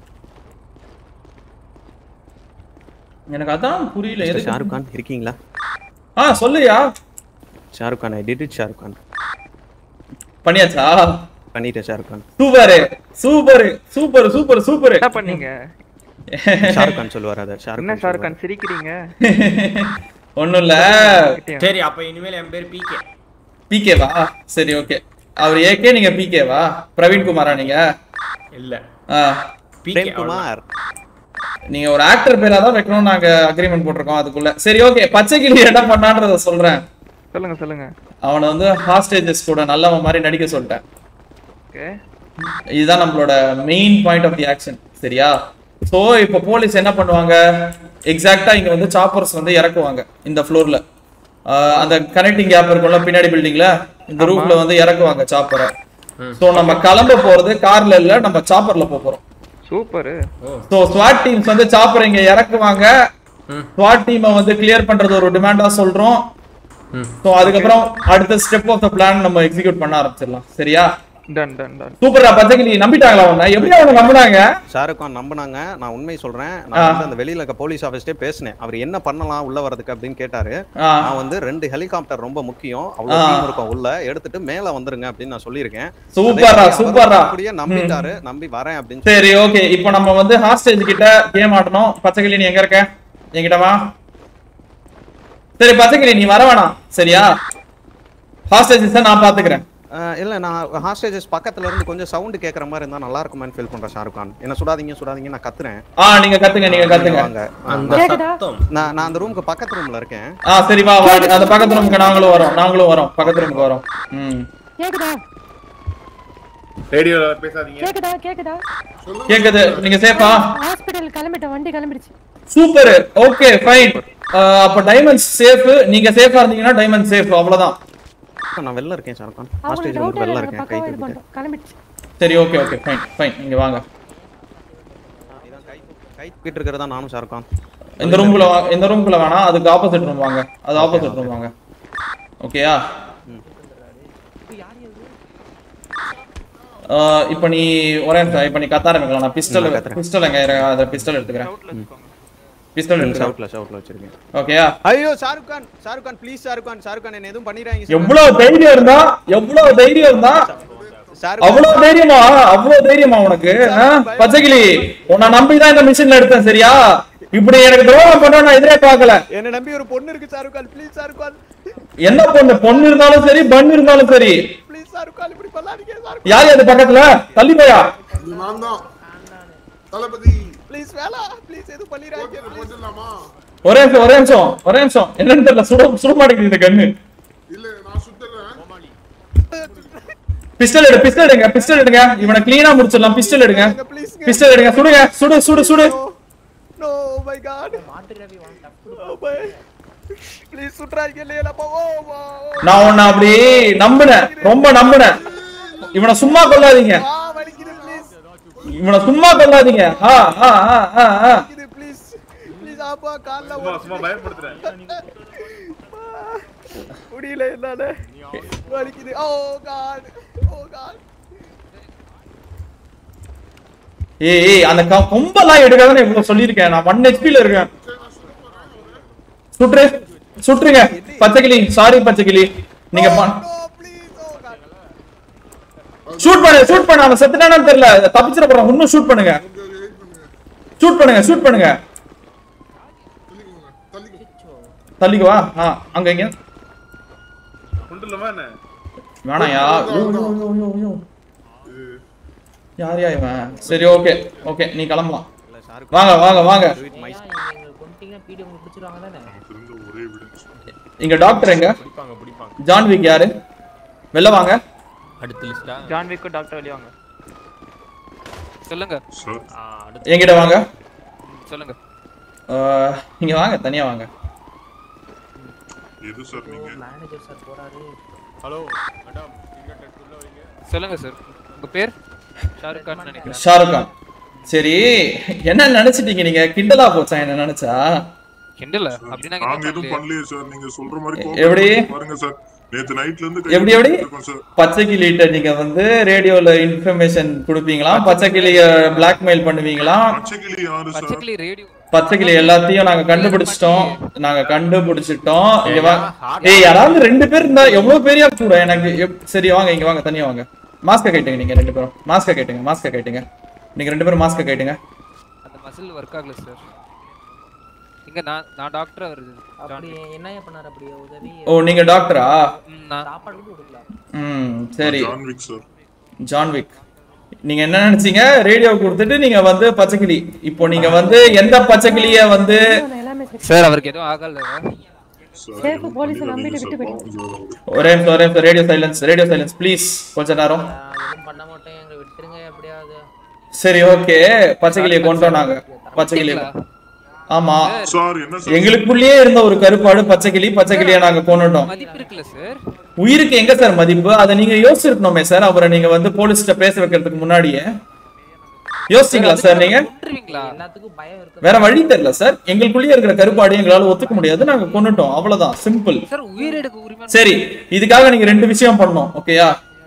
எனக்கு அதான் புரியல மிஸ்டர் எதுக்கு ஷாருக் கான் இருக்கீங்களா ஆ சொல்லுயா Shahrukh Khan I did it Shahrukh Khan பண்ணியாச்சா பண்ணிட்டேன் Shahrukh Khan super super super super super என்ன பண்ணீங்க ஷாருக் கான் சொல்லுவார் அதை ஷாருக் என்ன கான் ஷாருக் கான் சிரிக்கிறீங்க ஒண்ணும் இல்ல சரி அப்ப இனிமேல் என் பேர் பிகே பிகேவா சரி ஓகே அவர் ஏகே நீங்க பிகேவா பிரவீன் குமாரா நீங்க இல்ல ஆ பிகே குமார் நீங்க ஒரு ஆக்டர் பேரா தான் வைக்கணும்னு நாங்க அக்ரிமெண்ட் போட்டிருக்கோம் அதுக்குள்ள சரி ஓகே பச்சை கிளி என்ன பண்ணான்றத சொல்றேன் சொல்லுங்க சொல்லுங்க அவனை வந்து ஹாஸ்டேஜஸ் கூட நல்லவன் மாதிரி நடிக்க சொல்லிட்டேன் ஓகே இதுதான் நம்மளோட main point of the action சரியா சோ இப்போ போலீஸ் என்ன பண்ணுவாங்க எக்ஸாக்ட்டா இங்க வந்து சாப்பர்ஸ் வந்து இறக்குவாங்க இந்த ஃப்ளோர்ல அந்த கனெக்டிங் கேப் இருக்கும்ல பின்னாடி பில்டிங்ல இந்த ரூஃப்ல வந்து இறக்குவாங்க சாப்பரை சோ நம்ம கிளம்ப போறது கார்ல இல்ல நம்ம சாப்பர்ல போக போறோம் சூப்பர் சோ ஸ்வாட் டீம்ஸ் வந்து சாப்பர் இங்க இறக்குவாங்க ஸ்வாட் டீமை வந்து கிளியர் பண்றது ஒரு டிமாண்டா சொல்றோம் சோ அதுக்கப்புறம் அடுத்த ஸ்டெப் ஆஃப் த பிளான் நம்ம எக்ஸிக்யூட் பண்ண ஆரம்பிச்சிடலாம் சரியா டன் டன் டன் சூப்பரா பச்சைக்கிளி நம்பிட்டாங்களா உன்னை எப்படி அவங்க நம்பினாங்க ஷாருக் கான் நம்பினாங்க நான் உண்மை சொல்றேன் ஆ. நான் வந்து அந்த வெளியில இருக்க போலீஸ் ஆஃபீஸ்டே பேசினேன் அவர் என்ன பண்ணலாம் உள்ள வரதுக்கு அப்படின்னு கேட்டாரு ஆ. நான் வந்து ரெண்டு ஹெலிகாப்டர் ரொம்ப முக்கியம் அவ்வளவு ஆ. டீம் இருக்கும் உள்ள எடுத்துட்டு மேல வந்துருங்க அப்படின்னு நான் சொல்லியிருக்கேன் சூப்பரா, அதே மாதிரி சூப்பரா. அவரும் அப்படியே நம்பிட்டாரு நம்பி வரேன் அப்படின்னு சரி ஓகே இப்போ நம்ம வந்து ஹாஸ்டேஜ் கிட்ட கேம் ஆடணும் பச்சைக்கிளி நீ எங்க இருக்க என்கிட்ட வா சரி பச்சைக்கிளி நீ வர வேணாம் சரியா ஹாஸ்டேஜஸ் நான் பாத்துக்கிறேன் ஆஹ் இல்ல நான் ஹாஸ்டேஜஸ் பக்கத்துல இருந்து கொஞ்சம் சவுண்ட் கேக்குற மாதிரி இருந்தா நல்லா இருக்குமேன்னு ஃபீல் பண்றேன் ஷாருக் கான் என்ன சுடாதீங்க சுடாதீங்க நான் கத்துறேன் ஆ நீங்க கத்துங்க நீங்க கத்துங்க வாங்க அந்த கேக்குதா? சத்தம் நான் நான் அந்த ரூமுக்கு பக்கத்து ரூம்ல இருக்கேன் ஆ சரி வா வா அந்த பக்கத்து ரூமுக்கு நாங்களும் வரோம் நாங்களும் வரோம் பக்கத்து ரூமுக்கு வரோம் ம் கேக்குதா ரேடியோல பேசாதீங்க கேக்குதா கேக்குதா கேக்குது நீங்க சேஃபா ஹாஸ்பிடல் கிளம்பிட்டேன் வண்டி கிளம்பிடுச்சு சூப்பர் ஓகே ஃபைன் அப்ப டைமண்ட் சேஃப் நீங்க சேஃபா இருந்தீங்கன்னா டைமண்ட் சேஃப் அவ்வளவுதான் நான் வெளில இருக்கேன் ஷாருக் கான் அவங்களுக்கு ஹாஸ்டேஜ் டவுட் ரூமுக்கு வெளில இல்லை இருக்கேன் கை பக்காவா இது தூக்கிட்டு பண்ணிட்டோம் கிளம்பிடுச்சு சரி ஓகே ஓகே ஃபைன் ஃபைன் நீங்க வாங்க இதான் கை தூக்கி- கை தூக்கிட்டு இருக்கிறதா நானும் ஷாருக் கான் இந்த ரூம்குள்ள வா இந்த ரூம்குள்ள வேணாம் அதுக்கு ஆப்போசிட் ரூம் வாங்க அது ஆப்போசிட் ரூம் வாங்க ஓகேயா இப்போ நீ ஒரே நிமிஷம் இப்போ நீ கத்த ஆரம்பிக்கலாம் நான் பிஸ்டல் நான் கத்துறேன். பிஸ்டல் எங்க இருக்கு? அதை பிஸ்டல் எடுத்துக்கிறேன் பிஸ்டல் எடுத்து ஷவுட்ல ஷவுட்ல வச்சிருக்கேன் ஓகேயா ஐயோ ஷாருக் கான் ஷாருக் கான் ப்ளீஸ் ஷாருக் கான் ஷாருக் கான் என்ன எதுவும் பண்ணிராங்க எவ்வளவு தைரியம் இருந்தா எவ்வளவு தைரியம் இருந்தா அவ்வளவு தைரியமா அவ்வளவு தைரியமா உனக்கு ஆ? பச்சைக்கிளி உன்னை நம்பி தான் இந்த மிஷின்ல எடுத்தேன் சரியா இப்படி எனக்கு துரோகம் பண்ண நான் எதிரே பார்க்கல என்ன நம்பி ஒரு பொண்ணு இருக்கு ஷாருக் கான் ப்ளீஸ் ஷாருக் கான் என்ன பொண்ணு பொண்ணு இருந்தாலும் சரி பன் இருந்தாலும் சரி ப்ளீஸ் ஷாருக் கான் இப்படி பண்ணாதீங்க ஷாருக் யார் அது பக்கத்துல தள்ளி போயா இது நான் தான் தளபதி ப்ளீஸ் வேலா ப்ளீஸ் எதுவும் பண்ணிராங்க போட்டுடலாமா ஒரே நிமிஷம் ஒரே நிமிஷம் ஒரே நிமிஷம் என்னன்னு தெரியல சுட சுட மாட்டேங்குது இந்த கண்ணு இல்ல நான் சுட்டுறேன் பிஸ்டல் எடு பிஸ்டல் எடுங்க பிஸ்டல் எடுங்க இவனை கிளீனா முடிச்சிடலாம் பிஸ்டல் எடுங்க பிஸ்டல் எடுங்க சுடுங்க சுடு சுடு சுடு no my god oh my please சுட்றாங்க இல்லையா போ ஓ ஓ நான் உன்னை அப்படி நம்பினேன் ரொம்ப நம்பினேன் இவனை சும்மா கொல்லாதீங்க இவனை சும்மா கொல்லாதீங்க ஆ ஆ ஆ ஆ ஆ ப்ளீஸ் ப்ளீஸ் ஆப்பா கால்ல சும்மா சும்மா பயப்படுத்துறேன் முடியல என்னால வலிக்குது ஓ காட் ஓ காட் ஏய் ஏய் அந்த க- கொம்பெல்லாம் எடுக்காதன்னு இவ்வளவு சொல்லியிருக்கேன் நான் ஒன் ஹெச்பில இருக்கேன் சுற்று சுற்றுங்க பச்சைக்கிளி சாரி பச்சைக்கிளி நீங்க ஷூட் பண்ணு ஷூட் பண்ணு அவன் செத்துட்டானான்னு தெரியல தப்பிச்சிட போறான் இன்னும் ஷூட் பண்ணுங்க ஷூட் பண்ணுங்க ஷூட் பண்ணுங்க தள்ளிக்குவா ஆ அங்க இங்க கொண்டுலமா என்ன வேணாயா ஐயோ, ஐயோ, ஐயோ, ஐயோ, ஐயோ. யார் யா இவன் சரி ஓகே ஓகே நீ கிளம்பலாம் வாங்க வாங்க வாங்க இங்க டாக்டர் எங்க பிடிப்பாங்க பிடிப்பாங்க ஜான் விக் யாரு வெளில வாங்க அடுத்த லிஸ்டா ஜான் விக்கு டாக்டர் வெளியே வாங்க சொல்லுங்க என்கிட்ட வாங்க சொல்லுங்க அஹ், இங்க வாங்க தனியா வாங்க எது சார் நீங்க மேனேஜர் சார் போறாரு ஹலோ மேடம் உள்ள வைங்க சொல்லுங்க சார் உங்க பேர் ஷாருக் கான் நினைக்கிறேன் ஷாருக் கான் சரி என்ன நினைச்சிட்டீங்க நீங்க கிண்டலா போச்சா என்ன நினைச்சா கிண்டல அப்படின்னா நாங்க எதுவும் பண்ணலையே சார் நீங்க சொல்ற மாதிரி கோபம் எப்படி? பாருங்க சார் நேத்து நைட்ல இருந்து எப்படி எப்படி இருக்கோம் சார் பச்சை கிளிட்ட நீங்க வந்து ரேடியோல இன்ஃபர்மேஷன் கொடுப்பீங்களா பச்சை கிளிய பிளாக்மெயில் பண்ணுவீங்களா பச்சைக்கிளி யாரு சார் பச்சைக்கிளி ரேடியோ பச்சை கிளி எல்லாத்தையும் நாங்க கண்டுபிடிச்சிட்டோம் நாங்க கண்டுபிடிச்சிட்டோம் இங்க வா ஏய் யாராவது ரெண்டு பேர் இருந்தா எவ்வளவு பெரிய கூட எனக்கு எப்- சரி வாங்க இங்க வாங்க தனியா வாங்க மாஸ்க கேட்டுங்க நீங்க ரெண்டு பேரும் மாஸ்க கேட்டுங்க மாஸ்க கேட்டுங்க நீங்க ரெண்டு பேரும் மாஸ்க கேட்டுங்க அந்த மசில் ஒர்க் ஆகல சார் இங்க நான் நான் டாக்டர் வருது அப்படி என்ன பண்ணாரு அப்படி உதவி ஓ நீங்க டாக்டரா நான் சாப்பாடு கூட கொடுக்கல ம் சரி John Wick sir John Wick நீங்க என்ன நினைச்சீங்க ரேடியோ கொடுத்துட்டு நீங்க வந்து பச்சைக்கிளி இப்போ நீங்க வந்து எந்த பச்சைக்கிளிய வந்து எல்லாமே சரி சார் அவருக்கு எதுவும் ஆகல சேஃப் போலீஸ் நம்பிட்டு விட்டு போயிட்டு ஒரே நிமிஷம் ஒரே நிமிஷம் radio silence radio silence please கொஞ்ச நேரம் எதுவும் பண்ண மாட்டேன் எங்க விட்டுருங்க எப்படியாவது சரி ஓகே பச்சைக்கிளியை கொண்டோம் நாங்க பச்சைக்கிளியை ஆமா சார் என்ன சார் எங்களுக்குள்ளேயே இருந்த ஒரு கருப்பாடு பச்சைக்கிளி பச்சைக்கிளியை நாங்க கொண்டுட்டோம் மதிப்பு இருக்குல்ல சார் உயிருக்கு எங்க சார் மதிப்பு அதை நீங்க யோசிச்சிருக்கணுமே சார் அவரை நீங்க வந்து போலீஸ்ட்ட பேச வைக்கிறதுக்கு முன்னாடியே யோசிச்சீங்களா சார் நீங்க எல்லாத்துக்கும் பயம் இருக்கு வேற வழி தெரியல சார் எங்களுக்குள்ளேயே இருக்கிற கருப்பாடு எங்களால ஒத்துக்க முடியாது நாங்க கொண்டுட்டோம் அவ்வளவுதான் சிம்பிள் சார் உயிர் எடுக்க உரிமை சரி இதுக்காக நீங்க ரெண்டு விஷயம் பண்ணணும் ஓகேயா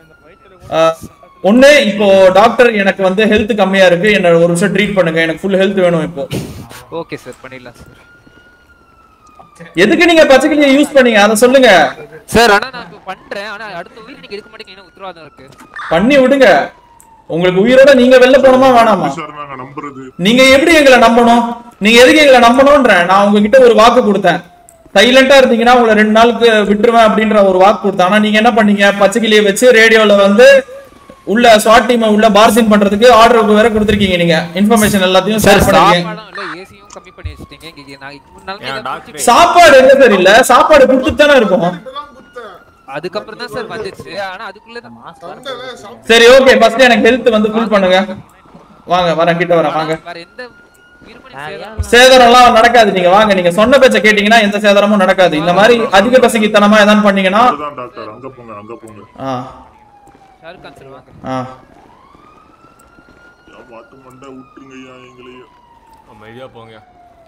ஒண்ணு இப்போ டாக்டர் எனக்கு வந்து ஹெல்த் கம்மியா இருக்கு என்ன ஒரு நிமிஷம் ட்ரீட் பண்ணுங்க எனக்கு ஃபுல் ஹெல்த் வேணும் இப்போ ஓகே சார் பண்ணிடலாம் சார் எதுக்கு நீங்க பச்சைக்கிளியை யூஸ் பண்ணீங்க அதை சொல்லுங்க சார் ஆனா நான் இப்ப பண்றேன் ஆனா அடுத்த உயிர் நீங்க எடுக்க மாட்டீங்கன்னு உத்தரவாதம் இருக்கு பண்ணி விடுங்க உங்களுக்கு உயிரோட நீங்க வெளில போகணுமா வேணாமா சார் நாங்க நம்புறது நீங்க எப்படி எங்களை நம்பணும் நீங்க எதுக்கு எங்களை நம்பணும்ன்ற நான் உங்ககிட்ட ஒரு வாக்கு கொடுத்தேன் சைலண்டா இருந்தீங்கன்னா உங்களை ரெண்டு நாளுக்கு விட்டுருவேன் அப்படின்ற ஒரு வாக்கு கொடுத்தேன் ஆனா நீங்க என்ன பண்ணீங்க பச்சைக்கிளியை வச்சு ரேடியோல வந்து உள்ள ஸ்வாட் டீமை உள்ள பார்சின் பண்றதுக்கு ஆர்டர் வேற கொடுத்துருக்கீங்க நீங்க இன்ஃபர்மேஷன் எல்லாத்தையும் சார் ஷேர் பண்ணீங்க சாப்பாடும் இல்ல ஏசியும் கம்மி பண்ணி வச்சிட்டீங்க இங்க நான் இதுக்கு முன்னாலுமே இதை குடிச்சிட்டு- சாப்பாடு எங்க சார் இல்ல சாப்பாடு கொடுத்துட்டு தானே இருக்கும் அதுக்கப்புறம் தான் சார் வந்துச்சு ஆனா அதுக்குள்ள சரி ஓகே ஃபர்ஸ்ட் எனக்கு ஹெல்த் வந்து ஃபுல் பண்ணுங்க வாங்க வரேன் கிட்ட வரேன் வாங்க வேற எந்த உயிர்மணி சேதம் சேதாரம்லாம் நடக்காது நீங்க வாங்க நீங்க சொன்ன பேச்ச கேட்டீங்கன்னா எந்த சேதாரமும் நடக்காது இந்த மாதிரி அதிக பசங்கித்தனமா ஏதாவது பண்ணீங்கன்னா அதுதான் டாக்டர் அங்க போங்க அங்க போங்க ஆ ஷாருக் கான் சார் வாங்க ஆ ஏன் வாட்டு மண்டை விட்டுருங்க ஐயா எங்களையும் அமைதியா போங்க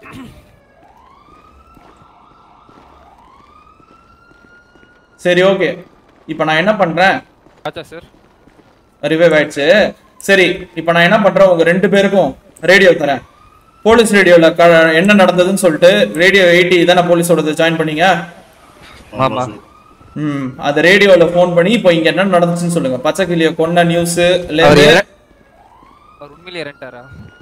சரி ஓகே இப்போ நான் என்ன பண்றேன் ஆச்சா சார் ரிவைவ் ஆயிடுச்சு சரி இப்போ நான் என்ன பண்றேன் உங்க ரெண்டு பேருக்கும் ரேடியோ தரேன் போலீஸ் ரேடியோல என்ன நடந்ததுன்னு சொல்லிட்டு ரேடியோ எயிட்டி தானே போலீஸோடது ஜாயின் பண்ணீங்க ஆமா ம் அந்த ரேடியோல ஃபோன் பண்ணி இப்போ இங்க என்ன நடந்துச்சுன்னு சொல்லுங்க பச்சை கிளிய கொன்ன நியூஸ் இல்ல அவர் இற- அவர் உண்மையிலே இறண்டாரா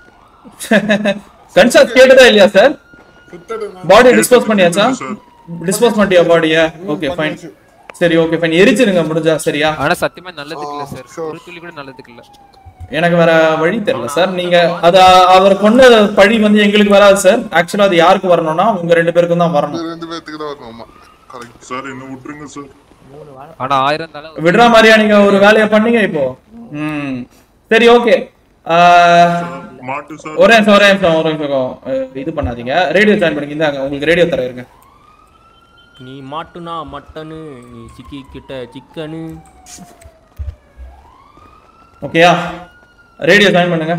கன்சாத் கேட்டதா இல்லையா சார் பாடி டிஸ்போஸ் பண்ணியாச்சா டிஸ்போஸ் பண்ணிட்டியா பாடிய ஓகே ஃபைன் சரி ஓகே ஃபைன் எரிச்சிருங்க முடிஞ்சா சரியா ஆனா சத்தியமா நல்லதுக்கு இல்ல சார் ஒரு துளி கூட நல்லதுக்கு இல்ல எனக்கு வேற வழி தெரியல சார் நீங்க அது அவர் கொன்ன பழி வந்து எங்களுக்கு வராது சார் ஆக்சுவலா அது யாருக்கு வரணும்னா உங்க ரெண்டு பேருக்கும் தான் வரணும் ரெண்டு பேத்துக்கு தான் வரணும் ஆமா கரெக்ட் சார் என்ன விட்டுருங்க சார் ஆனா ஆயிரம் தலை விடுற மாதிரியா நீங்க ஒரு வேலையை பண்ணீங்க இப்போ ம் சரி ஓகே மாட்டு சார் ஒரே நிமிஷம் ஒரே நிமிஷம் ஒரு நிமிஷம் அஹ், இது பண்ணாதீங்க ரேடியோ ஜாயின் பண்ணிங்க இந்தாங்க உங்களுக்கு ரேடியோ தர இருங்க நீ மாட்டுனா மட்டனு நீ சிக்கி கிட்ட சிக்கனு ஓகேயா ரேடியோ ஜாயின் பண்ணுங்க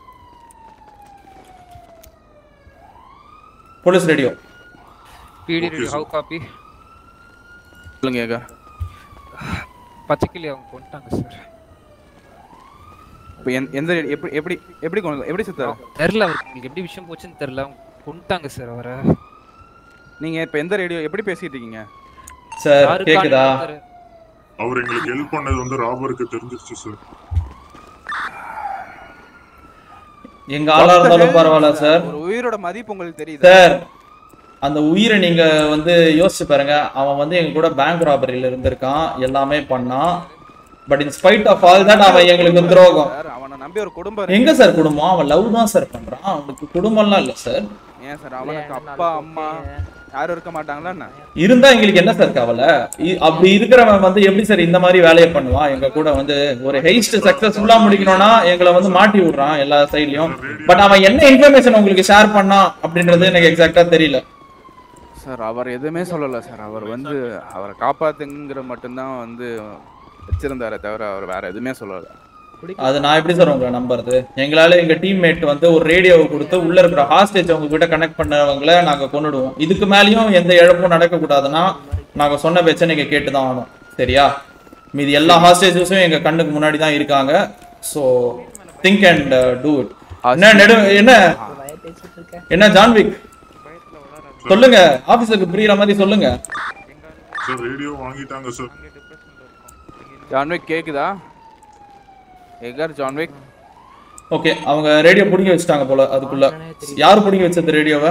போலீஸ் ரேடியோ பிடி ரெடி ஹவு காப்பி சொல்லுங்க ஏகா பச்சைக்கிளி அவங்க கொண்டாங்க சார் இப்போ எந்த எந்த எப்படி எப்படி எப்படி கொண்டு எப்படி சுத்தாரு தெரியல அவருக்கு உங்களுக்கு எப்படி விஷயம் போச்சுன்னு தெரியல அவங்க கொண்டாங்க சார் அவரை நீங்க இப்போ எந்த ரேடியோ எப்படி பேசிட்டு இருக்கீங்க சார் யாரு கேக்குதா கால் பண்ணாரு? அவர் எங்களுக்கு ஹெல்ப் பண்ணது வந்து ராபருக்கு தெரிஞ்சிருச்சு சார் எங்க ஆளா இருந்தாலும் பரவாயில்ல சார் ஒரு உயிரோட மதிப்பு உங்களுக்கு தெரியுது சார் அந்த உயிரை நீங்க வந்து யோசிச்சு பாருங்க அவன் வந்து எங்க கூட பேங்க் ராபரியில இருந்திருக்கான் எல்லாமே பண்ணான் but in spite of all that அவன் எங்களுக்கு துரோகம் சார் அவனை நம்பி ஒரு குடும்பம் எங்க சார் குடும்பம் அவன் லவ் தான் சார் பண்றான் அவனுக்கு குடும்பம்லாம் இல்ல சார் ஏன் சார் அவனுக்கு அப்பா அம்மா யாரும் இருக்க மாட்டாங்களா என்ன இருந்தா எங்களுக்கு என்ன சார் கவலை இ- அப்படி இருக்கிறவன் வந்து எப்படி சார் இந்த மாதிரி வேலையை பண்ணுவான் எங்க கூட வந்து ஒரு ஹெய்ஸ்ட் சக்சஸ்ஃபுல்லா முடிக்கணும்னா எங்களை வந்து மாட்டி விடுறான் எல்லா சைட்லயும் பட் அவன் என்ன இன்ஃபர்மேஷன் உங்களுக்கு ஷேர் பண்ணான் அப்படின்றது எனக்கு எக்ஸாக்டா தெரியல சார் அவர் எதுவுமே சொல்லல சார் அவர் வந்து அவரை காப்பாத்துங்கிற மட்டும்தான் வந்து வச்சிருந்தாரே தவிர அவர் வேற எதுவுமே சொல்லல அது நான் எப்படி சார் உங்களை நம்புறது எங்களால எங்க டீம்மேட் வந்து ஒரு ரேடியோவை கொடுத்து உள்ள இருக்கிற ஹாஸ்டேஜ் அவங்க கிட்ட கனெக்ட் பண்ணவங்கள நாங்க கொன்னுடுவோம் இதுக்கு மேலயும் எந்த இழப்பும் நடக்க கூடாதுன்னா நாங்க சொன்ன பேச்சை நீங்க கேட்டுதான் ஆகணும் சரியா மீதி எல்லா ஹாஸ்டேஜஸும் எங்க கண்ணுக்கு முன்னாடி தான் இருக்காங்க so think and do it என்ன நெடு என்ன என்ன ஜான்விக் சொல்லுங்க ஆபீஸருக்கு புரியுற மாதிரி சொல்லுங்க சார் ரேடியோ வாங்கிட்டாங்க சார் ஜான்விக் கேக்குதா எகர் ஜான்விக் ஓகே அவங்க ரேடியோ புடிங்கி வச்சுட்டாங்க போல அதுக்குள்ள யார் புடிங்கி வச்சது ரேடியோவை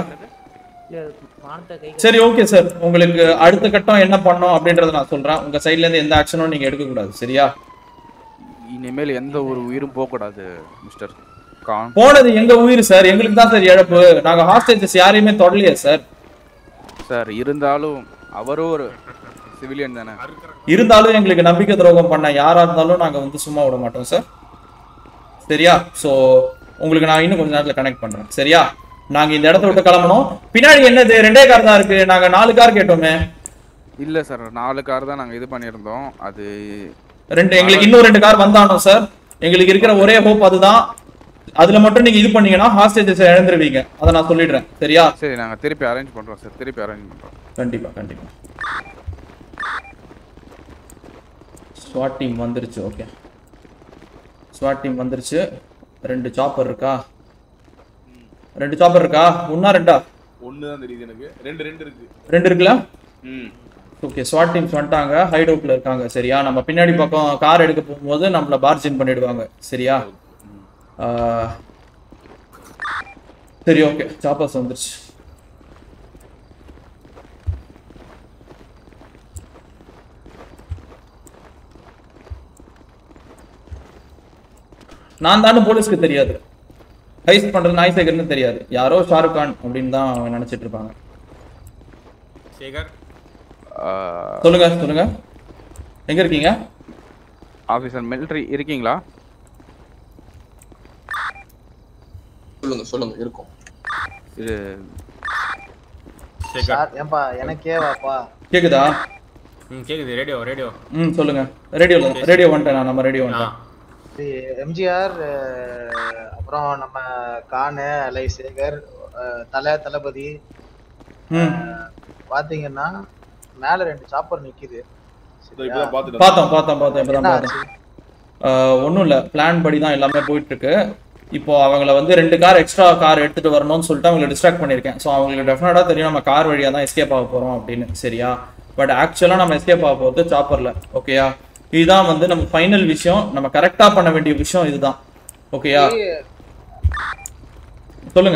சரி ஓகே சார் உங்களுக்கு அடுத்த கட்டம் என்ன பண்ணோம் அப்படின்றத நான் சொல்றேன் உங்க சைடுல இருந்து எந்த ஆக்ஷனும் நீங்க எடுக்க கூடாது சரியா இனிமேல் எந்த ஒரு உயிரும் போகக்கூடாது மிஸ்டர் கான் போனது எங்க உயிர் சார் எங்களுக்கு தான் சார் இழப்பு நாங்க ஹாஸ்டேஜஸ் யாரையுமே தொடலையே சார் சார் இருந்தாலும் அவரும் ஒரு சிவிலியன் தானே இருந்தாலும் எங்களுக்கு நம்பிக்கை துரோகம் பண்ண யாரா இருந்தாலும் நாங்க வந்து சும்மா விட மாட்டோம் சார் சரியா சோ உங்களுக்கு நான் இன்னும் கொஞ்ச நேரத்துல கனெக்ட் பண்றேன் சரியா நாங்க இந்த இடத்த விட்டு கிளம்பணும் பின்னாடி என்னது ரெண்டே கார் தான் இருக்கு நாங்க நாலு கார் கேட்டோமே இல்ல சார் நாலு கார் தான் நாங்க இது பண்ணியிருந்தோம் அது ரெண்டு எங்களுக்கு இன்னும் ரெண்டு கார் வந்தானோம் சார் எங்களுக்கு இருக்கிற ஒரே ஹோப் அதுதான் அதுல மட்டும் நீங்க இது பண்ணீங்கன்னா ஹாஸ்டேஜஸ் இழந்துருவீங்க அதை நான் சொல்லிடுறேன் சரியா சரி நாங்க திருப்பி அரேஞ்ச் பண்றோம் சார் திருப்பி அரேஞ்ச் பண்றோம் கண்டிப்பா கண்டிப்பா ஸ்வாட் டீம் வந்துருச்சு ஓகே ஸ்வாட் டீம் வந்துருச்சு ரெண்டு சாப்பர் இருக்கா ரெண்டு சாப்பர் இருக்கா ஒன்னா ரெண்டா ஒன்னு தான் தெரியுது எனக்கு ரெண்டு ரெண்டு இருக்கு ரெண்டு இருக்குல்ல ம் ஓகே ஸ்வாட் டீம்ஸ் வந்துட்டாங்க ஹைட் அவுட்ல இருக்காங்க சரியா நம்ம பின்னாடி பக்கம் கார் எடுக்க போகும்போது நம்மள பார்ஜின் பண்ணிடுவாங்க சரியா ஆஹ், சரி ஓகே சாப்பர்ஸ் வந்துருச்சு நான் தானே போலீஸ்க்கு தெரியாது ஹைஸ்ட் பண்றது நாய் சேகர்னு தெரியாது யாரோ ஷாருக் கான் அப்படின்னு தான் அவங்க நினைச்சிட்டு இருப்பாங்க சேகர் சொல்லுங்க சொல்லுங்க எங்க இருக்கீங்க ஆஃபீஸர் மிலிட்ரி இருக்கீங்களா சொல்லுங்க சொல்லுங்க இருக்கும் இது சார் ஏன்பா எனக்கே வாப்பா கேக்குதா ம் கேக்குது ரேடியோ ரேடியோ ம் சொல்லுங்க ரேடியோல ரேடியோ வந்துட்டேன் நான் நம்ம ரேடியோ வந்துட்டேன் எம்ஜிஆர் அப்புறம் நம்ம கானு அலை சேகர் அஹ், தலை தளபதி ம் பாத்தீங்கன்னா மேல ரெண்டு சாப்பர் நிக்குது சரியா? பார்த்தோம் பார்த்தோம் பார்த்தோம் இப்பதான் என்ன பார்த்தோம் ஒன்றும் இல்லை பிளான் படி தான் எல்லாமே போயிட்டு இருக்கு இப்போ அவங்கள வந்து ரெண்டு கார் எக்ஸ்ட்ரா கார் எடுத்துட்டு வரணும்னு சொல்லிட்டு அவங்களை டிஸ்ட்ராக்ட் பண்ணியிருக்கேன் ஸோ அவங்களுக்கு டெஃபினட்டாக தெரியும் நம்ம கார் வழியாக தான் எஸ்கேப் ஆக போகிறோம் அப்படின்னு சரியா பட் ஆக்சுவலாக நம்ம எஸ்கேப் ஆக போகிறது சாப்பரில் ஓகேயா இதுதான் வந்து நம்ம ஃபைனல் விஷயம் நம்ம கரெக்டாக பண்ண வேண்டிய விஷயம் இதுதான் ஓகேயா சொல்லுங்க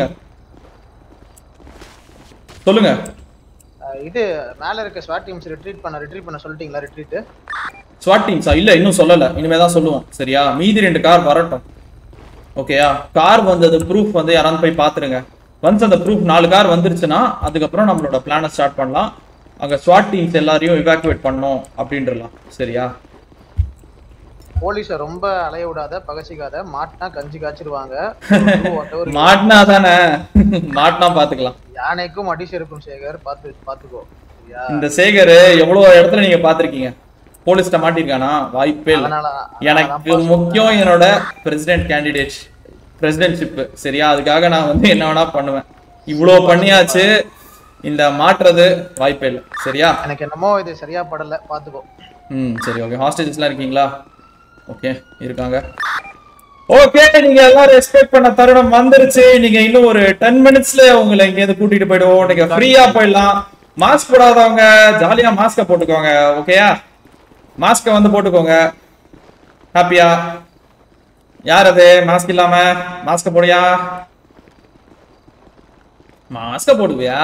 சொல்லுங்க அஹ் இது மேல இருக்க ஸ்வாட் டீம்ஸ் ரிட்ரீட் பண்ண ரிட்ரீட் பண்ண சொல்லிட்டீங்களா ரிட்ரீட் ஸ்வாட் டீம்ஸா இல்ல இன்னும் சொல்லல இனிமே தான் சொல்லுவோம் சரியா மீதி ரெண்டு கார் வரட்டும் ஓகேயா கார் வந்தது ப்ரூஃப் வந்து யாராவது போய் பாத்துருங்க ஒன்ஸ் அந்த ப்ரூஃப் நாலு கார் வந்துருச்சுன்னா அதுக்கப்புறம் நம்மளோட பிளானை ஸ்டார்ட் பண்ணலாம் அங்க ஸ்வாட் டீம்ஸ் எல்லாரையும் இவாக்குவேட் பண்ணோம் அப்படின்றலாம் சரியா போலீஸ ரொம்ப அலைய விடாத பகச்சிக்காத மாட்டினா கஞ்சி காய்ச்சிருவாங்க whatever. மாட்டினா தானே மாட்டினா பாத்துக்கலாம் யானைக்கும் அடி செருக்கும் சேகர் பார்த்து பார்த்துக்கோ சரியா? இந்த சேகர் எவ்வளவு இடத்துல நீங்க பாத்திருக்கீங்க போலீஸ்ட மாட்டிருக்கானா வாய்ப்பே இல்லை அதனால- எனக்கு முக்கியம் என்னோட பிரசிடென்ட் கேண்டிடேட் பிரசிடென்ட்ஷிப் சரியா அதுக்காக நான் வந்து என்ன வேணா பண்ணுவேன் இவ்வளோ பண்ணியாச்சு இந்த மாற்றுறது வாய்ப்பே இல்லை சரியா எனக்கு என்னமோ இது சரியா படல பாத்துக்கோ ம் சரி ஓகே ஹாஸ்டேஜஸ்லாம் இருக்கீங்களா ஓகே இருக்காங்க ஓகே நீங்க எல்லாரும் எக்ஸ்பெக்ட் பண்ண தருணம் வந்துருச்சு நீங்க இன்னும் ஒரு டென் மினிட்ஸ்ல உங்களை இங்கேருந்து கூட்டிட்டு போயிடுவோம் நீங்க ஃப்ரீயா போயிடலாம் மாஸ்க் போடாதவங்க ஜாலியா மாஸ்க போட்டுக்கோங்க ஓகேயா மாஸ்க வந்து போட்டுக்கோங்க ஹாப்பியா யார் அது மாஸ்க் இல்லாம மாஸ்க போடியா மாஸ்க போடுவியா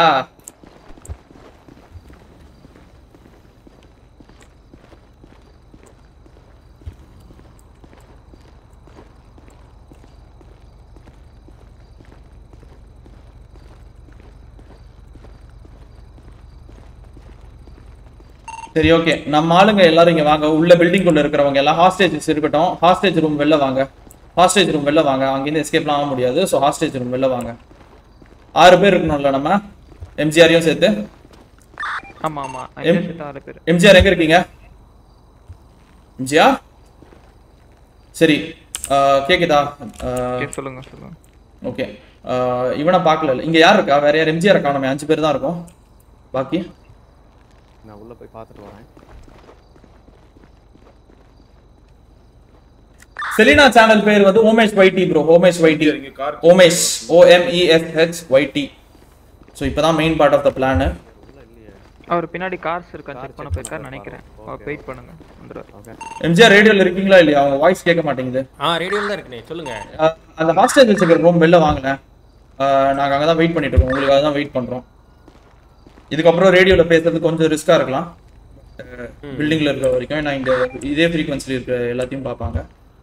சரி ஓகே நம்ம ஆளுங்க எல்லாரும் இங்க வாங்க உள்ள பில்டிங் குள்ள இருக்கிறவங்க எல்லாம் ஹாஸ்டேஜஸ் இருக்கட்டும் ஹாஸ்டேஜ் ரூம் வெளில வாங்க ஹாஸ்டேஜ் ரூம் வெளில வாங்க அங்கேருந்து எஸ்கேப்லாம் ஆக முடியாது ஸோ ஹாஸ்டேஜ் ரூம் வெளில வாங்க ஆறு பேர் இருக்கணும்ல நம்ம எம்ஜிஆரையும் சேர்த்து ஆமா ஆமா எம்- ஐயா செட் ஆறு பேர் எம்ஜிஆர் எங்க இருக்கீங்க எம்ஜிஆர் சரி ஆஹ் கேக்குதா Okay, சொல்லுங்க சொல்லுங்க ஓகே இவனை பார்க்கல இங்க யார் இருக்கா வேற யார் எம்ஜிஆர் காணுமே அஞ்சு பேர் தான் இருக்கும் பாக்கி நான் உள்ள போய் பார்த்துட்டு வரேன் செலினா சேனல் பேர் வந்து Omesh YT bro Omesh YT Omesh O M E S H YT so இப்போதான் main part of the plan அவர் பின்னாடி கார்ஸ் இருக்கா செக் பண்ண போயிருக்காரு நினைக்கிறேன் வெயிட் பண்ணுங்க வந்துருவாரு எம்ஜிஆர் ரேடியோல இருக்கீங்களா இல்லையா அவங்க வாய்ஸ் கேட்க மாட்டேங்குது ஆ ரேடியோல தான் இருக்குண்ணே சொல்லுங்க அஹ், அந்த ஹாஸ்டேஜ் வச்சுக்கிற ரூம் வெளில வாங்கினேன் நாங்கள் அங்கே தான் வெயிட் பண்ணிட்டு இருக்கோம் உங்களுக்காக தான் வெயிட் பண்ணுறோம் இதுக்கப்புறம் ரேடியோவில் பேசுறது கொஞ்சம் ரிஸ்க்காக இருக்கலாம் பில்டிங்கில் இருக்கிற வரைக்கும் நான் இங்கே இதே ஃப்ரீக்வன்சியில் இருக்கிற எல்லாத்தையும் பார்ப்பாங்க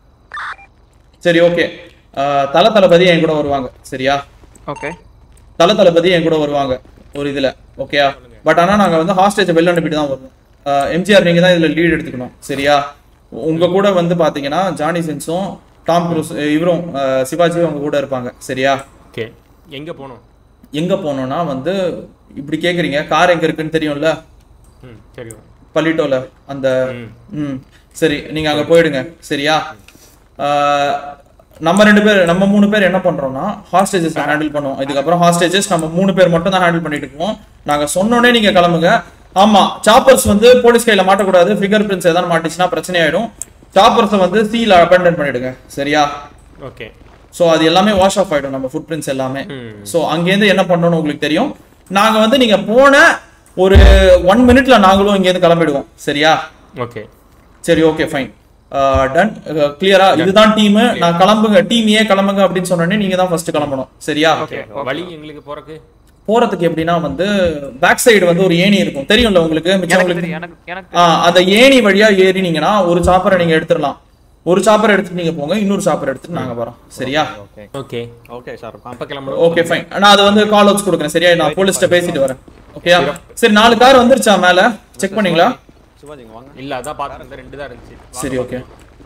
சரி ஓகே தல தளபதி என் கூட வருவாங்க சரியா ஓகே தல தளபதி என் கூட வருவாங்க ஒரு இதில் ஓகேயா பட் ஆனால் நாங்கள் வந்து ஹாஸ்டேஜை வெளில அனுப்பிட்டு தான் வருவோம் எம்ஜிஆர் நீங்கள் தான் இதில் லீட் எடுத்துக்கணும் சரியா உங்கள் கூட வந்து பார்த்தீங்கன்னா ஜானி சென்ஸும் டாம் க்ரூஸ் இவரும் அஹ், சிவாஜியும் அவங்க கூட இருப்பாங்க சரியா ஓகே எங்க போகணும் எங்கே போகணுன்னா வந்து இப்படி கேட்குறீங்க கார் எங்கே இருக்குன்னு தெரியும்ல ம் சரி பள்ளிட்டோல அந்த ம் சரி நீங்கள் அங்கே போயிடுங்க சரியா ஆஹ், நம்ம ரெண்டு பேர் நம்ம மூணு பேர் என்ன பண்றோம்னா ஹாஸ்டேஜஸ் ஹேண்டில் பண்ணுவோம் இதுக்கப்புறம் ஹாஸ்டேஜஸ் நம்ம மூணு பேர் மட்டும் தான் ஹேண்டில் பண்ணிட்டு இருக்கோம் நாங்க சொன்னோடனே நீங்க கிளம்புங்க ஆமா சாப்பர்ஸ் வந்து போலீஸ் கையில மாட்டக்கூடாது ஃபிங்கர் பிரிண்ட்ஸ் ஏதாவது மாட்டிச்சுன்னா பிரச்சனை ஆயிடும் சாப்பர்ஸை வந்து சீல அபேண்டன் பண்ணிடுங்க சரியா ஓகே ஸோ அது எல்லாமே வாஷ் ஆஃப் ஆயிடும் நம்ம ஃபுட் பிரிண்ட்ஸ் எல்லாமே ஸோ அங்கேருந்து என்ன பண்ணணும்னு உங்களுக்கு தெரியும் நாங்க வந்து நீங்க போன ஒரு ஒன் மினிட்ல நாங்களும் இங்கேருந்து கிளம்பிடுவோம் சரியா ஓகே சரி ஓகே ஃபைன் டன் கிளியரா இதுதான் டீம் நான் கிளம்புங்க டீம் ஏ கிளம்புங்க அப்படின்னு சொன்னோடனே நீங்க தான் ஃபர்ஸ்ட் கிளம்பணும் சரியா வழி எங்களுக்கு போறக்கு போறதுக்கு எப்படின்னா வந்து பேக் சைடு வந்து ஒரு ஏணி இருக்கும் தெரியும்ல உங்களுக்கு மிச்சம் எனக்கு உங்களுக்கு தெரியும், எனக்கு- எனக்கு ஆ, அந்த ஏணி வழியா ஏறினீங்கன்னா ஒரு சாப்பரை நீங்க எடுத்துடலாம் ஒரு சாப்பரை எடுத்துட்டு நீங்க போங்க இன்னொரு சாப்பரை எடுத்துட்டு நாங்க வரோம் சரியா ஓகே ஓகே சார் அப்ப கிளம்பணும் ஓகே ஃபைன் நான் அது வந்து கால் அவுட்ஸ் கொடுக்குறேன் சரியா நான் போலீஸ்ட்ட பேசிட்டு வரேன் ஓகேயா சரி நாலு கார் வந்துருச்சா மேல செக் பண்ணீங்களா சிவாஜி இங்க வாங்க இல்ல அதான் பாத்துருந்தேன் ரெண்டு தான் இருந்துச்சு சரி ஓகே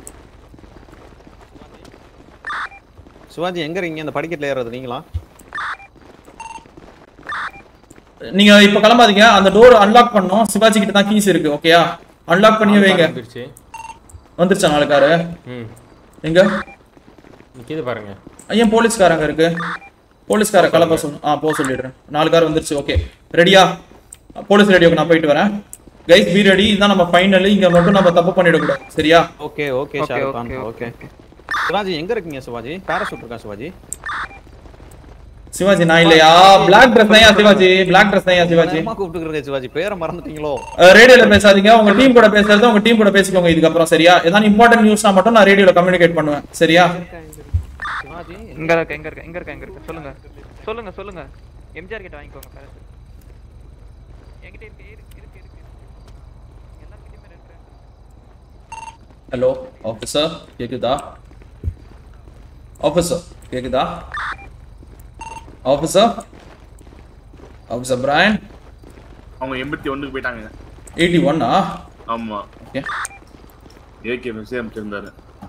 சிவாஜி எங்க இருக்கீங்க அந்த படிக்கட்டுல ஏறது நீங்களா நீங்க இப்ப கிளம்பாதீங்க அந்த டோர் அன்லாக் பண்ணோம் சிவாஜி கிட்ட தான் கீஸ் இருக்கு ஓகேயா அன்லாக் பண்ணி வைங்க வந்துருச்சு வந்துருச்சா நாலு காரு ம் எங்க நிக்கிது பாருங்க ஏன் போலீஸ்காரங்க இருக்கு போலீஸ்கார கிளம்ப சொல்லு ஆ போக சொல்லிடுறேன் நாலு கார் வந்துருச்சு ஓகே ரெடியா போலீஸ் ரெடியோக்கு நான் போயிட்டு வரேன் கைஸ் பி ரெடி இதான் நம்ம ஃபைனல் இங்க மட்டும் நம்ம தப்பு பண்ணிடக்கூடாது சரியா okay okay Okay, Shahrukh Khan okay, okay Shivaji எங்க இருக்கீங்க சிவாஜி பேராசூட் இருக்கா சிவாஜி சிவாஜி நான் இல்லையா பிளாக் ட்ரெஸ் தான் சிவாஜி பிளாக் ட்ரெஸ் தான் சிவாஜி நேரமா கூப்பிட்டுக்கிறேன் சிவாஜி பேரை மறந்துட்டீங்களோ ரேடியோல பேசாதீங்க உங்க டீம் கூட பேசுறது உங்க டீம் கூட பேசிக்கோங்க இதுக்கப்புறம் சரியா ஏதாவது இம்பார்ட்டன்ட் நியூஸ்னா மட்டும் நான் ரேடியோல கம்யூனிகேட் பண்ணுவேன் சரியா சிவாஜி இங்க இருக்க எங்க இருக்க எங்க இருக்க எங்க இருக்க சொல்லுங்க சொல்லுங்க சொல்லுங்க எம்ஜிஆர் கிட்ட வாங்கிக்கோங்க பேரஸ் என்கிட்ட இருக்கு இருக்கு இருக்கு இருக்கு எல்லார்கிட்டயுமே ரெண்டு ரெண்டு ஹலோ ஆஃபீஸர் கேக்குதா ஆஃபீஸர் கேக்குதா ஆஃபீஸர் ஆஃபீஸர் பிராயன் அவங்க எண்பத்தி ஒண்ணுக்கு போயிட்டாங்க எயிட்டி ஒன்னா ஆமா ஓகே ஏகே மெசேஜ் அமைச்சிருந்தாரு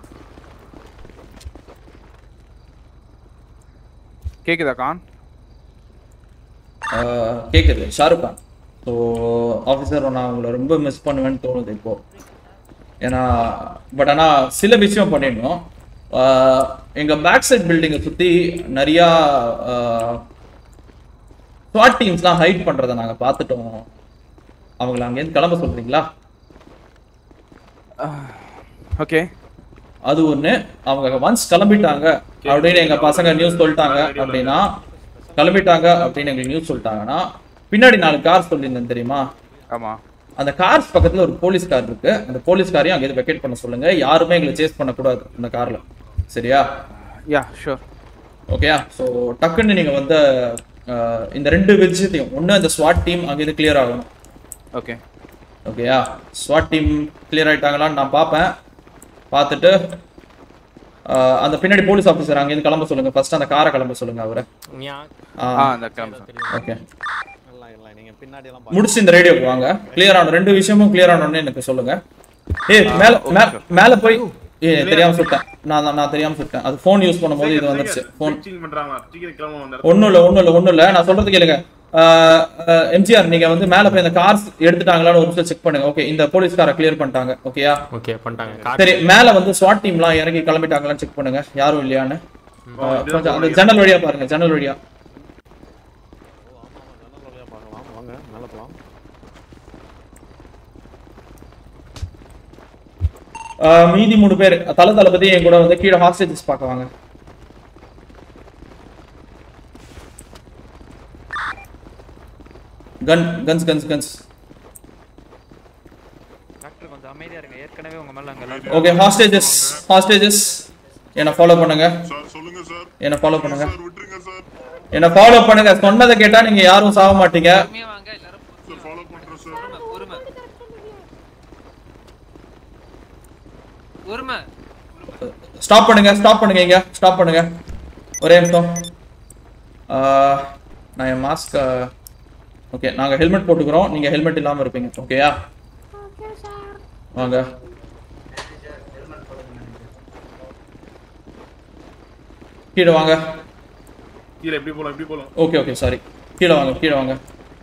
கேக்குதா கான் கேக்குது ஷாருக் கான் ஸோ ஆஃபீஸர் நான் உங்களை ரொம்ப மிஸ் பண்ணுவேன்னு தோணுது இப்போ ஏன்னா பட் ஆனால் சில விஷயம் பண்ணிடணும் ஆஹ் எங்க பேக் சைட் பில்டிங்கை சுற்றி நிறையா ஸ்வாட் டீம்ஸ்லாம் ஹைட் பண்ணுறதை நாங்கள் பார்த்துட்டோம் அவங்கள அங்கேருந்து கிளம்ப சொல்றீங்களா ஓகே அது ஒண்ணு அவங்க ஒன்ஸ் கிளம்பிட்டாங்க அப்படின்னு எங்க பசங்க நியூஸ் சொல்லிட்டாங்க அப்படின்னா கிளம்பிட்டாங்க அப்படின்னு எங்களுக்கு நியூஸ் சொல்லிட்டாங்கன்னா பின்னாடி நாலு கார் சொல்லியிருந்தேன் தெரியுமா ஆமா அந்த கார்ஸ் பக்கத்துல ஒரு போலீஸ் கார் இருக்கு அந்த போலீஸ் காரையும் அங்கே வெக்கேட் பண்ண சொல்லுங்க யாருமே எங்களை சேஸ் பண்ணக்கூடாது அந்த கார்ல சரியா யா ஷூர் ஓகேயா ஸோ டக்குன்னு நீங்க வந்து அஹ், இந்த ரெண்டு விஷயத்தையும் ஒண்ணு அந்த ஸ்வாட் டீம் அங்கேருந்து கிளியர் ஆகணும் ஓகே ஓகேயா ஸ்வாட் டீம் கிளியர் ஆயிட்டாங்களான்னு நான் பார்ப்பேன் பார்த்துட்டு ஆஹ், அந்த பின்னாடி போலீஸ் ஆஃபீஸர் அங்கேருந்து கிளம்ப சொல்லுங்க ஃபர்ஸ்ட் அந்த காரை கிளம்ப சொல்லுங்க அவரை ஆ அந்த கிளம்பு ஓகே இல்ல இல்ல நீங்க பின்னாடி எல்லாம் முடிச்சு இந்த ரேடியோக்கு வாங்க கிளியர் ஆன ரெண்டு விஷயமும் கிளியர் ஆனோடனே எனக்கு சொல்லுங்க ஏய் மேல மே- மேல போய் ஏ தெரியாம சொல்லிட்டேன் நான் நான் நான் தெரியாம சொல்லிட்டேன் அது ஃபோன் யூஸ் பண்ணும்போது இது வந்துருச்சு ஃபோன் Switching பண்றாங்க சீக்கிரம் கிளம்ப வந்தாரு ஒண்ணும் இல்ல ஒண்ணும் இல்ல ஒண்ணும் இல்ல நான் சொல்றது கேளுங்க எம்ஜிஆர் நீங்க வந்து மேல போய் அந்த கார்ஸ் எடுத்துட்டாங்களான்னு ஒரு நிமிஷம் செக் பண்ணுங்க ஓகே இந்த போலீஸ் காரை கிளியர் பண்ணிட்டாங்க ஓகேயா ஓகே பண்ணிட்டாங்க சரி மேல வந்து ஸ்வாட் டீம்லாம் இறங்கி கிளம்பிட்டாங்களான்னு செக் பண்ணுங்க யாரும் இல்லையான்னு அஹ், கொஞ்சம் அந்த ஜன்னல் வழியா பாருங்க ஜன்னல் வழியா பார்க்கலாம் வாங்க மேல போலாம் அஹ், மீதி மூணு பேர் தல தளபதி என் கூட வந்து கீழே ஹாஸ்டேஜஸ் பார்க்க வாங்க gun guns guns guns doctor கொஞ்சம் அமைதியா இருங்க ஏற்கனவே உங்க மேல அங்க எல்லாரும் ஓகே ஹாஸ்டேஜஸ் ஹாஸ்டேஜஸ் என்ன ஃபாலோ பண்ணுங்க சொல்லுங்க சார் என்ன ஃபாலோ பண்ணுங்க விட்டுருங்க சார் என்ன ஃபாலோ பண்ணுங்க சொன்னதை கேட்டா நீங்க யாரும் சாக மாட்டீங்க சார் ஃபாலோ பண்றேன் சார் பொறுமை பொறுமை ஸ்டாப் பண்ணுங்க ஸ்டாப் பண்ணுங்க இங்க ஸ்டாப் பண்ணுங்க ஒரே நிமிஷம் ஆஹ், நான் என் மாஸ்க் ஓகே நாங்க ஹெல்மெட் போட்டுக்கிறோம் நீங்க ஹெல்மெட் இல்லாம இருப்பீங்க ஓகேயா வாங்க கீழே வாங்க கீழே எப்படி போலாம் எப்படி போலாம் ஓகே ஓகே சாரி கீழே வாங்க கீழே வாங்க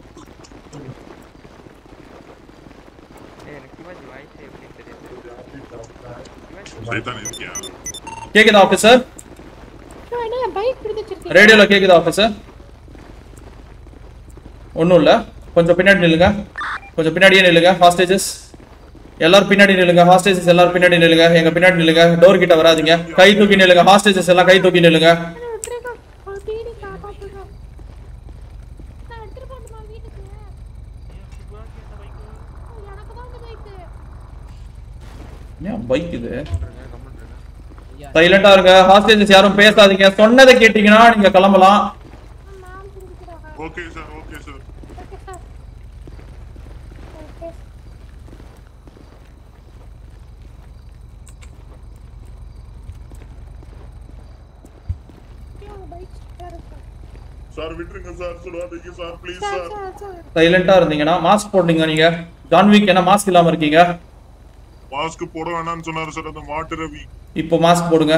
ஏய், எனக்கு சிவாஜி வாய்ஸ் எப்படின்னு தெரியாது சைத்தான் இருக்கியா கேக்குதா ஆஃபீஸர் என்ன பைக் பிடிச்சிருக்கேன் ரேடியோல கேக்குதா ஆஃபீஸர் ஒன்றும் இல்லை கொஞ்சம் பின்னாடி நில்லுங்க கொஞ்சம் பின்னாடியே நில்லுங்க ஹாஸ்டேஜஸ் எல்லாரும் பின்னாடி நில்லுங்க ஹாஸ்டேஜஸ் எல்லாரும் பின்னாடி நில்லுங்க எங்க பின்னாடி நில்லுங்க டோர் கிட்ட வராதீங்க கை தூக்கி நில்லுங்க ஹாஸ்டேஜஸ் எல்லாம் கை தூக்கி நில்லுங்க ஏன் பைக் இது சைலண்டா இருங்க ஹாஸ்டேஜஸ் யாரும் பேசாதீங்க சொன்னதை கேட்டீங்கன்னா நீங்க கிளம்பலாம் okay sir okay sir sir விட்டுருங்க சார் சொல்லாதீங்க சார் ப்ளீஸ் சார் சைலண்டா இருந்தீங்கன்னா மாஸ்க் போட்டீங்க நீங்க ஜான்விக் என்ன மாஸ்க் இல்லாம இருக்கீங்க மாஸ்க் போட வேணாம்னு சொன்னாரு சார் அந்த மாட்டு ரவி இப்போ மாஸ்க் போடுங்க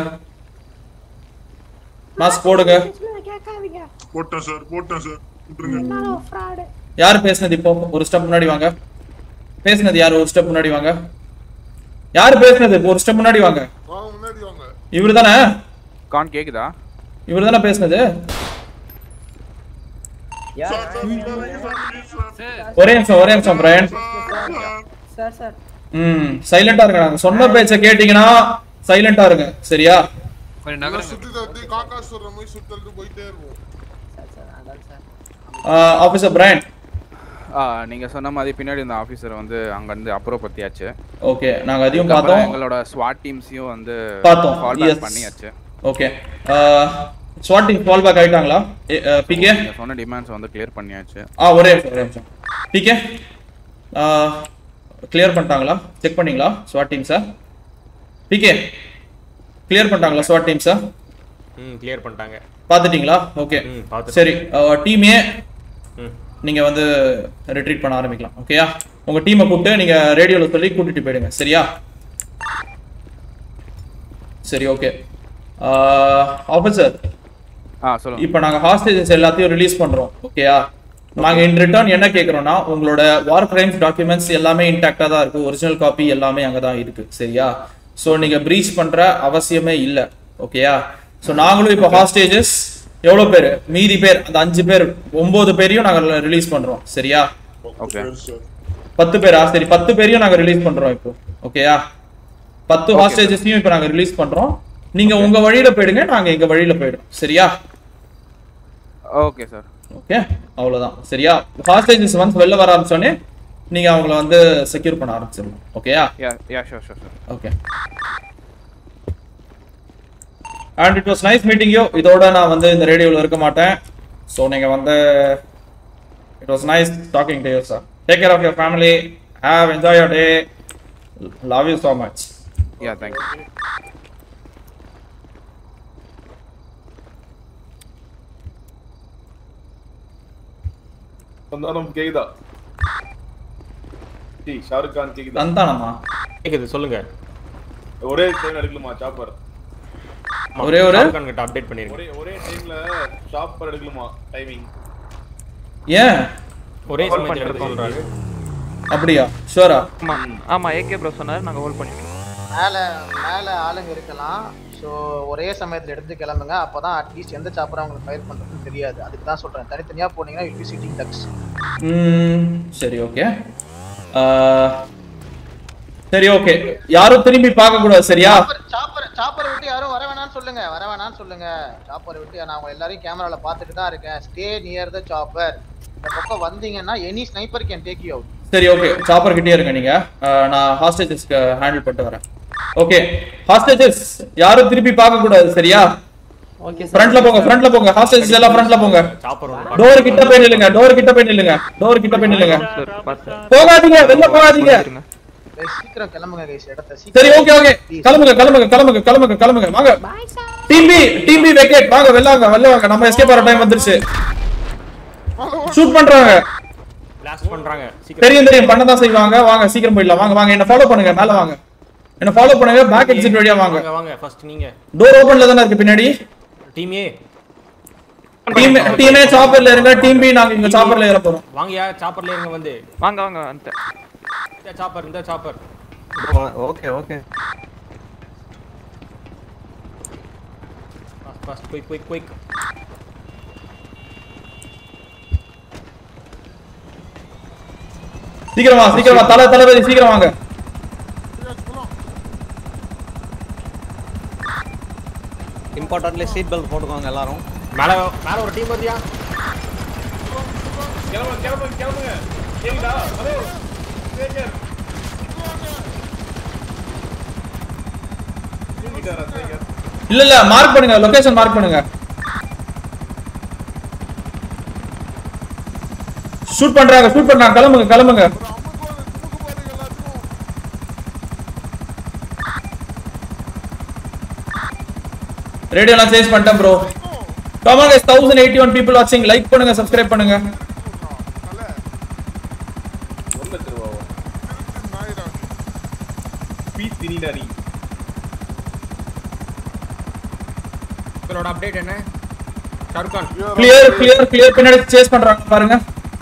மாஸ்க் போடுங்க கேட்காதீங்க போட்டேன் சார் போட்டேன் சார் விட்டுருங்க நானும் ஃப்ராடு யார் பேசுனது இப்போ ஒரு ஸ்டெப் முன்னாடி வாங்க பேசுனது யார் ஒரு ஸ்டெப் முன்னாடி வாங்க யார் பேசுனது ஒரு ஸ்டெப் முன்னாடி வாங்க வாங்க முன்னாடி வாங்க இவர் தானே கான் கேக்குதா இவர் தானே பேசுனது சார் சார் சொல்லாதீங்க சார் ப்ளீஸ் சார் ஒரே நிமிஷம் ஒரே நிமிஷம் பிரையன் சார் சார் ம் சைலண்டா இருங்க நாங்க சொன்ன பேச்ச கேட்டீங்கன்னா சைலண்டா இருங்க சரியா நல்லா சுத்தி தட்டி காக்கா சொல்ற மாதிரி சுத்தல்ட்டு போயிட்டே இருப்போம் ஆஃபீஸர் பிரைன் நீங்க சொன்ன மாதிரி பின்னாடி இந்த ஆபீசர் வந்து அங்க இருந்து அப்ரூவ் பத்தியாச்சு ஓகே நாங்க அதையும் அதுக்கப்புறம் பார்த்தோம் எங்களோட ஸ்வாட் டீம்ஸையும் வந்து பார்த்தோம் ஃபால் Yes. பேக் பண்ணியாச்சு ஓகே ஸ்வாட் டீம் ஃபால் பேக் ஆயிட்டாங்களா பிகே நீங்க சொன்ன டிமாண்ட்ஸ் வந்து கிளியர் பண்ணியாச்சு ஆ ஒரே நிமிஷம், ஒரே நிமிஷம் பிகே கிளியர் பண்ணிட்டாங்களா செக் பண்ணீங்களா ஸ்வாட் டீம் சார் பிகே கிளியர் பண்ணிட்டாங்களா ஸ்வாட் டீம் சார் ம் கிளியர் பண்ணிட்டாங்க பார்த்துட்டீங்களா ஓகே ம், பார்த்துட்டேன். சரி டீம் ஏ ம். நீங்க வந்து ரிட்ரீட் பண்ண ஆரம்பிக்கலாம் ஓகேயா உங்க டீமை கூப்பிட்டு நீங்க ரேடியோல சொல்லி கூட்டிட்டு போயிடுங்க சரியா சரி ஓகே ஆஃபீஸர் ஆ சொல்லுங்க இப்போ நாங்க ஹாஸ்டேஜஸ் எல்லாத்தையும் ரிலீஸ் பண்றோம் ஓகேயா நாங்க இன் ரிட்டர்ன் என்ன கேக்குறோம்னா உங்களோட வார் கிரைம்ஸ் டாக்குமெண்ட்ஸ் எல்லாமே இன்டாக்டா தான் இருக்கு ஒரிஜினல் காப்பி எல்லாமே அங்க தான் இருக்கு சரியா சோ நீங்க ப்ரீச் பண்ற அவசியமே இல்ல ஓகேயா சோ நாங்களும் இப்போ ஹாஸ்டேஜஸ் எவ்வளவு பேர் மீதி பேர் அந்த அஞ்சு பேர் ஒன்பது பேரையும் நாங்க ரிலீஸ் பண்றோம் சரியா ஓகே பத்து பேரா சரி பத்து பேரையும் நாங்க ரிலீஸ் பண்றோம் இப்போ ஓகேயா பத்து Okay, ஹாஸ்டேஜஸையும் இப்போ நாங்க ரிலீஸ் பண்றோம் நீங்க உங்க வழியில போயிடுங்க நாங்க எங்க வழியில போயிடும் சரியா ஓகே சார் ஓகே அவ்வளவுதான் சரியா ஹாஸ்டேஜஸ் வந்து வெளில வர ஆரம்பிச்சோடனே நீங்க அவங்கள வந்து செக்யூர் பண்ண ஆரம்பிச்சிடணும் ஓகேயா yeah yeah sure sure sure okay and it was nice meeting you இதோட நான் வந்து இந்த ரேடியோவில் இருக்க மாட்டேன் ஸோ நீங்க வந்து it was nice talking to you sir take care of your family have enjoy your day love you so much யா தேங்க்யூ சந்தானம் கேக்குதா டி ஷாருக் கான் கேக்குதா சந்தானமா கேக்குது சொல்லுங்க ஒரே டைம் எடுக்கலாமா சாப்பர் ஒரே ஒரு ஷாருக்கான் கிட்ட அப்டேட் பண்ணிருங்க ஒரே ஒரே டைம்ல சாப்பர் எடுக்கலாமா டைமிங் ஏன் ஒரே Hold சமயத்துல பண்ணிட்டு எடுக்க சொல்றாரு அப்படியா ஷூரா ஆமா ஆமா ஏகே ப்ரோ சொன்னாரு நாங்க ஹோல்ட் பண்ணிட்டோம் மேல மேல ஆளுங்க இருக்கலாம் ஸோ ஒரே சமயத்துல எடுத்து கிளம்புங்க அப்பதான் அட்லீஸ்ட் எந்த சாப்பரை அவங்களுக்கு ஃபயர் பண்றதுன்னு தெரியாது அதுக்கு தான் சொல்றேன் தனித்தனியா போனீங்கன்னா வில் பி சிட்டிங் டக்ஸ் ம் சரி ஓகே சரி ஓகே யாரும் திரும்பி பார்க்க கூடாது சரியா சாப்பர் சாப்பரை விட்டு யாரும் வர வேணாம்னு சொல்லுங்க வர வேணாம்னு சொல்லுங்க சாப்பரை விட்டு நான் அவங்க எல்லாரையும் கேமரால பார்த்துட்டு தான் இருக்கேன் ஸ்டே நியர் த சாப்பர் இந்த பக்கம் வந்தீங்கன்னா any sniper can take you out சரி ஓகே சாப்பர் கிட்டே இருங்க நீங்க அஹ், நான் ஹாஸ்டேஜஸ்க்கு ஹேண்டில் பண்ணிட்டு வரேன் ஓகே ஹாஸ்டேஜஸ் யாரும் திருப்பி பார்க்க கூடாது சரியா ஓகே ஃப்ரண்ட்ல போங்க ஃப்ரண்ட்ல போங்க ஹாஸ்டேஜஸ் எல்லாம் ஃப்ரண்ட்ல போங்க சாப்பர் டோர் கிட்ட போய் நில்லுங்க டோர் கிட்ட போய் நில்லுங்க டோர் கிட்ட போய் நில்லுங்க பார்த்தேன் போகாதீங்க வெளில போகாதீங்க சீக்கிரம் கிளம்புங்க கைஸ் இடத்த சரி ஓகே ஓகே கிளம்புங்க கிளம்புங்க கிளம்புங்க கிளம்புங்க கிளம்புங்க வாங்க team B team B vacate வாங்க வெளில வாங்க வெளில வாங்க நம்ம எஸ்கேப் ஆற டைம் வந்துருச்சு ஷூட் பண்றாங்க பிளாஸ்ட் பண்றாங்க சீக்கிரம் தெரியும் தெரியும் பண்ண தான் செய்வாங்க வாங்க சீக்கிரம் போயிடலாம் வாங்க வாங்க என்ன ஃபாலோ பண்ணுங்க மேல வாங்க என்ன ஃபாலோ பண்ணுங்க பேக் எக்ஸிட் வழியா வாங்க வாங்க வாங்க ஃபர்ஸ்ட் நீங்க டோர் ஓபன்ல தானே இருக்கு பின்னாடி டீம் ஏ டீம் டீமே சாப்பர்ல இருங்க டீம் பி நாங்க இங்க சாப்பர்ல ஏற போறோம் வாங்கயா சாப்பர்ல இருங்க வந்து வாங்க வாங்க அந்த இந்த சாப்பர் இந்த chopper okay okay first quick quick quick சீக்கிரம் வா சீக்கிரம் வா தலை தளபதி சீக்கிரம் வாங்க இம்பார்ட்டன்ட்லி சீட் பெல்ட் போட்டுக்கோங்க எல்லாரும் மேல மேல ஒரு டீம் வருதியா கிளம்புங்க கிளம்புங்க கிளம்புங்க கேக்குதா ஹலோ சேகர் தூங்கிட்டாரா சேகர் இல்ல இல்ல மார்க் பண்ணுங்க லொகேஷன் மார்க் பண்ணுங்க ஷூட் பண்றாங்க ஷூட் பண்றாங்க கிளம்புங்க கிளம்புங்க ரேடியோலாம் சேஞ்ச் பண்ணிட்டேன் bro come on guys 1081 people watching like பண்ணுங்க சப்ஸ்கிரைப் பண்ணுங்க ஒரு லட்ச ரூபாவா பீஸ் தினிடா நீ இவரோட அப்டேட் என்ன Shahrukh Khan clear clear clear பின்னாடி சேஸ் பண்றாங்க பாருங்க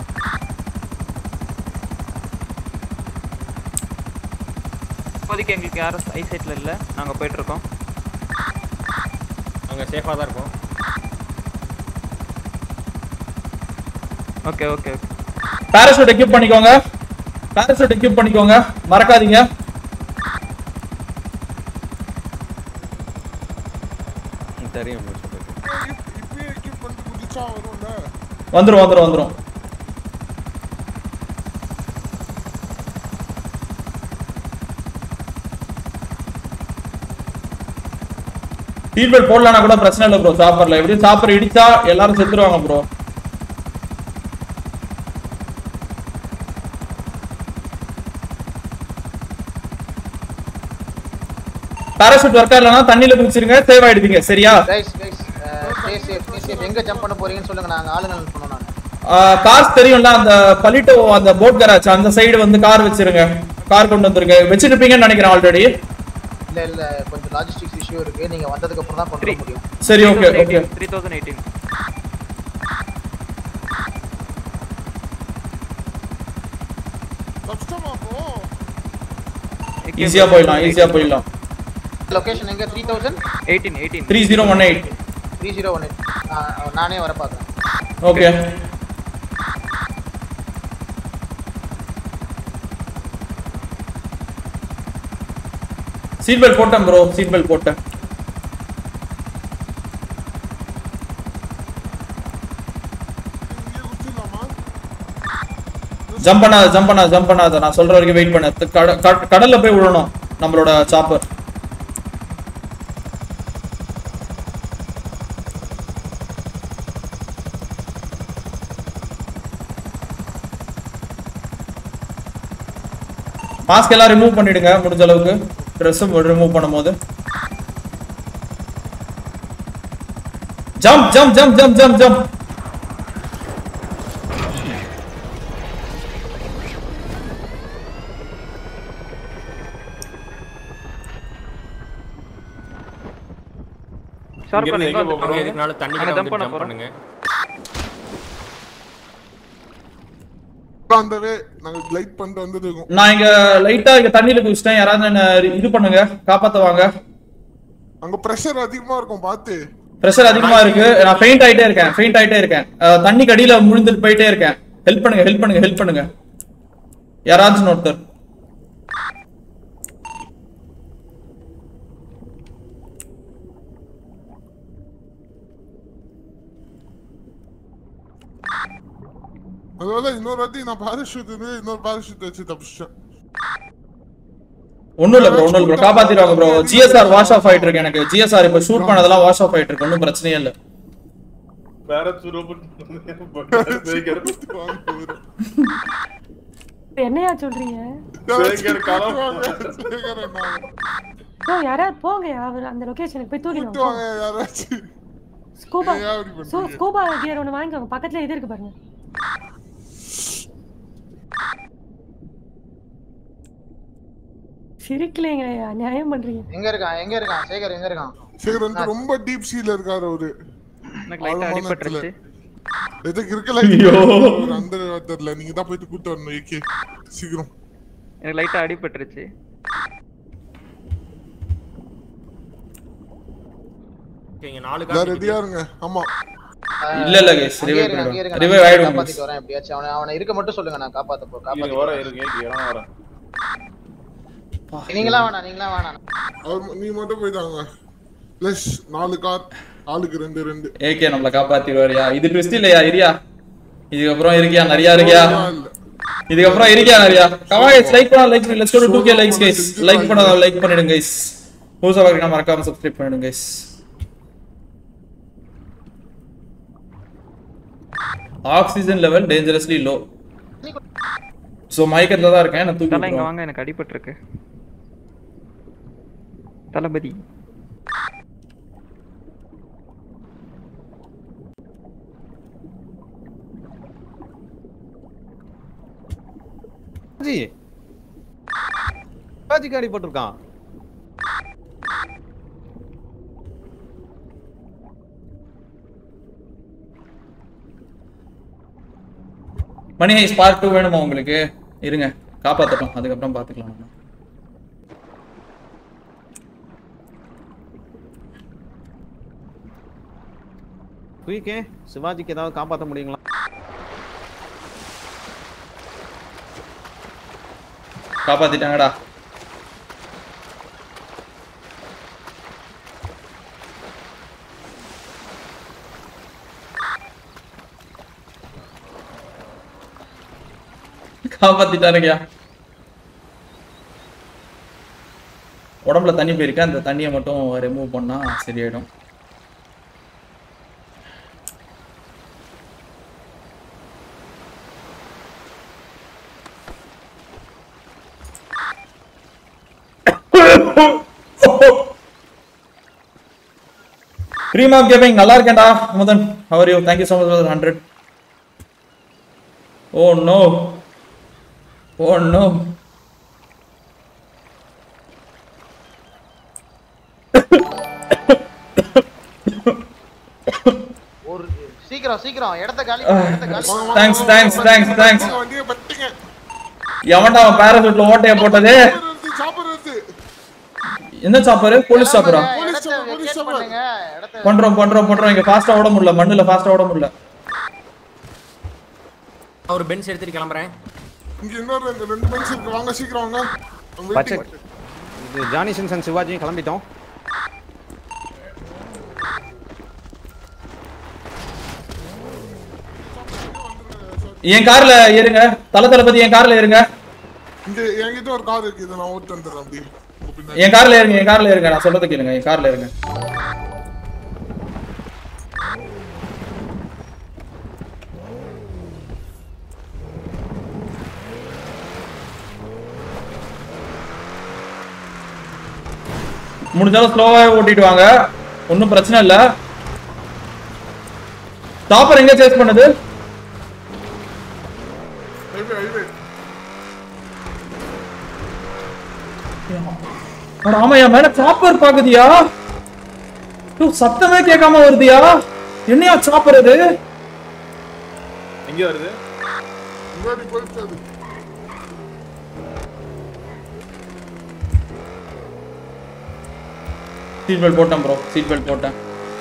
இப்போதைக்கு எங்களுக்கு யாரும் ஐ சைட்ல இல்ல நாங்க போயிட்டு இருக்கோம் அங்க சேஃபா தான் இருக்கும் okay okay okay parachute equip பண்ணிக்கோங்க பாராசூட் எக்யூப் பண்ணிக்கோங்க மறக்காதீங்க இப்பயே equip பண்ணிட்டு குதிச்சா வரும்ல வந்துரும் வந்துரும் வந்துரும் சீட் பெல்ட் போடலனா கூட பிரச்சனை இல்லை ப்ரோ சாப்பர்ல எப்படியும் சாப்பர் இடிச்சா எல்லாரும் செத்துருவாங்க ப்ரோ பாராசூட் ஒர்க் இல்லைனா தண்ணியில குதிச்சிருங்க சேவ் ஆயிடுவீங்க சரியா guys guys stay safe stay safe எங்க ஜம்ப் பண்ண போறீங்கன்னு சொல்லுங்க நாங்க ஆளுங்க அனுப்பணும் நான் கார்ஸ் தெரியும்ல அந்த பலிட்டோ அந்த போட் கராஜ் அந்த சைடு வந்து கார் வச்சிருங்க கார் கொண்டு வந்திருக்கு வச்சிருப்பீங்கன்னு நினைக்கிறேன் ஆல்ரெடி இல்ல இல்ல கொஞ்சம் லாஜிஸ்டிக்ஸ் இஷ்யூ இருக்கு நீங்க வந்ததுக்கு அப்புறம் தான் கொண்டு வர முடியும் சரி okay okay three thousand eighteen கஷ்டமா ப்ரோ ஈஸியா போயிடலாம் ஈஸியா போயிடலாம் லொகேஷன் எங்க three thousand eighteen eighteen three zero one eight three zero one eight நானே வர பார்க்குறேன் ஓகே சீட் பெல்ட் போட்டேன் ப்ரோ சீட் பெல்ட் போட்டேன் ஜம்ப் பண்ணாத ஜம்ப் பண்ணாத ஜம்ப் பண்ணாத நான் சொல்ற வரைக்கும் வெயிட் பண்ணு த- கட- கட- கடல்ல போய் விழணும் நம்மளோட சாப்பர் மாஸ்க் எல்லாம் ரிமூவ் பண்ணிடுங்க முடிஞ்ச அளவுக்கு ட்ரெஸ்ஸும் ரிமூவ் பண்ணும்போது jump jump jump jump jump jump sharp இங்க இருந்து எங்க எங்க போக போறோம் வந்துருக்கீங்க? எதுக்குனாலும் தண்ணி அங்க கிட்ட ஜம்ப் பண்ண ஜம்ப் போறோம் பண்ணுங்க அந்த வே நாங்க லைட் பண்ணிட்டு வந்துருக்கோம் நான் இங்க லைட்டா இங்க தண்ணியில குதிச்சிட்டேன் யாராவது என்ன இது பண்ணுங்க காப்பாத்துவாங்க அங்க பிரஷர் அதிகமா இருக்கும் பாத்து பிரஷர் அதிகமா இருக்கு நான் ஃபெயிண்ட் ஆயிட்டே இருக்கேன் ஃபெயிண்ட் ஆயிட்டே இருக்கேன் அஹ், தண்ணி கடியில முழுந்துட்டு போயிட்டே இருக்கேன் ஹெல்ப் பண்ணுங்க ஹெல்ப் பண்ணுங்க ஹெல்ப் பண்ணுங்க யாராச்சும் ஒருத்தர் அதனால இன்னொரு வாட்டி நான் பாராஷூட் இன்னொரு பாராஷூட் வச்சு தப்பிச்சிட்டேன் ஒண்ணும் இல்ல ப்ரோ ஒண்ணும் இல்ல ப்ரோ காப்பாத்திடுவாங்க ப்ரோ ஜிஎஸ்ஆர் வாஷ் ஆஃப் ஆயிட்டு இருக்கு எனக்கு ஜிஎஸ்ஆர் இப்ப ஷூட் பண்ணதெல்லாம் வாஷ் ஆஃப் ஆயிட்டு இருக்கு ஒன்றும் பிரச்சனையே இல்ல என்னையா சொல்றீங்க சேகர் ஓ யாராவது போங்க அவர் அந்த லொகேஷனுக்கு போய் வாங்க தூக்கிடுவாங்க யாராச்சும் ஸ்கூபா ஏன் அப்படி பண்றீங்க? சோ ஸ்கூபா கியர் ஒன்று வாங்கிக்கோங்க பக்கத்துல இது இருக்கு பாருங்க சிரிக்கலைங்கய்யா நியாயம் பண்றீங்க எங்க இருக்கான் எங்க இருக்கான் சேகர் எங்க இருக்கான் சேகர் வந்து ரொம்ப டீப் சீல இருக்காரு அவரு எனக்கு லைட்டா ஆழமான அடிபட்டுருச்சு இடத்துல. எதுக்கு இருக்கல ஐயோ. அந்த தெரியல நீங்க தான் போயிட்டு கூட்டு வரணும் ஏகே சீக்கிரம் எனக்கு லைட்டா அடிபட்டுருச்சு Okay, இங்க நாலு எல்லாரும் ரெடியா இருங்க ஆமா இல்ல இல்ல guys, அங்கேயே revive இருங்க, அங்கேயே இருங்க. பண்ணிடுவாங்க. நான் revive ஆயிடுவாங்க காப்பாத்திட்டு வரேன் எப்படியாச்சும் அவனை அவனை இருக்க மட்டும் சொல்லுங்க நான் காப்பாத்த போ காப்பாத்தி வர இருங்க இறங்க வரேன் நீங்களா வேணாம் நீங்களா வேணாம் அவர் நீ மட்டும் போயிட்டாங்க பிளஸ் நாலு கார் ஆளுக்கு ரெண்டு ரெண்டு ஏகே நம்மள காப்பாத்திடுவாரியா இது ட்விஸ்ட் இல்லையா இரியா இதுக்கப்புறம் இருக்கியா நிறைய இருக்கியா இதுக்கப்புறம் இருக்கியா நிறையா கமா கைஸ் லைக் பண்ணா like let's go to 2k likes guys like பண்ணாத லைக் பண்ணிடுங்க கைஸ் புதுசா வரீங்கன்னா மறக்காம சப்ஸ்கிரைப் பண்ணிடுங்க guys oxygen level dangerously low so மயக்கத்துல தான் இருக்கேன் நான் தூக்கி தலை இங்க விட்டுருவேன். வாங்க எனக்கு அடிபட்டிருக்கு தளபதி ஜி சிவாஜிக்கு அடிபட்டிருக்கான் மணி ஹைஸ் பார்ட் டூ வேணுமா உங்களுக்கு இருங்க காப்பாத்தட்டும் அதுக்கப்புறம் பாத்துக்கலாம் நம்ம. குயிக்கே சிவாஜிக்கு ஏதாவது காப்பாற்ற முடியுங்களா காப்பாத்திட்டாங்கடா காப்பாத்திட்டாருங்கய்யா உடம்புல தண்ணி போயிருக்கு அந்த தண்ணியை மட்டும் ரிமூவ் பண்ணா சரியாயிடும் ப்ரீமா கேமிங் நல்லா இருக்கேன்டா முதன் how are you thank you so much hundred oh no oh no ஒரு சீக்கிரம் சீக்கிரம் இடத்த காலி பண்ணு, இடத்த காலி பண்ணு. தேங்க்ஸ் தேங்க்ஸ் தேங்க்ஸ் தேங்க்ஸ் வண்டியை பட்டுங்க எவன்டா அவன் பேராசூட்ல ஓட்டைய போட்டது சாப்பர் வருது என்ன சாப்பரு போலீஸ் சாப்பரா இடத்த vacate பண்ணுங்க இடத்த பண்றோம் பண்றோம் பண்றோம் இங்க ஃபாஸ்டா ஓட முடியல மண்ணுல ஃபாஸ்டா ஓட முடியல ஒரு பென்ஸ் எடுத்துட்டு கிளம்புறேன் இங்க இன்னொரு ரெண்டு ரெண்டு பெஞ்ச் இருக்கு வாங்க சீக்கிரம் வாங்க I'm பச்சை waiting. இது ஜானி சின்சன் சிவாஜியும் கிளம்பிட்டோம் என் கார்ல ஏறுங்க தல தளபதி என் கார்ல ஏறுங்க இங்க என்கிட்ட ஒரு கார் இருக்கு இதை நான் ஓட்டு வந்துடுறேன் அப்படி உங்க பின்னாடி. என் கார்ல ஏறுங்க என் கார்ல ஏறுங்க நான் சொல்றதை கேளுங்க என் கார்ல ஏறுங்க முடிஞ்சாலும் ஸ்லோவாக ஓட்டிட்டு வாங்க ஒன்றும் பிரச்சனை இல்லை டாப்பர் எங்க சேஸ் பண்ணுது Highway, highway. அட ஆமா என் மேல சாப்பர் பாக்குதியா ஐயோ, சத்தமே கேட்காம வருதியா என்னையா சாப்பர் அது எங்க வருது முன்னாடி போயிட்டு அது. சீட் பெல்ட் போட்டேன் ப்ரோ சீட் பெல்ட் போட்டேன்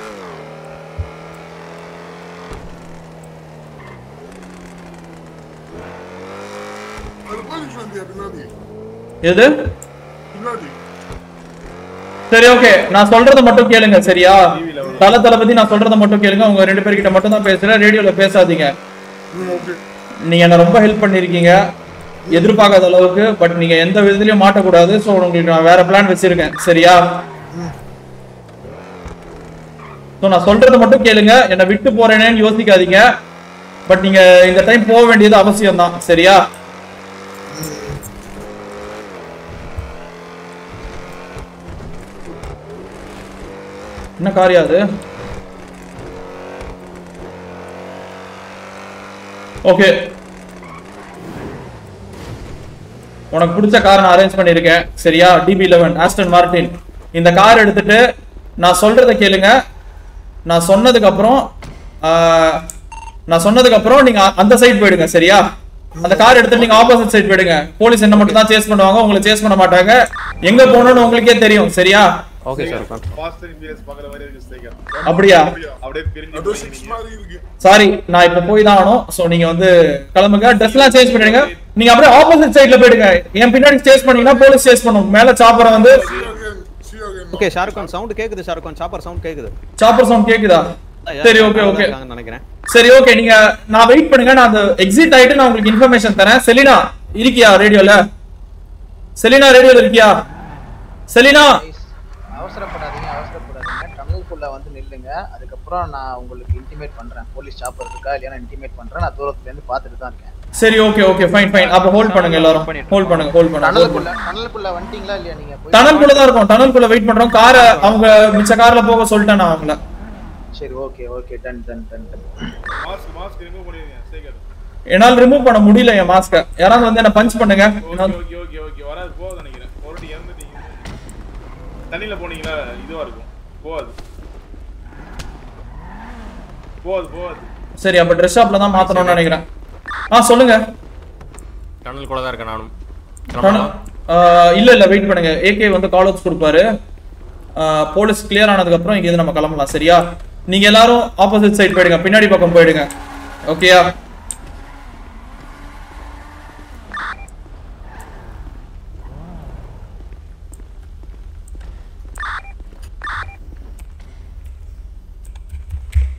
அது போலீஸ் வண்டியா பின்னாடி எது பின்னாடி சரி ஓகே நான் சொல்றத மட்டும் கேளுங்க சரியா தல தளபதி நான் சொல்றத மட்டும் கேளுங்க உங்க ரெண்டு பேர்கிட்ட மட்டும் தான் பேசுறேன் ரேடியோல பேசாதீங்க ஓகே நீங்க என்ன ரொம்ப ஹெல்ப் பண்ணிருக்கீங்க எதிர்பார்க்காத அளவுக்கு பட் நீங்க எந்த விதத்துலயும் மாட்டக்கூடாது ஸோ உங்களுக்கு நான் வேற பிளான் வச்சிருக்கேன் சரியா ஸோ நான் சொல்றத மட்டும் கேளுங்க என்னை விட்டு போறேனேன்னு யோசிக்காதீங்க பட் நீங்க இந்த டைம் போக வேண்டியது அவசியம் தான் சரியா என்ன காரியம் அது ஓகே உனக்கு பிடிச்ச கார் நான் அரேஞ்ச் பண்ணியிருக்கேன் சரியா டிபி லெவன் ஆஸ்டன் மார்டின் இந்த கார் எடுத்துட்டு நான் சொல்றத கேளுங்க நான் சொன்னதுக்கு அப்புறம் ஆஹ், நான் சொன்னதுக்கு அப்புறம் நீங்க அந்த சைடு போயிடுங்க சரியா அந்த கார் எடுத்துட்டு நீங்க ஆப்போசிட் சைடு போயிடுங்க போலீஸ் என்ன மட்டும் தான் சேஸ் பண்ணுவாங்க உங்களை சேஸ் பண்ண மாட்டாங்க எங்க போகணும்னு உங்களுக்கே தெரியும் சரியா okay sir fast and furious பார்க்குற மாதிரி இருக்கு ஸ்டேக்கர் அப்படியா? அப்படியே பிரிஞ்சு அது சிக்ஸ் மாதிரி இருக்கு சாரி நான் இப்ப போய் தான் ஆகணும் சோ நீங்க வந்து கிளம்புங்க ட்ரெஸ் எல்லாம் சேஞ்ச் பண்ணிடுங்க நீங்க அப்படியே ஆப்போசிட் சைடுல போயிடுங்க என் பின்னாடி சேஸ் பண்ணீங்கன்னா போலீஸ் சேஸ் பண்ணும் மேல சாப்பரை வந்து ஓகே ஷாருக் கான் சவுண்ட் கேக்குது ஷாருக் கான் சாப்பர் சவுண்ட் கேக்குது சாப்பர் சவுண்ட் கேக்குதா சரி ஓகே ஓகே இருக்காங்கன்னு நினைக்கிறேன் சரி ஓகே நீங்க நான் வெயிட் பண்ணுங்க நான் அந்த எக்ஸிட் ஆயிட்டு நான் உங்களுக்கு இன்ஃபர்மேஷன் தரேன் செலினா இருக்கியா ரேடியோல செலினா ரேடியோல இருக்கியா செலினா அவசரப்படாதீங்க அவசரப்படாதீங்க டனலுக்குள்ள வந்து நில்லுங்க அதுக்கப்புறம் நான் உங்களுக்கு இன்டிமேட் பண்றேன் போலீஸ் சாப்பர் இருக்கா இல்லையா இன்டிமேட் பண்றேன் நான் தூரத்துல இருந்து பார்த்துட்டு தான் இருக்கேன் சரி ஓகே ஓகே ஃபைன் ஃபைன் அப்ப ஹோல்ட் பண்ணுங்க எல்லாரும் ஹோல்ட் பண்ணுங்க ஹோல்ட் பண்ணுங்க hold டனலுக்குள்ள பண்ணுங்க டனலுக்குள்ள வந்துட்டீங்களா இல்லையா நீங்க போய் டனல்குள்ள தான் இருக்கும் டனல்குள்ள வெயிட் பண்றோம் காரை அவங்க மிச்ச கார்ல போக சொல்லிட்டேன் நான் அவங்கள சரி okay okay done done done done mask mask remove பண்ணிடுங்க ஸ்டேக்கர் என்னால ரிமூவ் பண்ண முடியல என் மாஸ்க யாராவது வந்து என்ன பஞ்ச் பண்ணுங்க ஓகே ஓகே ஓகே ஓகே வராது போகுது நினைக்கிறேன் ஒரு இறந்துட்டீங்க தண்ணியில போனீங்களா இதுவா இருக்கும் போகாது போகாது போகாது சரி அப்ப ட்ரெஸ் ஷாப்ல தான் மாத்தணும்னு நினைக்கிறேன் ஆ சொல்லுங்க டனல் கூட தான் இருக்கேன் நானும் டனல் ஆ, இல்ல இல்ல வெயிட் பண்ணுங்க ஏகே வந்து கால் அவுட்ஸ் கொடுப்பாரு போலீஸ் கிளியர் ஆனதுக்கு அப்புறம் இங்க இருந்து நம்ம கிளம்பலாம் சரியா நீங்க எல்லாரும் ஆப்போசிட் சைடு போயிடுங்க பின்னாடி பக்கம் போயிடுங்க ஓகேயா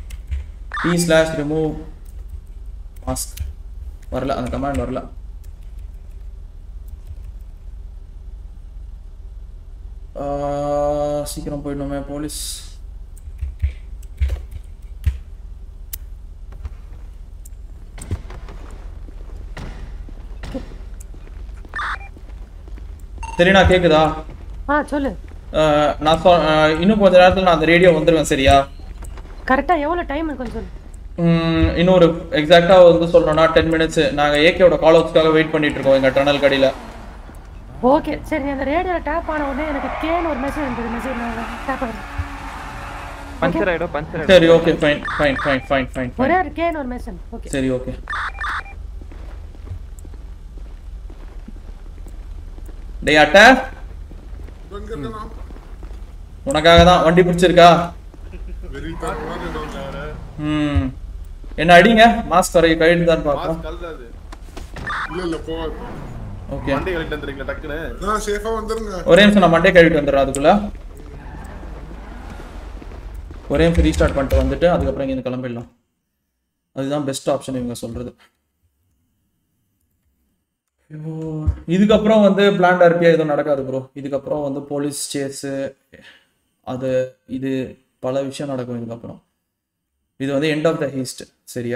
பி ஸ்லாஷ் ரிமூவ் மாஸ்க் வரல அந்த கமாண்ட் வரல சீக்கிரம் போயிடணுமே போலீஸ் சரிண்ணா கேக்குதா ஆ சொல்லு அஹ், நான் சொ அஹ், இன்னும் கொஞ்ச நேரத்துல நான் அந்த ரேடியோ வந்துருவேன் சரியா கரெக்டா எவ்வளவு டைம் கொஞ்சம் சொல்லு ம், இன்னொரு எக்ஸாக்டா வந்து சொல்லணும்னா டென் மினிட்ஸ் நாங்க ஏகேவோட கால் அவுட்ஸ்க்காக வெயிட் பண்ணிட்டு இருக்கோம் எங்க டனல் கடியில ஓகே சரி நீ அந்த ரேடியோல டேப் ஆன உடனே எனக்கு கேன்னு ஒரு மெசேஜ் வந்தது மெசேஜ் நான் டேப் ஆகிறேன் பஞ்சர் ஆயிடும் பஞ்சர் சரி okay fine fine fine fine fine ஒரே ஒரு கேன்னு ஒரு மெசேஜ் ஓகே சரி ஓகே டேய் அட்ட உனக்காக தான் வண்டி பிடிச்சிருக்கா ம் என்ன அடிங்க மாஸ்க் வரை கழிட்டு தான் பார்ப்போம் கல்றாது இல்ல இல்ல போகாது ஓகே வண்டி கழிட்டு வந்துறீங்களா டக்குன்னு நான் சேஃபா வந்துருங்க ஒரே நிமிஷம் நான் மண்டே கழிட்டு வந்துடுறேன் அதுக்குள்ள ஒரே நிமிஷம் ரீஸ்டார்ட் பண்ணிட்டு வந்துட்டு அதுக்கப்புறம் இங்கே கிளம்பிடலாம் அதுதான் பெஸ்ட் ஆப்ஷன் இவங்க சொல்றது ஐயோ, இதுக்கப்புறம் வந்து பிளான்ட் ஆர்பியா எதுவும் நடக்காது ப்ரோ இதுக்கப்புறம் வந்து போலீஸ் சேஸு அது இது பல விஷயம் நடக்கும் இதுக்கப்புறம் இது வந்து எண்ட் ஆஃப் த ஹீஸ்ட் சரியா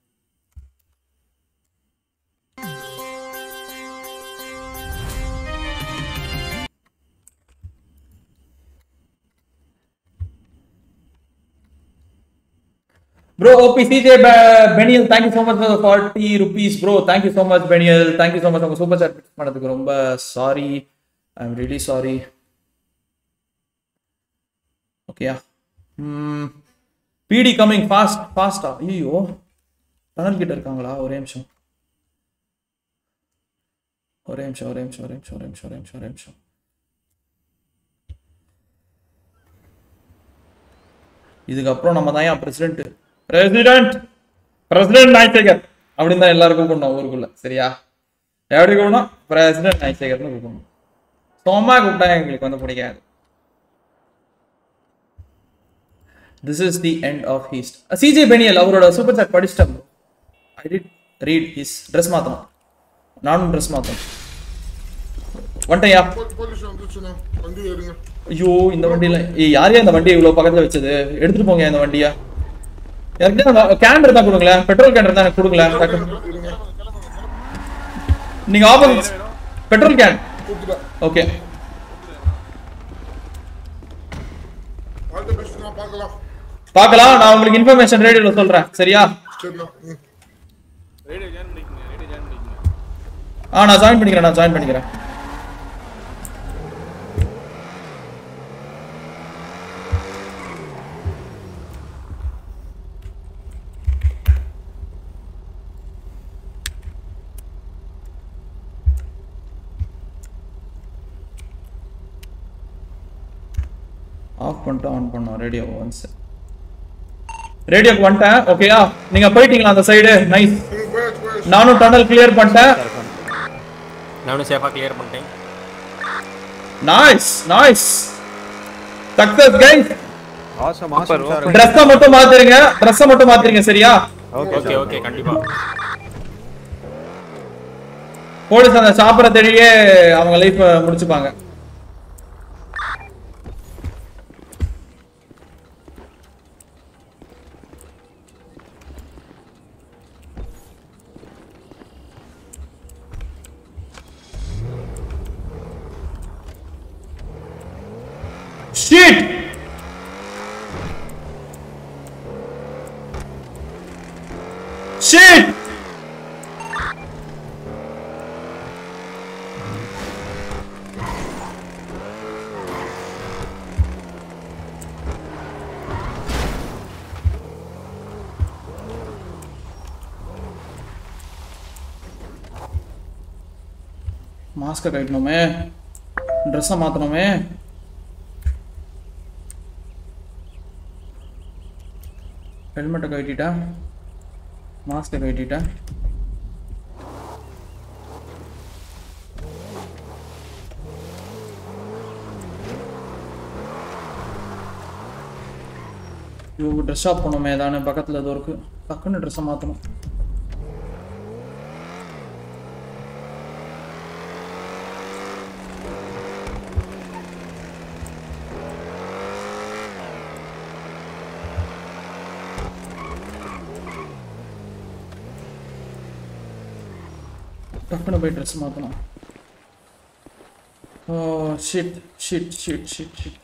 Bro, OP CJ Be- Benial, thank you so much for the 40 rupees, bro. Thank you so much, Benial. Thank you so much. உங்க சூப்பர் சாட் பண்ணதுக்கு ரொம்ப sorry I am really sorry ஓகேயா பிடி கம்மிங் ஃபாஸ்ட் ஃபாஸ்டா ஐயோ டனல் கிட்ட இருக்காங்களா ஒரே நிமிஷம் ஒரே நிமிஷம் ஒரே நிமிஷம் ஒரே நிமிஷம் ஒரே நிமிஷம் ஒரே நிமிஷம் ஒரே நிமிஷம் இதுக்கப்புறம் நம்ம தான் ஏன் பிரசிடென்ட் பிரசிடென்ட் பிரசிடென்ட் நாய்சேகர் அப்படின்னு தான் எல்லாருக்கும் கூப்பிடணும் ஊருக்குள்ள சரியா எப்படி கூப்பிடணும் பிரசிடென்ட் நாய்சேகர்னு கூப்பிடணும் சும்மா கூப்பிட்டா எங்களுக்கு வந்து பிடிக்காது this is the end of heist CJ பெனியல் அவரோட சூப்பர் சாட் படிச்சிட்டேன் I did read his dress மாத்தணும் நானும் ட்ரெஸ் மாத்தணும் வந்துட்டேயா போலீஸ் வந்துச்சுண்ணா வண்டி ஏறுங்க ஐயோ இந்த வண்டியில ஏய் யாரையா இந்த வண்டியை இவ்வளவு பக்கத்துல வச்சது எடுத்துட்டு போங்க இந்த வண்டியா யாருக்கிட்ட கேன் இருந்தா கொடுங்களேன் பெட்ரோல் கேன் இருந்தா எனக்கு கொடுங்களேன் டக்கு. நீங்க opposite petrol can okay all the best நான் பார்க்கலாம் பார்க்கலாம் நான் உங்களுக்கு இன்ஃபர்மேஷன் ரேடியோல சொல்றேன் சரியா சரிண்ணா ம். ரேடியோ ஜாயின் பண்ணிக்கங்க ரேடியோ ஜாயின் பண்ணிக்கங்க ஆ நான் ஜாயின் பண்ணிக்கிறேன் நான் ஜாயின் பண்ணிக்கிறேன் ஆஃப் பண்ணிட்டு ஆன் பண்ணோம் ரேடியோ ஒன்ஸ் ரேடியோக்கு வந்துட்டேன் ஓகேயா நீங்க போயிட்டீங்களா அந்த சைடு நைஸ் நானும் டனல் கிளியர் பண்ணிட்டேன் நானும் சேஃபாக கிளியர் பண்ணிட்டேன் nice nice success guys awesome awesome sir ட்ரெஸ்ஸை மட்டும் மாத்திருங்க ட்ரெஸ்ஸை மட்டும் மாத்திருங்க சரியா ஓகே ஓகே கண்டிப்பா போலீஸ் அந்த சாப்பிட்ற தேடியே அவங்க லைஃப் முடிச்சுப்பாங்க Shit! Shit! மாஸ்கை கட்டணுமே ட்ரெஸ்ஸை மாற்றணுமே ஹெல்மெட்டை கட்டிட்டேன் மாஸ்கை கட்டிட்டேன் இவங்க ட்ரெஸ் ஷாப் போனோமே தானே பக்கத்தில் ஏதோ இருக்கு டக்குன்னு ட்ரெஸ்ஸை மாற்றணும் டக்குன்னு போய் ட்ரெஸ் மாற்றணும் oh shit shit shit shit shit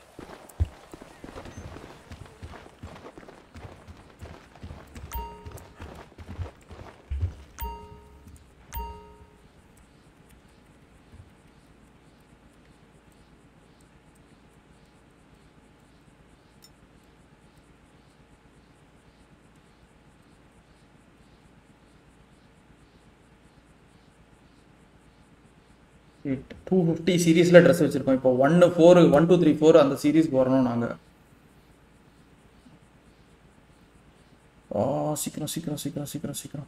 two fifty சீரீஸில் ட்ரெஸ் வச்சுருக்கோம் இப்போ ஒன்று four one two three four அந்த சீரீஸ்க்கு வரணும் நாங்கள் ஆ சீக்கிரம் சீக்கிரம் சீக்கிரம் சீக்கிரம் சீக்கிரம்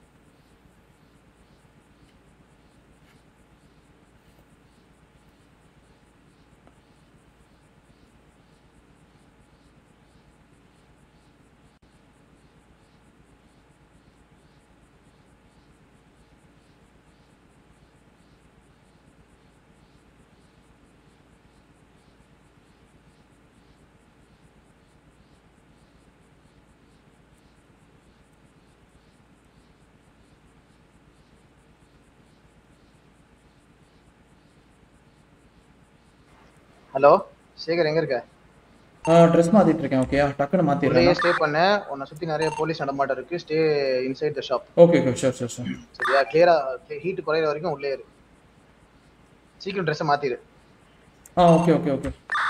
ஹலோ சேகர் எங்க இருக்க ட்ரெஸ் மாற்றிட்டு இருக்கேன் ஓகேயா டக்குன்னு உள்ளேயே மாற்றிடுறேன் ஸ்டே பண்ண உன்னை சுத்தி நிறைய போலீஸ் நடமாட்டம் இருக்கு stay inside the shop okay okay sure sure sure சரியா கிளியரா ஹீட் குறையிற வரைக்கும் உள்ளே இரு சீக்கிரம் ட்ரெஸ்ஸை மாத்திரு ஆ okay okay okay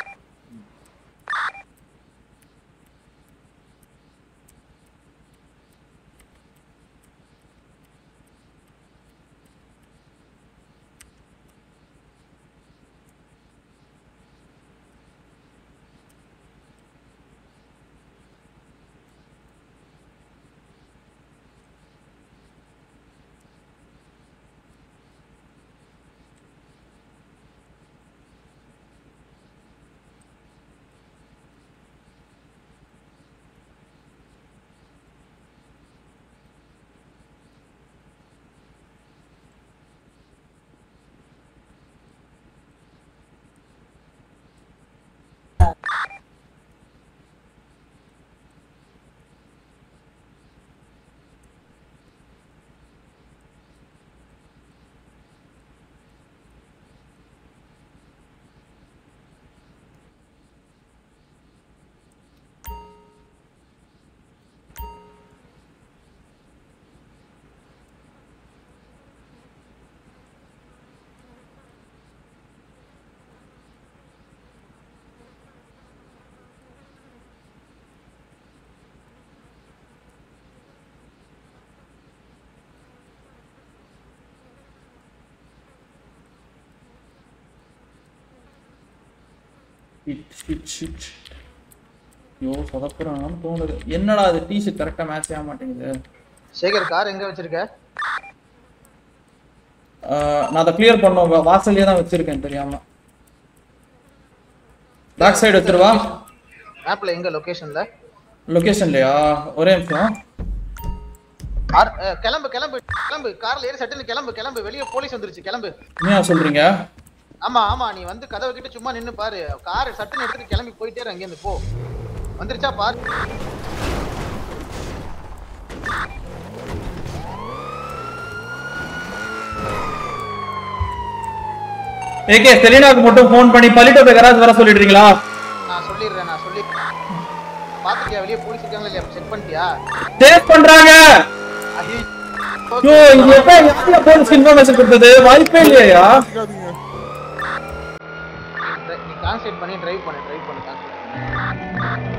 shit shit shit ஐயோ சொதப்புறான்னு தோணுது என்னடா அது டிஷர்ட் கரெக்டாக மேட்ச் ஆக மாட்டேங்குது சேகர் கார் எங்க வச்சிருக்க ஆஹ் நான் அதை கிளியர் பண்ணோம் வாசல்லே தான் வச்சிருக்கேன் தெரியாம பேக் சைடு வச்சிருவா மேப்ல எங்க லொகேஷன்ல லொகேஷன்லையா ஒரே நிமிஷம் கிளம்பு கிளம்பு கிளம்பு கார்ல ஏறி சட்டுன்னு கிளம்பு கிளம்பு வெளிய போலீஸ் வந்துருச்சு கிளம்பு என்ன சொல்றீங்க ஆமா ஆமா நீ வந்து கதவை கிட்ட சும்மா நின்னு பாரு கார் சட்டுன்னு எடுத்துட்டு கிளம்பி போயிட்டே இரு அங்க இருந்து போ வந்துருச்சா பாரு ஏகே செலினாக்கு மட்டும் ஃபோன் பண்ணி பள்ளிட்ட போய் கராஜ் வர சொல்லிடுறீங்களா நான் சொல்லிடுறேன் நான் சொல்லி பாத்துட்டியா வெளிய போலீஸ் இருக்காங்களா இல்லையா செக் பண்ணிட்டியா சேவ் பண்றாங்க ஐயோ இது எப்ப யாருல போலீஸ் இன்ஃபர்மேஷன் கொடுத்தது வாய்ப்பே இல்லையா நீ கான்சென்ட்ரேட் பண்ணி டிரைவ் பண்ணு டிரைவ் பண்ணு concentrate பண்ணு.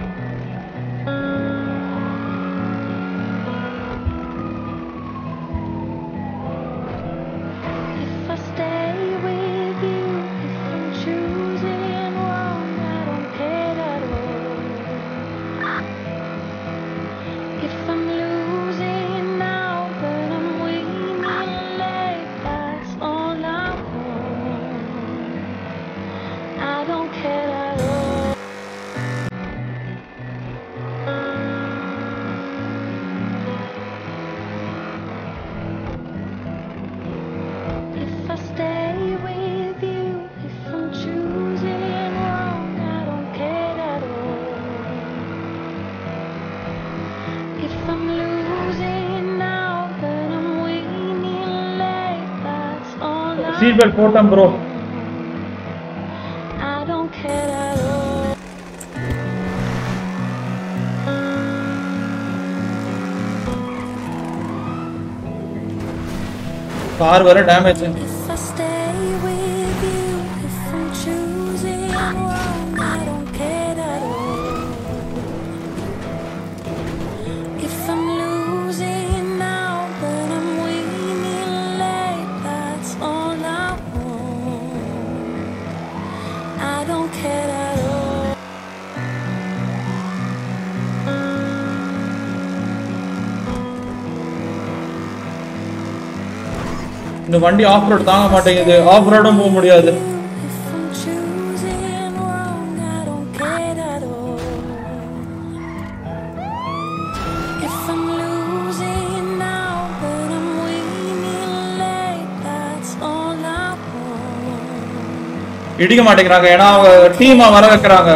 If I stay with you, if I'm choosing wrong, I don't care at all. If I'm losing now, but I'm winning late, that's all I want. I don't care at all. If I stay with you, if I'm choosing wrong, I don't care at all. If I'm seat belt போட்டேன் bro I don't care at all. Car வர damage If I stay with you, if I'm choosing wrong, I don't care at all. If I'm losing now, but I'm winning late, that's all I want. I don't care at all. இந்த வண்டி ஆஃப் ரோட் தாங்க மாட்டேங்குது ஆஃப் ரோடும் போக முடியாது If I'm choosing wrong, I don't care at all. If I'm losing now, but I'm winning late, that's all I want. இடிக்க மாட்டேங்கிறாங்க ஏன்னா அவங்க டீமா வர வைக்கிறாங்க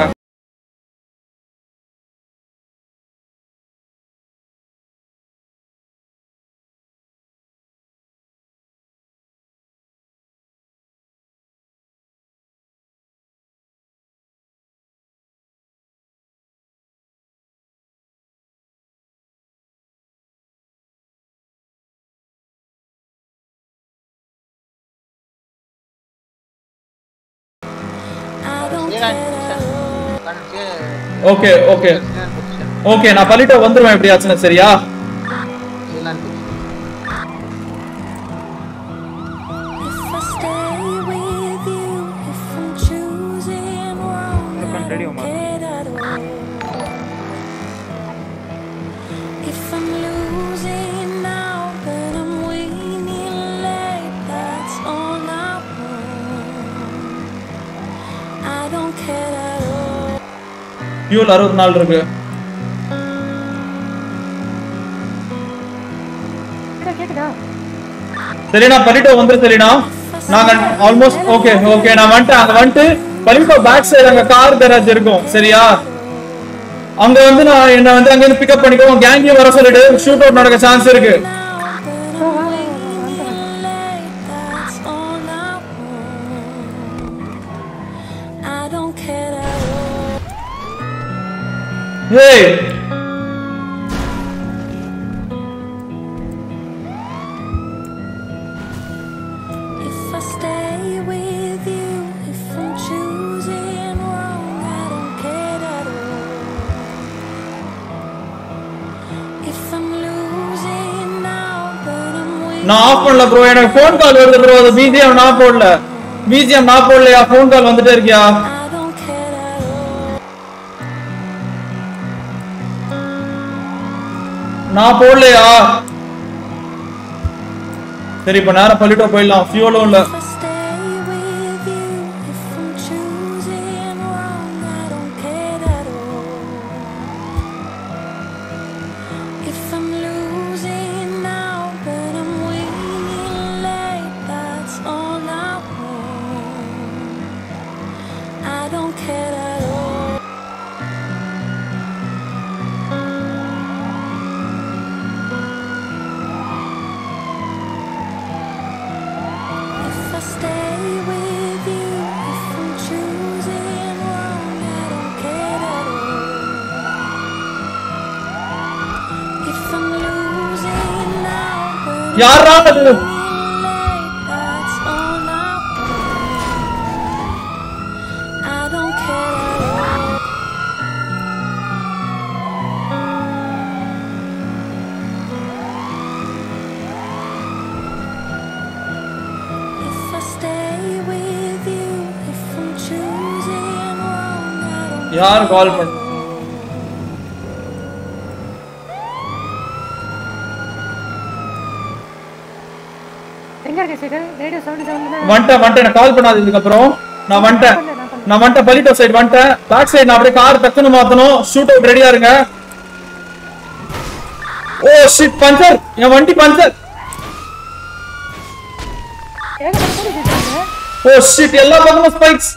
I don't care at all. Okay okay okay நான் பள்ளிட்ட வந்துருவேன் எப்படியாச்சுன்னு சரியா If I stay with you, if I'm choosing wrong, I don't care at all. If I'm losing now, but I'm winning late, that's all I want. I don't care at all. Fuel அறுபது நாள் இருக்கு கேக்குதா, கேக்குதா சரிண்ணா பள்ளிட்டோ வந்துரு சரிண்ணா நாங்க ஆல்மோஸ்ட் ஓகே ஓகே நான் வந்துட்டேன் அங்க வந்துட்டு பள்ளிட்டோ பேக் சைடு அங்க கார் கேரேஜ் இருக்கும் சரியா அங்க வந்து நான் என்ன வந்து அங்க இருந்து பிக்கப் பண்ணிக்கோ கேங்கையும் வர சொல்லிடு ஷூட் அவுட் நடக்க சான்ஸ் இருக்கு That's all I want. I don't care at all. ஏய் If I stay with you, if I'm choosing wrong, I don't care at all. If I'm losing now, but I'm winning. நான் ஆஃப் பண்ணல ப்ரோ எனக்கு ஃபோன் கால் வருது ப்ரோ அது பிஜிஎம் நான் போடல பிஜிஎம் நான் போடலையா ஃபோன் கால் வந்துட்டே இருக்கியா I don't care at all. நான் போடலையா சரி இப்ப நேரம் பள்ளிட்டோ போயிடலாம் ஃபியூலும் இல்ல If I stay with you, if I'm choosing wrong, I don't care at all. If I'm losing now, but I'm winning late, that's all I want. I don't care at all. If I stay with you, if I'm choosing wrong, I don't care at all. If I'm losing now, but யாரா அது that's all I want. I don't care at all. If I stay with you, if I'm choosing wrong, I don't யார் கால் பண்ண எங்க இருக்க சேகர் ரேடியோ சவுண்ட் சவுண்ட் வந்துட்டேன் வந்துட்டேன் எனக்கு கால் பண்ணாது இதுக்கப்புறம் நான் வந்துட்டேன் நான் வந்துட்டேன் பள்ளிட்டோ சைடு வந்துட்டேன் பேக் சைடு நான் அப்படியே கார் டக்குன்னு மாத்தணும் ஷூட் அவுட் ரெடியா இருங்க ஓ ஷிட் பஞ்சர் என் வண்டி பஞ்சர் ஓ ஷிட் எல்லா பக்கமும் ஸ்பைக்ஸ்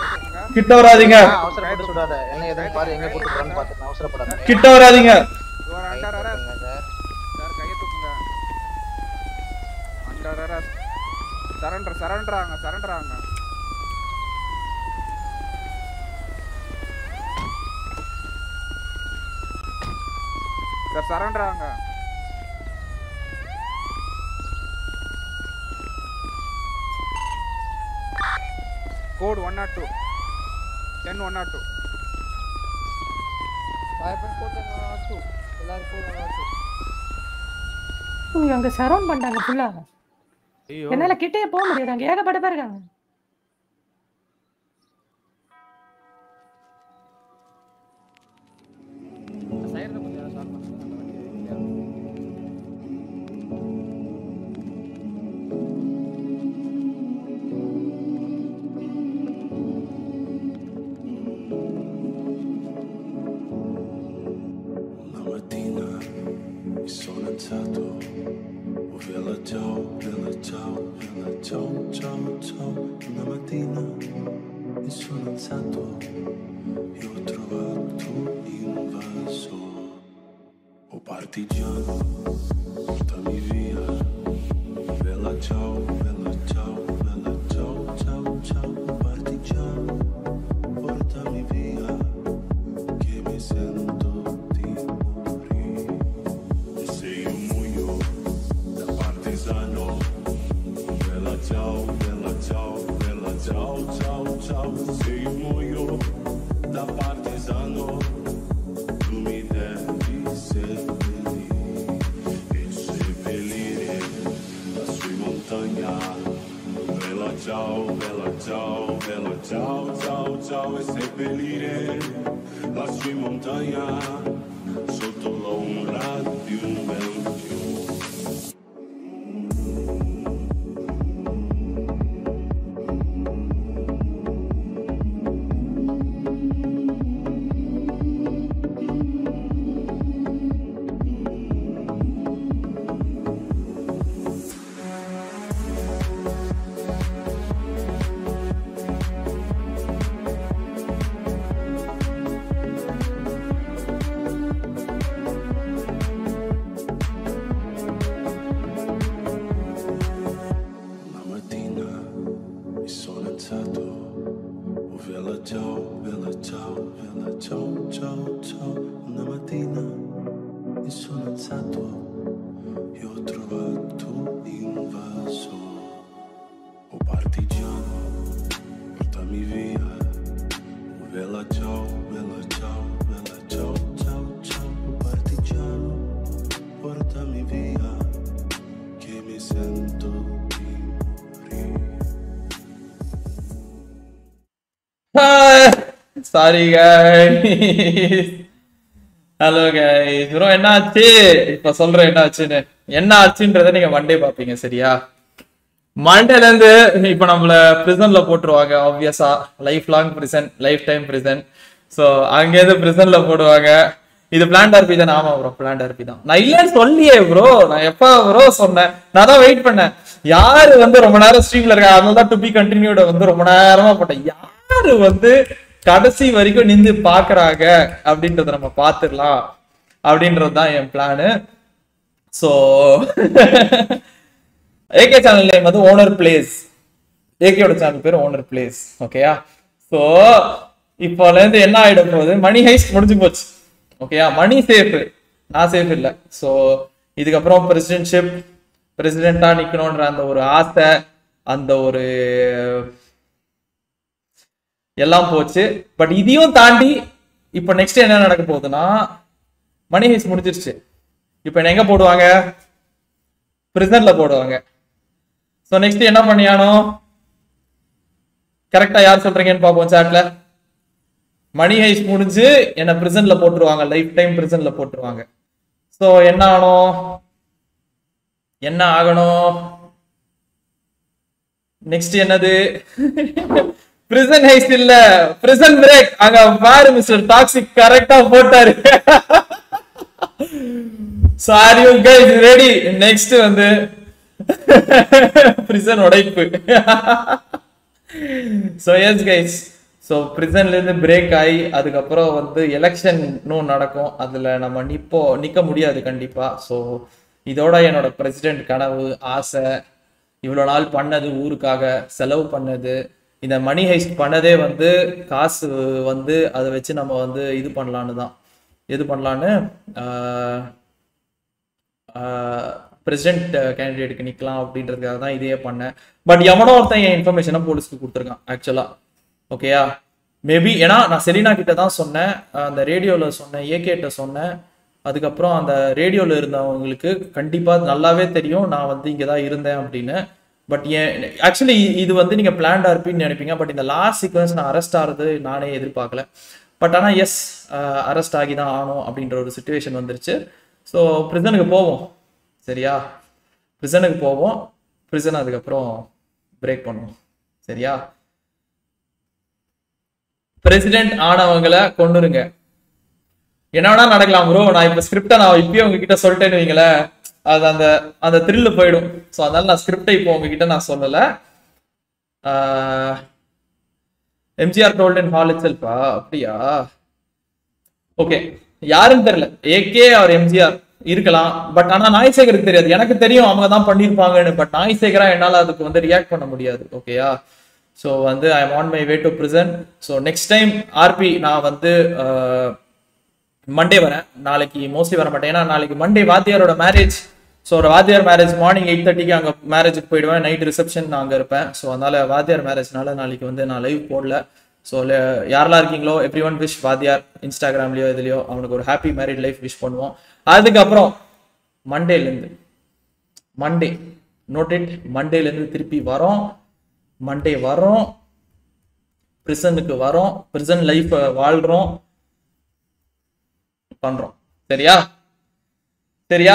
கிட்ட வராதீங்க அவசரப்பட்டு சுடாத என்ன எதுன்னு பாரு எங்க கூட்டு போறேன்னு பாத்துக்கலாம் அவசரப்படாத கிட்ட வராதீங்க அண்டர் அரெஸ்ட் சார் கையை தூக்குங்க அண்டர் அரெஸ்ட் சரண்டர் சரண்டர் ஆங்க சரண்டர் ஆங்க சார் சரண்டர் ஆங்க code one naught two ten one naught two இவங்க அங்க சரௌண்ட் பண்ணிட்டாங்க ஃபுல்லா ஐயோ என்னால கிட்டே போக முடியாது அங்க ஏகப்பட்ட பேர் இருக்காங்க Una mattina mi sono alzato, oh bella ciao, bella ciao, bella ciao, ciao, ciao. Una mattina mi sono alzato e ho trovato invaso. Oh partigiano, portami via. Bella ciao, bella ciao, bella ciao, ciao, ciao. Oh partigiano, portami via che mi sento di morire. E se io muoio da partigiano, bella ciao, bella ciao, bella ciao, ciao, ciao. Se io muoio da partigiano, tu mi devi seppellire e seppellire lassù in montagna. Bella ciao, bella ciao, bella ciao, ciao, ciao e seppellire lassù in montagna sotto l'ombra di un bel fiume. Una mattina mi sono alzato, oh bella ciao, bella ciao, bella ciao, ciao, ciao. Una mattina mi sono alzato e ho trovato invaso. Oh partigiano, portami via. Oh bella ciao, bella ciao, bella ciao, ciao, ciao. Oh partigiano, portami via che mi sento di morire. Sorry guys hello guys bro என்ன ஆச்சு இப்ப சொல்றேன் என்ன ஆச்சுன்னு என்ன ஆச்சுன்றதை நீங்க மண்டே பாப்பீங்க சரியா மண்டேல இருந்து இப்ப நம்மள பிரிசன்ல போட்டுருவாங்க ஆப்வியஸா life long prison lifetime prison so அங்க இருந்து பிரிசன்ல போடுவாங்க இது பிளான் ஆர்பி தான் ஆமா ப்ரோ பிளான் ஆர்பி தான் நான் இல்லைன்னு சொல்லியே ப்ரோ நான் எப்ப ப்ரோ சொன்னேன் நான் தான் வெயிட் பண்ணேன் யாரு வந்து ரொம்ப நேரம் ஸ்ட்ரீம்ல இருக்கா அதனால தான் டு பி கண்டினியூட வந்து ரொம்ப நேரமா போட்டேன் யாரு வந்து கடைசி வரைக்கும் நின்று பாக்குறாங்க அப்படின்றத நம்ம பாத்துடலாம் அப்படின்றது தான் என் plan so AK channel name வந்து ஓனர் பிளேஸ் ஏகேயோட சேனல் பேர் ஓனர் பிளேஸ் ஓகேயா ஸோ இப்போல இருந்து என்ன ஆயிட போகுது மணி ஹைஸ்ட் முடிஞ்சு போச்சு ஓகேயா மணி சேஃப் நான் சேஃப் இல்லை ஸோ இதுக்கப்புறம் பிரசிடென்ட்ஷிப் பிரசிடென்ட்டா நிக்கணும்ன்ற அந்த ஒரு ஆசை அந்த ஒரு எல்லாம் போச்சு பட் இதையும் தாண்டி இப்போ நெக்ஸ்ட் என்ன நடக்க போகுதுன்னா மணி ஹைஸ் முடிஞ்சிருச்சு இப்போ என்ன எங்க போடுவாங்க பிரிசன்ல போடுவாங்க ஸோ நெக்ஸ்ட் என்ன பண்ணியானோ கரெக்டா யார் சொல்றீங்கன்னு பார்ப்போம் சாட்ல மணி ஹைஸ் முடிஞ்சு என்ன பிரிசன்ல போட்டுருவாங்க லைஃப் டைம் பிரிசன்ல போட்டுருவாங்க ஸோ என்ன ஆகணும் என்ன ஆகணும் நெக்ஸ்ட் என்னது பிரிசன் ஹைஸ் இல்ல பிரிசன் பிரேக் அங்க பாரு மிஸ்டர் டாக்ஸிக் கரெக்டா போட்டாரு sorry you guys ready next வந்து பிரிசன் உடைப்பு ஸோ எஸ் கைஸ் ஸோ இருந்து பிரேக் ஆகி அதுக்கப்புறம் வந்து எலெக்ஷன் இன்னும் நடக்கும் அதில் நம்ம நிப்போ நிற்க முடியாது கண்டிப்பாக ஸோ இதோட என்னோட பிரசிடென்ட் கனவு ஆசை இவ்வளோ நாள் பண்ணது ஊருக்காக செலவு பண்ணது இந்த மணி ஹைஸ்ட் பண்ணதே வந்து காசு வந்து அதை வச்சு நம்ம வந்து இது பண்ணலான்னு தான் இது பண்ணலான்னு பிரசிடென்ட் கேண்டிடேட்டுக்கு நிற்கலாம் அப்படின்றதுக்காக தான் இதையே பண்ணேன் பட் எவனோ ஒருத்தன் என் இன்ஃபர்மேஷனை போலீஸ்க்கு கொடுத்துருக்கான் ஆக்சுவலாக ஓகேயா மேபி ஏன்னா நான் செலினா கிட்ட தான் சொன்னேன் அந்த ரேடியோவில் சொன்னேன் ஏகேட்ட சொன்னேன் அதுக்கப்புறம் அந்த ரேடியோவில் இருந்தவங்களுக்கு கண்டிப்பாக நல்லாவே தெரியும் நான் வந்து இங்கே தான் இருந்தேன் அப்படின்னு பட் ஏன் ஆக்சுவலி இது வந்து நீங்கள் பிளான்டாக இருப்பீங்கன்னு நினைப்பீங்க பட் இந்த லாஸ்ட் சீக்வன்ஸ் நான் அரெஸ்ட் ஆகிறது நானே எதிர்பார்க்கல பட் ஆனால் எஸ் அரெஸ்ட் ஆகி தான் ஆகணும் அப்படின்ற ஒரு சுச்சுவேஷன் வந்துருச்சு ஸோ ப்ரிசனுக்கு போவோம் சரியா ப்ரிசனுக்கு போவோம் ப்ரிசன் அதுக்கப்புறம் பிரேக் பண்ணுவோம் சரியா பிரசிடென்ட் ஆனவங்களை கொண்டுருங்க என்ன வேணா நடக்கலாம் ப்ரோ நான் இப்ப ஸ்கிரிப்டை நான் இப்பயே உங்ககிட்ட சொல்லிட்டேன்னு வைங்களேன் அது அந்த அந்த த்ரில்லு போயிடும் ஸோ அதனால நான் ஸ்கிரிப்டை இப்போ உங்ககிட்ட நான் சொல்லலை எம்ஜிஆர் டோல்டன் ஹால் இட்செல்ஃபா அப்படியா ஓகே யாருன்னு தெரியல ஏகே அவர் எம்ஜிஆர் இருக்கலாம் பட் ஆனா நாய்சேகருக்கு தெரியாது எனக்கு தெரியும் அவங்க தான் பண்ணியிருப்பாங்கன்னு பட் நாய்சேகரா என்னால அதுக்கு வந்து ரியாக்ட் பண்ண முடியாது ஓகேயா ஸோ வந்து I am on my way to prison so next time RP நான் வந்து மண்டே வரேன் நாளைக்கு மோஸ்ட்லி வர மாட்டேன் ஏன்னா நாளைக்கு மண்டே வாத்தியாரோட மேரேஜ் ஸோ ஒரு வாத்தியார் மேரேஜ் மார்னிங் எயிட் தேர்ட்டிக்கு அங்கே மேரேஜுக்கு போயிடுவேன் நைட் ரிசப்ஷன் நான் அங்கே இருப்பேன் ஸோ அதனால வாத்தியார் மேரேஜ்னால நாளைக்கு வந்து நான் லைவ் போடல ஸோ யாரெல்லாம் இருக்கீங்களோ எவ்ரி ஒன் விஷ் வாத்தியார் இன்ஸ்டாகிராம்லயோ இதுலயோ அவனுக்கு ஒரு ஹாப்பி மேரிட் லைஃப் விஷ் பண்ணுவோம் அதுக்கப்புறம் மண்டேலேருந்து மண்டே நோட்டட் மண்டேலேருந்து திருப்பி வரோம் மண்டே வரோம் ப்ரிசனுக்கு வரோம் ப்ரிசன் லைஃப் வாழ்றோம் பண்றோம் சரியா சரியா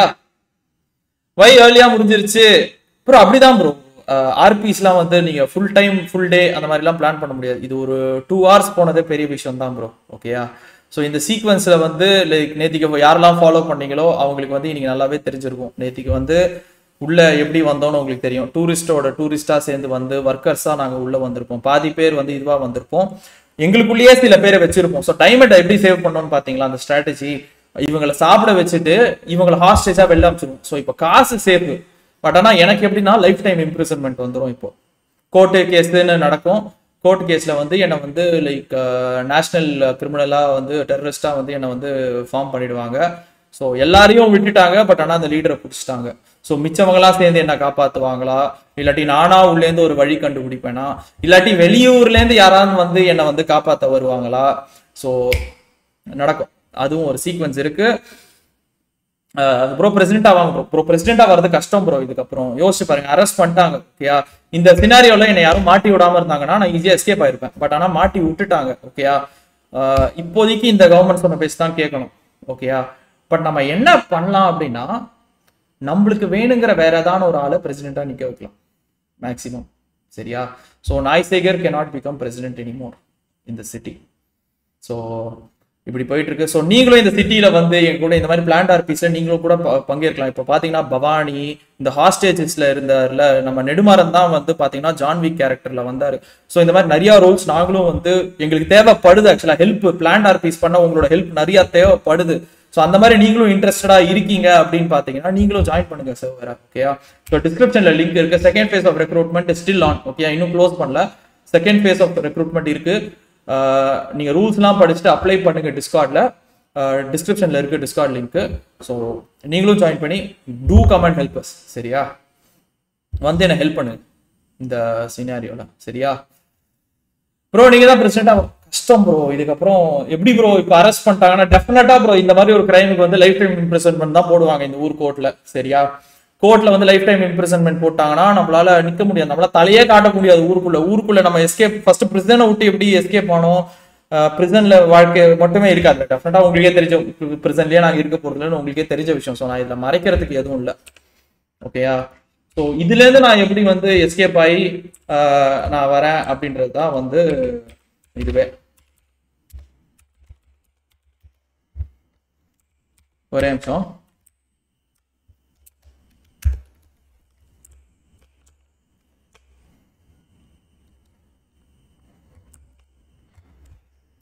வை ஏர்லியா முடிஞ்சிருச்சு ப்ரோ அப்படிதான் ப்ரோ ஆர்பிஸ்லாம் வந்து நீங்க ஃபுல் டைம் ஃபுல் டே அந்த மாதிரிலாம் பிளான் பண்ண முடியாது இது ஒரு டூ ஹவர்ஸ் போனதே பெரிய விஷயம் தான் ப்ரோ ஓகேயா ஸோ இந்த சீக்வன்ஸில் வந்து லைக் நேத்திக்கு யாரெல்லாம் ஃபாலோ பண்ணீங்களோ அவங்களுக்கு வந்து இன்னைக்கு நல்லாவே தெரிஞ்சிருக்கும் நேத்திக்கு வந்து உள்ள எப்படி வந்தோம்னு உங்களுக்கு தெரியும் டூரிஸ்டோட டூரிஸ்டா சேர்ந்து வந்து ஒர்க்கர்ஸா நாங்க உள்ள வந்திருப்போம் பாதி பேர் வந்து இதுவா வந்திருப்போம் எங்களுக்குள்ளேயே சில பேரை வச்சிருப்போம் ஸோ டைமை எப்படி சேவ் பண்ணோம்னு பாத்தீங்களா அந்த ஸ்ட்ராட்டஜி இவங்களை சாப்பிட வச்சுட்டு இவங்களை ஹாஸ்டேஜா வெளில அனுப்பிச்சிருவோம் ஸோ இப்போ காசு சேஃப் பட் ஆனா எனக்கு எப்படின்னா லைஃப் டைம் இம்ப்ரிசன்மெண்ட் வந்துடும் இப்போ கோர்ட்டு கேஸ்ன்னு நடக்கும் கோர்ட் கேஸ்ல வந்து என்னை வந்து லைக் நேஷனல் கிரிமினலா வந்து டெரரிஸ்டா வந்து என்னை வந்து ஃபார்ம் பண்ணிடுவாங்க ஸோ எல்லாரையும் விட்டுட்டாங்க பட் ஆனால் அந்த லீடரை பிடிச்சிட்டாங்க ஸோ மிச்சவங்களா சேர்ந்து என்ன காப்பாத்துவாங்களா இல்லாட்டி நானா உள்ளேருந்து ஒரு வழி கண்டுபிடிப்பேனா இல்லாட்டி வெளியூர்லேருந்து யாராவது வந்து என்னை வந்து காப்பாற்ற வருவாங்களா ஸோ நடக்கும் அதுவும் ஒரு சீக்வன்ஸ் இருக்கு ப்ரோ பிரசிடென்ட் ஆவாங்க ப்ரோ ப்ரோ பிரசிடென்டா வர்றது கஷ்டம் ப்ரோ இதுக்கப்புறம் யோசிச்சு பாருங்க அரெஸ்ட் பண்ணிட்டாங்க ஓகேயா இந்த சினாரியோல என்னை யாரும் மாட்டி விடாம இருந்தாங்கன்னா நான் ஈஸியா எஸ்கேப் ஆயிருப்பேன் பட் ஆனா மாட்டி விட்டுட்டாங்க ஓகேயா இப்போதைக்கு இந்த கவர்மெண்ட் சொன்ன பேசி தான் கேட்கணும் ஓகேயா பட் நம்ம என்ன பண்ணலாம் அப்படின்னா நம்மளுக்கு வேணுங்கிற வேற ஏதான ஒரு ஆளை பிரசிடென்டா நிக்க வைக்கலாம் மேக்சிமம் சரியா so Naisekar cannot become president anymore இந்த சிட்டி ஸோ இப்படி போயிட்டு இருக்கு ஸோ நீங்களும் இந்த சிட்டியில வந்து எங்க கூட இந்த மாதிரி பிளான்ட் ஆர்பிஸ்ல நீங்களும் கூட ப- பங்கேற்கலாம் இப்போ பாத்தீங்கன்னா பவானி இந்த ஹாஸ்டேஜஸ்ல இருந்தார்ல நம்ம நெடுமாறன் தான் வந்து பாத்தீங்கன்னா ஜான்விக் கேரக்டர்ல வந்தாரு ஸோ இந்த மாதிரி நிறைய ரோல்ஸ் நாங்களும் வந்து எங்களுக்கு தேவைப்படுது ஆக்சுவலா ஹெல்ப் பிளான்ட் ஆர்பிஸ் பண்ண உங்களோட ஹெல்ப் நிறைய தேவைப்படுது ஸோ அந்த மாதிரி நீங்களும் இன்ட்ரெஸ்டடா இருக்கீங்க அப்படின்னு பாத்தீங்கன்னா நீங்களும் ஜாயின் பண்ணுங்க சர்வரா ஓகேயா ஸோ டிஸ்கிரிப்ஷன்ல லிங்க் இருக்கு second phase of recruitment still on okay இன்னும் க்ளோஸ் பண்ணல செகண்ட் ஃபேஸ் ஆஃப் ரெக்ரூட்மெண்ட் இருக்கு ஆஹ் நீங்க ரூல்ஸ்லாம் படிச்சுட்டு அப்ளை பண்ணுங்க டிஸ்கார்ட்ல டிஸ்கிரிப்ஷன்ல இருக்கு டிஸ்கார்ட் லிங்க் ஸோ நீங்களும் ஜாயின் பண்ணி டூ கமெண்ட் ஹெல்பர்ஸ் சரியா வந்து என்ன ஹெல்ப் பண்ணுங்க இந்த சினாரியோல சரியா ப்ரோ நீங்க தான் பிரசிடண்டா கஷ்டம் ப்ரோ இதுக்கப்புறம் எப்படி ப்ரோ இப்போ அரெஸ்ட் பண்ணிட்டாங்கன்னா டெஃபினட்டா ப்ரோ இந்த மாதிரி ஒரு கிரைமுக்கு வந்து லைஃப் டைம் இம்ப்ரெசன்மெண்ட் தான் போடுவாங்க இந்த ஊர் கோர்ட்ல சரியா கோர்ட்ல வந்து லைஃப் டைம் இம்ப்ரெசன்மெண்ட் போட்டாங்கன்னா நம்மளால நிக்க முடியாது நம்மளால தலையே காட்ட முடியாது ஊருக்குள்ள ஊருக்குள்ள நம்ம எஸ்கேப் ஃபர்ஸ்ட் பிரிசனை விட்டு எப்படி எஸ்கேப் ஆனோம் பிரிசன்ல வாழ்க்கை மட்டுமே இருக்காது டெஃபினட்டா உங்களுக்கே தெரிஞ்ச பிரிசன்லயே நாங்க இருக்க போறதுலன்னு உங்களுக்கே தெரிஞ்ச விஷயம் ஸோ நான் இதுல மறைக்கிறதுக்கு எதுவும் இல்லை ஓகேயா ஸோ இதுல இருந்து நான் எப்படி வந்து எஸ்கேப் ஆகி ஆஹ், நான் வரேன் அப்படின்றது தான் வந்து இதுவே ஒரே நிமிஷம்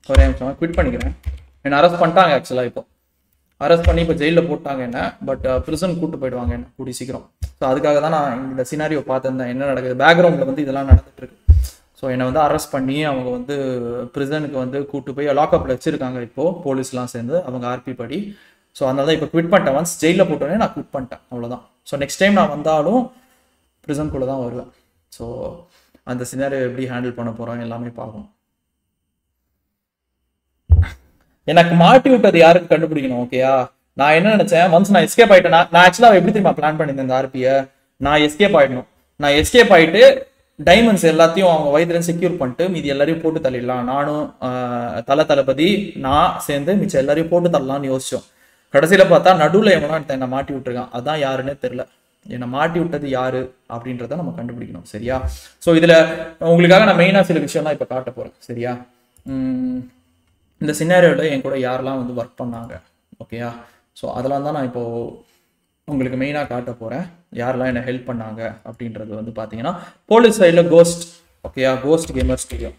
ஒரே நிமிஷம் குவிட் பண்ணிக்கிறேன் என்ன அரெஸ்ட் பண்ணிட்டாங்க ஆக்சுவலாக இப்போ அரெஸ்ட் பண்ணி இப்போ ஜெயிலில் போட்டாங்க என்ன பட் ப்ரிசன் கூட்டு போயிடுவாங்க என்ன கூடி சீக்கிரம் ஸோ அதுக்காக தான் நான் இந்த சினாரியோ பார்த்துருந்தேன் என்ன நடக்குது பேக்ரவுண்டில் வந்து இதெல்லாம் நடந்துட்டு இருக்கு ஸோ என்னை வந்து அரெஸ்ட் பண்ணி அவங்க வந்து ப்ரிசனுக்கு வந்து கூட்டு போய் லாக்அப்பில் வச்சிருக்காங்க இப்போது போலீஸ்லாம் சேர்ந்து அவங்க ஆர்பி படி ஸோ அதனால தான் இப்போ குவிட் பண்ணிட்டேன் ஒன்ஸ் ஜெயிலில் போட்டோன்னே நான் குவிட் பண்ணிட்டேன் அவ்வளோதான் ஸோ நெக்ஸ்ட் டைம் நான் வந்தாலும் ப்ரிசன்குள்ளே தான் வருவேன் ஸோ அந்த சினாரியோ எப்படி ஹேண்டில் பண்ண போகிறோம் எல்லாமே பார்க்கணும் எனக்கு மாட்டி விட்டது யாருக்கு கண்டுபிடிக்கணும் ஓகேயா நான் என்ன நினைச்சேன் ஒன்ஸ் நான் எஸ்கேப் ஆயிட்டேன் நான் நான் ஆக்சுவலாக எப்படி தெரியுமா பிளான் பண்ணியிருந்தேன் இந்த ஆர்பியை நான் எஸ்கேப் ஆயிடணும் நான் எஸ்கேப் ஆயிட்டு டைமண்ட்ஸ் எல்லாத்தையும் அவங்க வயிற்றுல செக்யூர் பண்ணிட்டு மீதி எல்லாரையும் போட்டு தள்ளிடலாம் நானும் ஆஹ், தல தளபதி நான் சேர்ந்து மிச்சம் எல்லாரையும் போட்டு தள்ளலாம்னு யோசிச்சோம் கடைசியில பார்த்தா நடுவில் எவனோ ஒருத்தன் என்னை மாட்டி விட்டுருக்கான் அதான் யாருன்னே தெரில என்னை மாட்டி விட்டது யாரு அப்படின்றத நம்ம கண்டுபிடிக்கணும் சரியா ஸோ இதுல உங்களுக்காக நான் மெயினாக சில விஷயம்லாம் இப்போ காட்ட போறேன் சரியா உம், இந்த சின்னாரியோவில் என் கூட யாரெல்லாம் வந்து ஒர்க் பண்ணாங்க ஓகேயா ஸோ அதெல்லாம் தான் நான் இப்போ உங்களுக்கு மெயினாக காட்ட போகிறேன் யாரெல்லாம் என்ன ஹெல்ப் பண்ணாங்க அப்படின்றது வந்து பார்த்தீங்கன்னா போலீஸ் சைடில் கோஸ்ட் ஓகேயா Ghost gamer Studio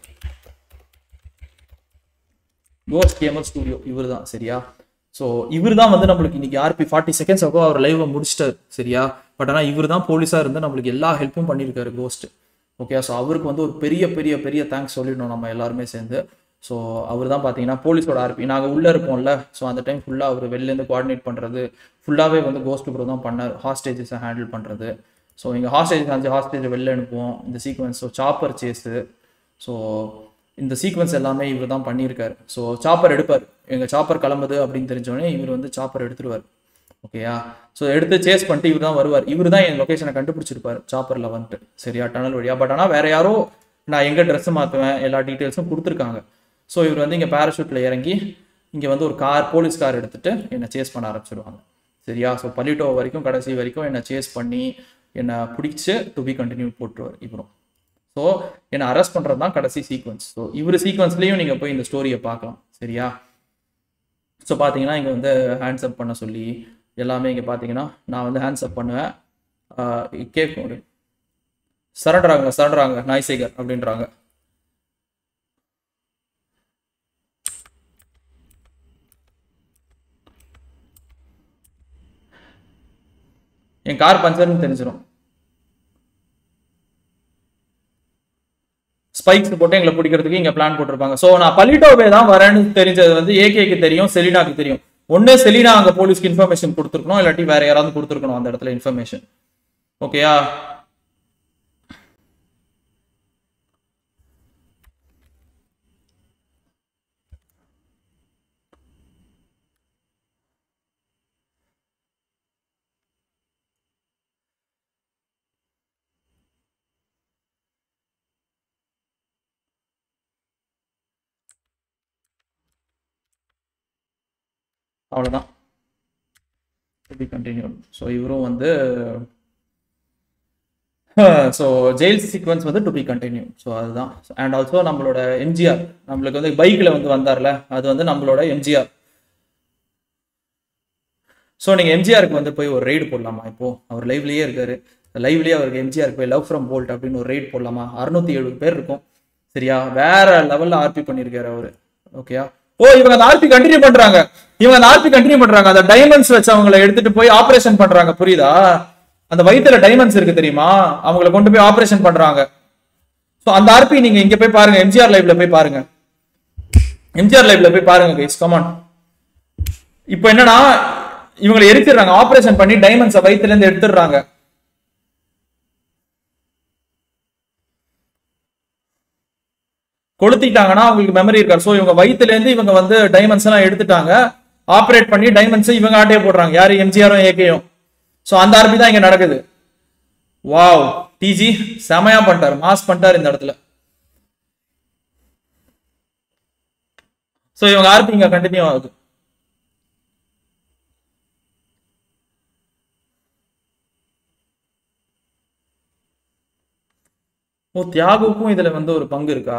Ghost gamer Studio இவர் தான் சரியா ஸோ இவர் தான் வந்து நம்மளுக்கு இன்னைக்கு ஆர்பி ஃபார்ட்டி செகண்ட்ஸ் ஆகும் அவர் லைவை முடிச்சிட்டாரு சரியா பட் ஆனால் இவர் தான் போலீஸாக இருந்து நம்மளுக்கு எல்லா ஹெல்ப்பும் பண்ணியிருக்காரு கோஸ்ட் ஓகே ஸோ அவருக்கு வந்து ஒரு பெரிய பெரிய பெரிய தேங்க்ஸ் சொல்லிடணும் நம்ம எல்லாருமே சேர்ந்து ஸோ அவர் தான் பார்த்தீங்கன்னா போலீஸோட ஆர்பி நாங்கள் உள்ளே இருப்போம்ல ஸோ அந்த டைம் ஃபுல்லாக அவர் வெளிலேருந்து கோஆர்டினேட் பண்ணுறது ஃபுல்லாகவே வந்து கோஸ்ட் ப்ரோ தான் பண்ணார் ஹாஸ்டேஜஸை ஹேண்டில் பண்ணுறது ஸோ இங்கே ஹாஸ்டேஜ் அஞ்சு ஹாஸ்டேஜை வெளில அனுப்புவோம் இந்த sequence so chopper chase so இந்த சீக்வன்ஸ் எல்லாமே இவர் தான் பண்ணியிருக்காரு ஸோ சாப்பர் எடுப்பார் எங்கள் சாப்பர் கிளம்புது அப்படின்னு தெரிஞ்சோடனே இவர் வந்து சாப்பர் எடுத்துருவார் ஓகேயா ஸோ எடுத்து சேஸ் பண்ணிட்டு இவர் தான் வருவார் இவர் தான் என் லொக்கேஷனை கண்டுபிடிச்சிருப்பார் சாப்பரில் வந்துட்டு சரியா டனல் வழியா பட் ஆனால் வேற யாரோ நான் எங்கே ட்ரெஸ் மாற்றுவேன் எல்லா டீட்டெயில்ஸும் கொடுத்துருக்காங்க ஸோ இவர் வந்து இங்கே பேராஷூட்டில் இறங்கி இங்கே வந்து ஒரு கார் போலீஸ் கார் எடுத்துட்டு என்னை சேஸ் பண்ண ஆரம்பிச்சிடுவாங்க சரியா ஸோ பள்ளிட்டோ வரைக்கும் கடைசி வரைக்கும் என்னை சேஸ் பண்ணி என்னை பிடிச்சி டு பி கண்டினியூ போட்டுருவார் இவரும் ஸோ என்னை அரெஸ்ட் பண்ணுறது தான் கடைசி சீக்வன்ஸ் ஸோ இவர் சீக்வன்ஸ்லேயும் நீங்கள் போய் இந்த ஸ்டோரியை பார்க்கலாம் சரியா ஸோ பார்த்தீங்கன்னா இங்கே வந்து ஹேண்ட்ஸ் அப் பண்ண சொல்லி எல்லாமே இங்கே பார்த்தீங்கன்னா நான் வந்து ஹேண்ட்ஸ் அப் பண்ணுவேன் ஆஹ் கேட்கும் ஒரு சரண்டர் ஆகுங்க சரண்டர் ஆகுங்க நாய்சேகர் அப்படின்றாங்க என் கார் பஞ்சர்னு தெரிஞ்சிடும் ஸ்பைக்ஸ் போட்டு எங்களை பிடிக்கிறதுக்கு இங்க பிளான் போட்டிருப்பாங்க ஸோ நான் பலிட்டோவே தான் வரேன்னு தெரிஞ்சது வந்து ஏகேக்கு தெரியும் செலினாக்கு தெரியும் ஒண்ணு செலினா அங்க போலீஸ்க்கு இன்ஃபர்மேஷன் கொடுத்துருக்கணும் இல்லாட்டி வேற யாராவது கொடுத்துருக்கணும் அந்த இடத்துல இன்ஃபர்மேஷன் ஓகேயா அவ்வளோதான் பி கண்டினியூ ஸோ இவரும் வந்து ஸோ ஜெயில் சீக்வன்ஸ் வந்து டு பி கண்டினியூ ஸோ அதுதான் அண்ட் ஆல்சோ நம்மளோட எம்ஜிஆர் நம்மளுக்கு வந்து பைக்கில் வந்து வந்தார்ல அது வந்து நம்மளோட எம்ஜிஆர் ஸோ நீங்கள் எம்ஜிஆருக்கு வந்து போய் ஒரு ரைடு போடலாமா இப்போ அவர் லைவ்லேயே இருக்காரு லைவ்லேயே அவருக்கு எம்ஜிஆருக்கு போய் லவ் ஃப்ரம் போல்ட் அப்படின்னு ஒரு ரைடு போடலாமா அறுநூத்தி எழுபது பேர் இருக்கும் சரியா வேற லெவலில் ஆர்பி பண்ணியிருக்காரு அவரு ஓகேயா ஓ இவங்க அந்த ஆர்பி கண்டினியூ பண்றாங்க இவங்க அந்த ஆர்பி கண்டினியூ பண்றாங்க அந்த டைமண்ட்ஸ் வச்சு அவங்கள எடுத்துட்டு போய் ஆபரேஷன் பண்றாங்க புரியுதா அந்த வயித்துல டைமண்ட்ஸ் இருக்கு தெரியுமா அவங்கள கொண்டு போய் ஆபரேஷன் பண்றாங்க ஸோ அந்த ஆர்பி நீங்க இங்க போய் பாருங்க எம்ஜிஆர் லைவ்ல போய் பாருங்க எம்ஜிஆர் லைவ்ல போய் பாருங்க கைஸ் கமான் இப்போ என்னன்னா இவங்களை எரிச்சிடுறாங்க ஆபரேஷன் பண்ணி டைமண்ட்ஸை வயித்துல இருந்து எடுத்துடுறாங்க கொளுத்திட்டாங்கன்னா அவங்களுக்கு மெமரி இருக்காது ஸோ இவங்க வயித்துல இருந்து இவங்க வந்து டைமண்ட்ஸ் எல்லாம் எடுத்துட்டாங்க ஆப்ரேட் பண்ணி டைமண்ட்ஸ் இவங்க ஆட்டையே போடுறாங்க யாரு எம்ஜிஆரும் ஏகேயும் ஸோ அந்த ஆர்பி தான் இங்க நடக்குது வாவ் டிஜி செமையா பண்ணிட்டாரு மாஸ் பண்ணிட்டாரு இந்த இடத்துல ஸோ இவங்க ஆர்பி இங்க கண்டினியூ ஆகுது ஓ தியாகுக்கும் இதுல வந்து ஒரு பங்கு இருக்கா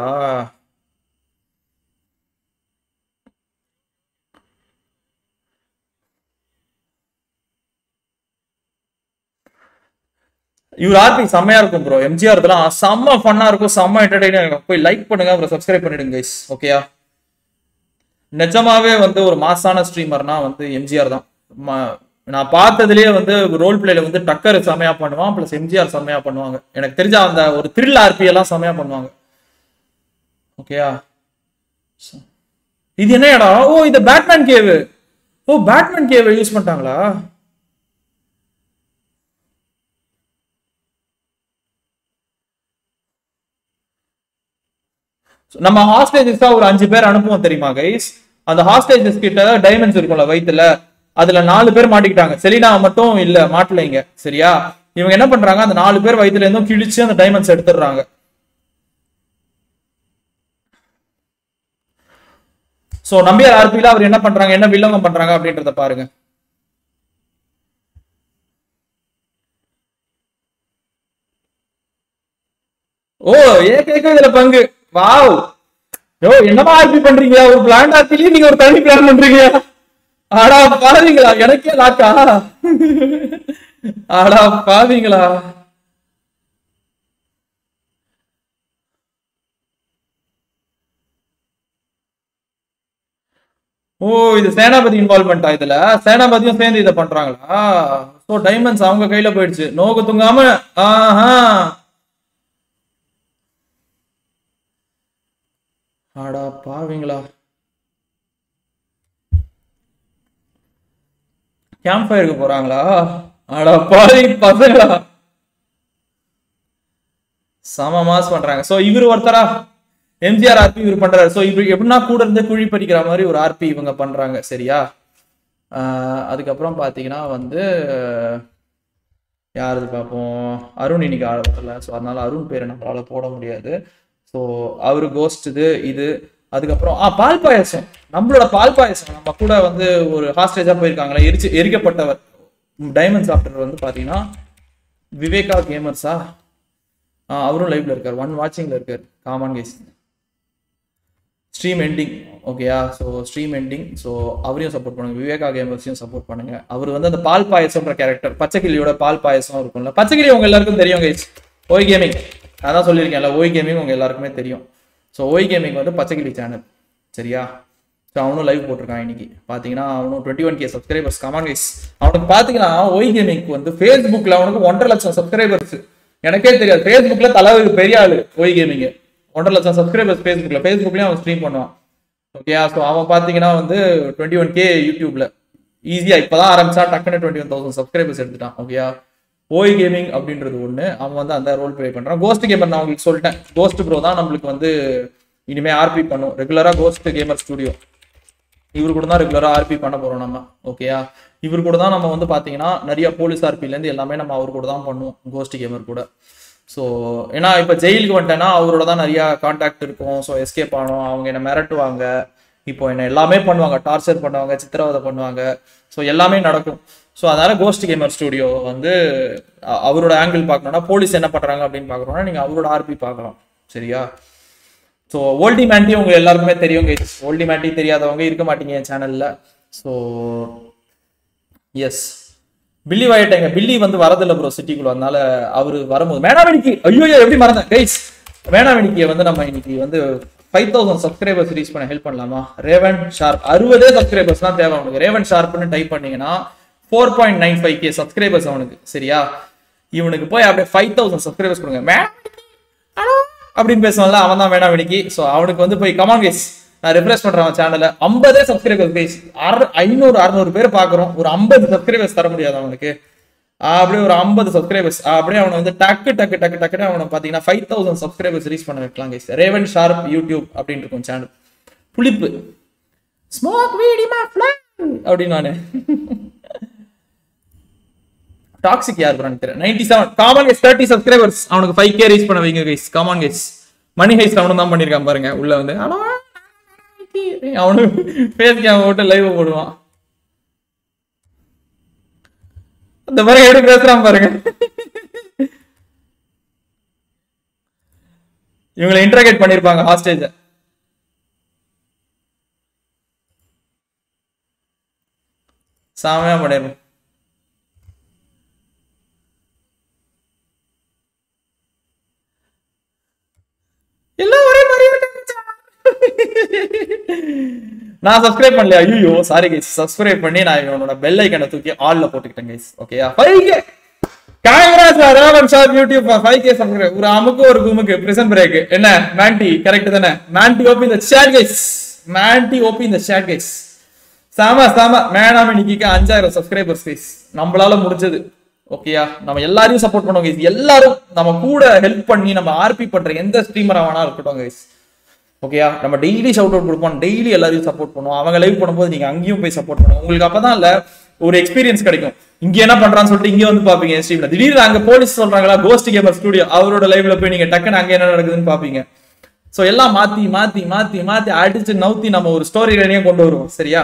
இவர் ஆர்பி செம்மையா இருக்கும் ப்ரோ எம்ஜிஆர் இதெல்லாம் செம்ம ஃபன்னா இருக்கும் செம்ம என்டர்டைனா இருக்கும் போய் லைக் பண்ணுங்க அப்புறம் சப்ஸ்கிரைப் பண்ணிடுங்க கைஸ் ஓகேயா நிஜமாவே வந்து ஒரு மாசான ஸ்ட்ரீமர்னா வந்து எம்ஜிஆர் தான் ம- நான் பார்த்ததுலயே வந்து ரோல் பிளேல வந்து டக்கர் செமையா பண்ணுவான் ப்ளஸ் எம்ஜிஆர் செமையா பண்ணுவாங்க எனக்கு தெரிஞ்ச அந்த ஒரு த்ரில் ஆர்பி எல்லாம் செமையா பண்ணுவாங்க ஓகேயா இது என்ன இடம் ஓ இது Batman cave oh Batman cave use பண்ணிட்டாங்களா நம்ம ஹாஸ்டேஜஸா ஒரு அஞ்சு பேர் அனுப்புவோம் தெரியுமா கைஸ் அந்த ஹாஸ்டேஜஸ் கிட்ட டைமண்ட்ஸ் இருக்கும்ல வயித்துல அதுல நாலு பேர் மாட்டிக்கிட்டாங்க செலினா மட்டும் இல்ல மாட்டல இங்க சரியா இவங்க என்ன பண்றாங்க அந்த நாலு பேர் வயித்துல இருந்தும் கிழிச்சு அந்த டைமண்ட்ஸ் எடுத்துடுறாங்க சோ நம்பியார் ஆர்பில அவர் என்ன பண்றாங்க என்ன வில்லங்கம் பண்றாங்க அப்படின்றத பாருங்க ஓ ஏ கேக்கு இதுல பங்கு வாவ் யோ என்னமா ஆர்பி பண்றீங்க ஒரு பிளான் ஆர்பிலயே நீங்க ஒரு தனி பிளான் பண்றீங்க ஆடா பாவீங்களா எனக்கே லாக்கா ஆடா பாவீங்களா ஓ இது சேனாபதி இன்வால்மெண்டா இதுல சேனாபதியும் சேர்ந்து இதை பண்றாங்களா சோ டைமண்ட்ஸ் அவங்க கையில போயிடுச்சு நோக்கு தூங்காம ஆஹா ஆடா பாவீங்களா கேம்ப் ஃபயருக்கு போறாங்களா ஆடா பாவி பசங்களா சம மாஸ் பண்றாங்க சோ இவர் ஒருத்தரா எம்ஜிஆர் ஆர்பி இவர் பண்றாரு சோ இவர் எப்படின்னா கூட இருந்து குழி பறிக்கிற மாதிரி ஒரு ஆர்பி இவங்க பண்றாங்க சரியா ஆஹ் அதுக்கப்புறம் பாத்தீங்கன்னா வந்து யாரது பார்ப்போம் அருண் இன்னைக்கு ஆட வரல ஸோ அதனால அருண் பேரை நம்மளால போட முடியாது ஸோ அவரு கோஸ்ட் இது இது அதுக்கப்புறம் ஆ பால் பாயசம் நம்மளோட பால் பாயசம் நம்ம கூட வந்து ஒரு ஹாஸ்டேஜா போயிருக்காங்களே எரிச்சு எரிக்கப்பட்டவர் டைமண்ட் சாப்டர் வந்து பாத்தீங்கன்னா விவேகா கேமர்ஸா அவரும் லைவ்ல இருக்கார் ஒன் வாட்சிங்ல இருக்கார் காமன் கேஸ் ஸ்ட்ரீம் எண்டிங் ஓகேயா ஸோ ஸ்ட்ரீம் எண்டிங் ஸோ அவரையும் சப்போர்ட் பண்ணுங்க விவேகா கேமர்ஸையும் சப்போர்ட் பண்ணுங்க அவர் வந்து அந்த பால் பாயசம்ன்ற கேரக்டர் பச்சைக்கிளியோட பால் பாயசம் இருக்கும்ல பச்சைக்கிளி உங்க எல்லாருக்கும் தெரியும் கைஸ் ஓய் கேமிங் அதான் சொல்லியிருக்கேன்ல ஓய் கேமிங் உங்க எல்லாருக்குமே தெரியும் ஸோ ஓய் கேமிங் வந்து பச்சைக்கிளி சேனல் சரியா ஸோ அவனும் லைவ் போட்டிருக்கான் இன்னைக்கு பார்த்தீங்கன்னா அவனும் twenty one K subscribers come on guys அவனுக்கு பார்த்தீங்கன்னா ஒய் கேமிங்க்கு வந்து ஃபேஸ்புக்கில் அவனுக்கு ஒன்றரை லட்சம் சப்ஸ்கிரைபர்ஸ் எனக்கே தெரியாது ஃபேஸ்புக்கில் தலைவர் பெரிய ஆளு ஒய் கேமிங் ஒன்றரை லட்சம் சப்ஸ்கிரைபர்ஸ் ஃபேஸ்புக்கில் ஃபேஸ்புக்லேயும் அவன் ஸ்ட்ரீம் பண்ணுவான் ஓகேயா ஸோ அவன் பார்த்தீங்கன்னா வந்து டுவெண்ட்டி ஒன் கே யூடியூப்ல ஈஸியாக இப்போ தான் ஆரம்பிச்சா டக்குன்னு டுவெண்ட்டி ஒன் தௌசண்ட் சப்ஸ்கிரைபர்ஸ் எடுத்துட்டான் ஓகேயா ஓய் கேமிங் அப்படின்றது ஒன்று அவன் வந்து அந்த ரோல் ப்ளே பண்ணுறான் கோஸ்ட் கேமர் நான் உங்களுக்கு சொல்லிட்டேன் கோஸ்ட் ப்ரோ தான் நம்மளுக்கு வந்து இனிமே ஆர்பி பண்ணும் ரெகுலராக கோஸ்ட் கேமர் ஸ்டுடியோ இவர் கூட தான் ரெகுலராக ஆர்பி பண்ண போகிறோம் நம்ம ஓகேயா இவர் கூட தான் நம்ம வந்து பார்த்தீங்கன்னா நிறைய போலீஸ் ஆர்பிலேருந்து எல்லாமே நம்ம அவர் கூட தான் பண்ணுவோம் கோஸ்ட் கேமர் கூட ஸோ ஏன்னா இப்போ ஜெயிலுக்கு வந்துட்டேன்னா அவரோட தான் நிறைய கான்டாக்ட் இருக்கும் ஸோ எஸ்கேப் ஆனோம் அவங்க என்னை மிரட்டுவாங்க இப்போ என்ன எல்லாமே பண்ணுவாங்க டார்ச்சர் பண்ணுவாங்க சித்திரவதை பண்ணுவாங்க ஸோ எல்லாமே நடக்கும் ஸோ அதனால கோஸ்ட் கேமர் ஸ்டுடியோ வந்து அ- அவரோட ஆங்கிள் பார்க்கணும்னா போலீஸ் என்ன பண்றாங்க அப்படின்னு பார்க்கணும்னா நீங்க அவரோட ஆர்பி பார்க்கலாம் சரியா ஸோ ஓல்டி மேண்டி உங்க எல்லாருக்குமே தெரியும் ஓல்டி மேண்டி தெரியாதவங்க இருக்க மாட்டீங்க என் சேனல்ல ஸோ எஸ் பில்லி வாயிட்டேங்க பில்லி வந்து வரதில்ல ப்ரோ சிட்டிக்குள்ள அதனால அவரு வரும்போது வேணாவெனிக்கு ஐயோ எப்படி மறந்தேன் கைஸ் வேணாவெனிக்கு வந்து நம்ம இன்னைக்கு வந்து ஃபைவ் தௌசண்ட் சப்ஸ்கிரைபர்ஸ் ரீச் பண்ண ஹெல்ப் பண்ணலாமா ரேவன் ஷார்ப் அறுபதே சப்ஸ்கிரைபர்ஸ் தான் தேவை அவனுக்கு ரேவன் ஷார்ப்னு டைப் பண்ணீங்கன்னா four point nine five K subscribers அவனுக்கு சரியா இவனுக்கு போய் அப்படியே ஃபைவ் தௌசண்ட் சப்ஸ்கிரைபர்ஸ் கொடுங்க மே- அப்படின்னு பேசுவான்ல அவன் தான் வேணா வெடிக்கி ஸோ அவனுக்கு வந்து போய் கமான் கேஸ் நான் ரெஃப்ரெஷ் பண்றேன் அவன் சேனலை ஐம்பதே சப்ஸ்கிரைபர்ஸ் பேஸ் அறு ஐநூறு அறுநூறு பேர் பார்க்குறோம் ஒரு ஐம்பது சப்ஸ்கிரைபர்ஸ் தர முடியாது அவனுக்கு ஆஹ் அப்படியே ஒரு ஐம்பது சப்ஸ்கிரைபர்ஸ் அப்படியே அவனை வந்து டக்கு டக்கு டக்கு டக்குன்னு அவனை பார்த்தீங்கன்னா ஃபைவ் தௌசண்ட் சப்ஸ்கிரைபர்ஸ் ரீச் பண்ண வைக்கலாம் கேஸ் ரேவன் ஷார்ப் யூடியூப் அப்படின்னு இருக்கும் சேனல் புளிப்பு ஸ்மோக் வீடி மா அப்படின்னு நானு டாக்ஸிக் யார் பிரான் தெரியல ninety seven Common Gas thirty subscribers அவனுக்கு ஃபைவ் கே ரீச் பண்ண வைங்க guys Common Gas money heist அவனும் தான் பண்ணியிருக்கான் பாருங்க உள்ள வந்து ஹலோ அவனுக்கு ஃபேஸ் கேம் போட்டு லைவ் போடுவான் அந்த மாதிரி எப்படி பேசுறான் பாருங்க இவங்களை இன்டர்கேட் பண்ணிருப்பாங்க ஹாஸ்டேஜ சாமையா பண்ணிருப்போம் எல்லாம் ஒரே மாதிரி நான் சப்ஸ்கிரைப் பண்ணலையா ஐயோ சாரி கைஸ் சப்ஸ்கிரைப் பண்ணி நான் இவனோட பெல் ஐக்கனை தூக்கி ஆல்ல போட்டுக்கிட்டேன் கைஸ் ஓகேயா five K congrats Raven Sharp YouTube five K subscribe ஒரு அமுக்கு ஒரு குமுக்கு பிரிசன் பிரேக் என்ன மேண்டி கரெக்ட் தானே மேண்டி ஓபி இந்த சேட் கைஸ் மேண்டி ஓபி இந்த சேட் கைஸ் சாம சாம மேனாம இன்னைக்கு அஞ்சாயிரம் சப்ஸ்கிரைபர்ஸ் கைஸ் நம்மளால முடிஞ்சது ஓகேயா நம்ம எல்லாரையும் சப்போர்ட் பண்ணுவோம் guys. எல்லாரும் நம்ம கூட ஹெல்ப் பண்ணி நம்ம ஆர்பி பண்ற எந்த ஸ்ட்ரீமரா வேணா இருக்கட்டும் கைஸ் ஓகேயா நம்ம டெய்லி ஷவுட் அவுட் கொடுப்போம் டெய்லி எல்லாரையும் சப்போர்ட் பண்ணுவோம் அவங்க லைவ் பண்ணும்போது நீங்க அங்கேயும் போய் சப்போர்ட் பண்ணுவோம் உங்களுக்கு அப்பதான் இல்ல ஒரு எக்ஸ்பீரியன்ஸ் கிடைக்கும் இங்க என்ன பண்றான்னு சொல்லிட்டு இங்க வந்து பாப்பீங்க ஸ்ட்ரீம்ல திடீர்னு அங்க போலீஸ் சொல்றாங்களா கோஸ்ட் கேமர் ஸ்டுடியோ அவரோட லைவ்ல போய் நீங்க டக்குன்னு அங்க என்ன நடக்குதுன்னு பாப்பீங்க சோ எல்லாம் மாத்தி மாத்தி மாத்தி மாத்தி அடிச்சு நவுத்தி நம்ம ஒரு ஸ்டோரி லைனையும் கொண்டு வருவோம் சரியா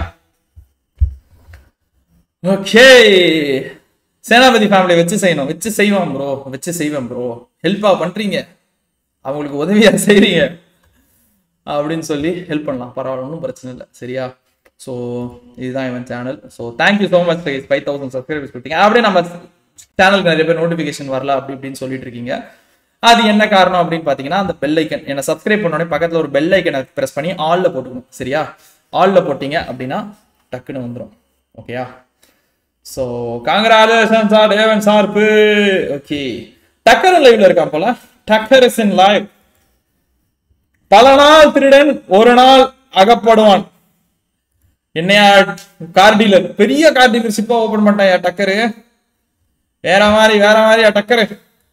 ஓகே சேனாபதி ஃபேமிலி வச்சு செய்யணும் வச்சு செய்வோம் ப்ரோ வச்சு செய்வேன் ப்ரோ ஹெல்ப்பா பண்றீங்க அவங்களுக்கு உதவியா செய்றீங்க அப்படின்னு சொல்லி ஹெல்ப் பண்ணலாம் பரவாயில்ல ஒன்றும் பிரச்சனை இல்லை சரியா ஸோ இதுதான் இவன் channel so thank you so much five thousand subscribers கொடுத்தீங்க அப்படியே நம்ம சேனலுக்கு நிறைய பேர் நோட்டிஃபிகேஷன் வரல அப்படி இப்படின்னு சொல்லிட்டு இருக்கீங்க அது என்ன காரணம் அப்படின்னு பார்த்தீங்கன்னா அந்த பெல் ஐக்கன் என்னை சப்ஸ்கிரைப் பண்ணோடனே பக்கத்தில் ஒரு பெல் ஐக்கனை ப்ரெஸ் பண்ணி ஆலில் போட்டுக்கணும் சரியா ஆலில் போட்டீங்க அப்படின்னா டக்குன்னு வந்துடும் ஓகேயா ஸோ காங்கிராலேஷன் சார் ஏவன் சார்பு ஓகே டக்கர் லைவ்ல இருக்கான் போல டக்கர் இஸ் இன் லைவ் பல நாள் திருடன் ஒரு நாள் அகப்படுவான் என்னையா கார் டீலர் பெரிய கார் டீலர் ஷிப்பா ஓபன் பண்ணிட்டாயா டக்கரு வேற மாதிரி வேற மாதிரியா டக்கரு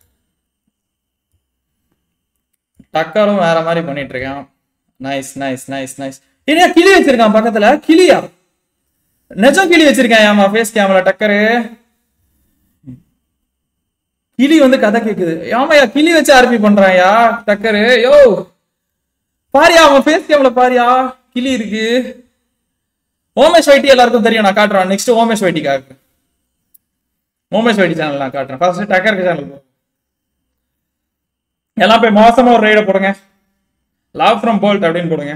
டக்கரும் வேற மாதிரி பண்ணிட்டு இருக்கான் நைஸ் நைஸ் நைஸ் நைஸ் என்னையா கிளி வச்சிருக்கான் பக்கத்துல கிளியா நிஜம் கிளி வச்சிருக்கேன் ஏமா ஃபேஸ் கேமரா டக்கரு கிளி வந்து கதை கேக்குது ஆமாயா கிளி வச்சு ஆர்பி பண்றான்யா டக்கரு யோ பாரியா அவன் ஃபேஸ் கேம்ல பாரியா கிளி இருக்கு ஓமேஷ் வைட்டி எல்லாருக்கும் தெரியும் நான் காட்டுறேன் நெக்ஸ்ட் ஓமேஷ் வைட்டி காக்கு ஓமேஷ் வைட்டி சேனல் நான் காட்டுறேன் ஃபர்ஸ்ட் டக்கருக்கு சேனல் எல்லாம் போய் மோசமா ஒரு ரைட போடுங்க லவ் ஃப்ரம் போல்ட் அப்படின்னு போடுங்க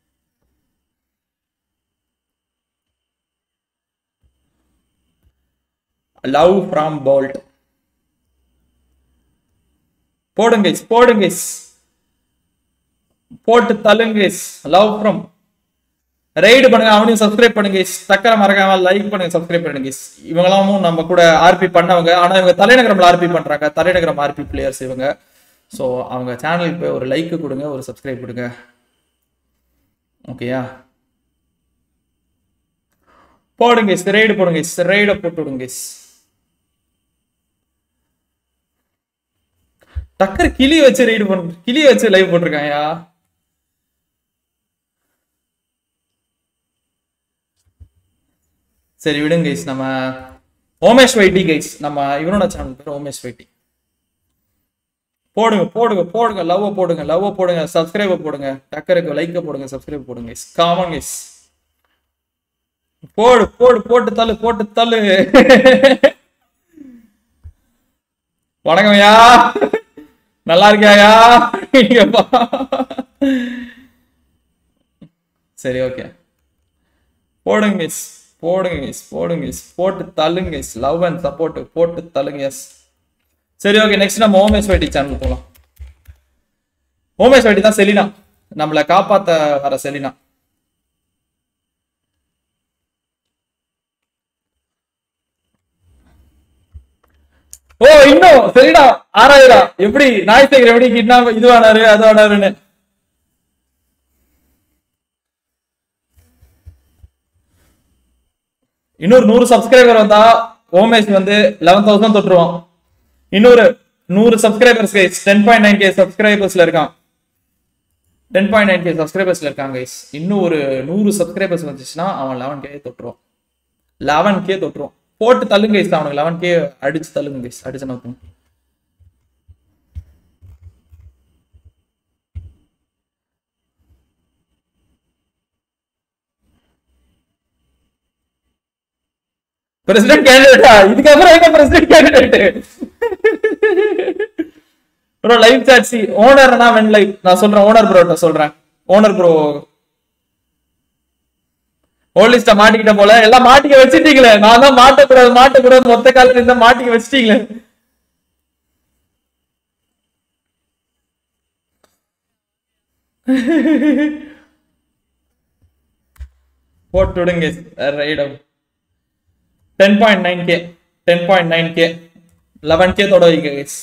லவ் ஃப்ரம் போல்ட் போடுங்க guys, போடுங்க guys. போட்டு தள்ளுங்க guys. லவ் ஃப்ரம் ரைடு பண்ணுங்க அவனையும் சப்ஸ்கிரைப் பண்ணுங்க guys. டக்கரை மறக்காம லைக் பண்ணுங்க சப்ஸ்கிரைப் பண்ணுங்க guys. இவங்களாமும் நம்ம கூட ஆர்பி பண்ணவங்க ஆனா இவங்க தலைநகரம்ல ஆர்பி பண்றாங்க தலைநகரம் ஆர்பி பிளேயர்ஸ் இவங்க ஸோ அவங்க சேனலுக்கு போய் ஒரு லைக் கொடுங்க ஒரு சப்ஸ்கிரைப் கொடுங்க ஓகேயா போடுங்க ரைடு போடுங்க ரைடை போட்டு விடுங்க guys. டக்கர் கிளி வச்சு ரைடு பண்ண கிளி வச்சு லைவ் போட்டிருக்காயா சரி விடுங்க கைஸ் நம்ம ஓமேஷ் வைட்டி கைஸ் நம்ம இவனோட சேனல் பேர் ஓமேஷ் வைட்டி போடுங்க போடுங்க போடுங்க லவ் போடுங்க லவ் போடுங்க சப்ஸ்கிரைப போடுங்க டக்கருக்கு லைக்க போடுங்க சப்ஸ்கிரைப் போடுங்க கைஸ் காமன் கைஸ் போடு போடு போட்டு தள்ளு போட்டு தள்ளு வணக்கம்யா நல்லா இருக்கியாயா இங்க பா. சரி ஓகே போடுங்க மிஸ் போடுங்க மிஸ் போடுங்க மிஸ் போட்டு தள்ளுங்க மிஸ் லவ் அண்ட் சப்போர்ட் போட்டு தள்ளுங்க எஸ் சரி ஓகே நெக்ஸ்ட் நம்ம ஓமேஷ் வைட்டி சேனல் போகலாம் ஓமேஷ் வைட்டி தான் செலினா நம்மளை காப்பாத்த வர செலினா ஓ இன்னும் சரிடா ஆறாயிரம் எப்படி நாய் சேகர் எப்படி கிட்னா இது ஆனாரு அது ஆனாருன்னு இன்னொரு நூறு சப்ஸ்கிரைபர் வந்தா ஓமேஷ் வந்து லெவன் தௌசண்ட் தொட்டுருவான் இன்னொரு நூறு subscribers guys ten point nine K சப்ஸ்கிரைபர்ஸ்ல இருக்கான் டென் பாயிண்ட் நைன் கே சப்ஸ்கிரைபர்ஸ்ல இருக்காங்க கைஸ் இன்னும் ஒரு நூறு சப்ஸ்கிரைபர்ஸ் வந்துச்சுன்னா அவன் லெவன் கே தொட்டுருவான் லெவன் கே தொட்டுருவான் போட்டு தள்ளுங்க கைஸ் அவனுக்கு லெவன் கே அடிச்சு தள்ளுங்க கைஸ் அடிச்சு நோக்கும் பிரசிடென்ட் கேண்டிடேட்டா இதுக்கப்புறம் எங்க பிரசிடென்ட் கேண்டிடேட் ப்ரோ லைவ் சாட்சி ஓனர்னா வென் லைவ் நான் சொல்றேன் ஓனர் ப்ரோட்ட சொல்றேன் ஓனர் ப்ரோ ஓல்லிஸ்ட மாட்டிக்கிட்ட போல எல்லாம் மாட்டிக்க வச்சிட்டீங்களே நான் தான் மாட்டக்கூடாது மாட்டக்கூடாது மொத்த காலத்துல இருந்தா மாட்டிக்க வச்சிட்டீங்களே போட்டு விடுங்க right ten point nine K ten point nine K eleven K தொட வைக்க guys.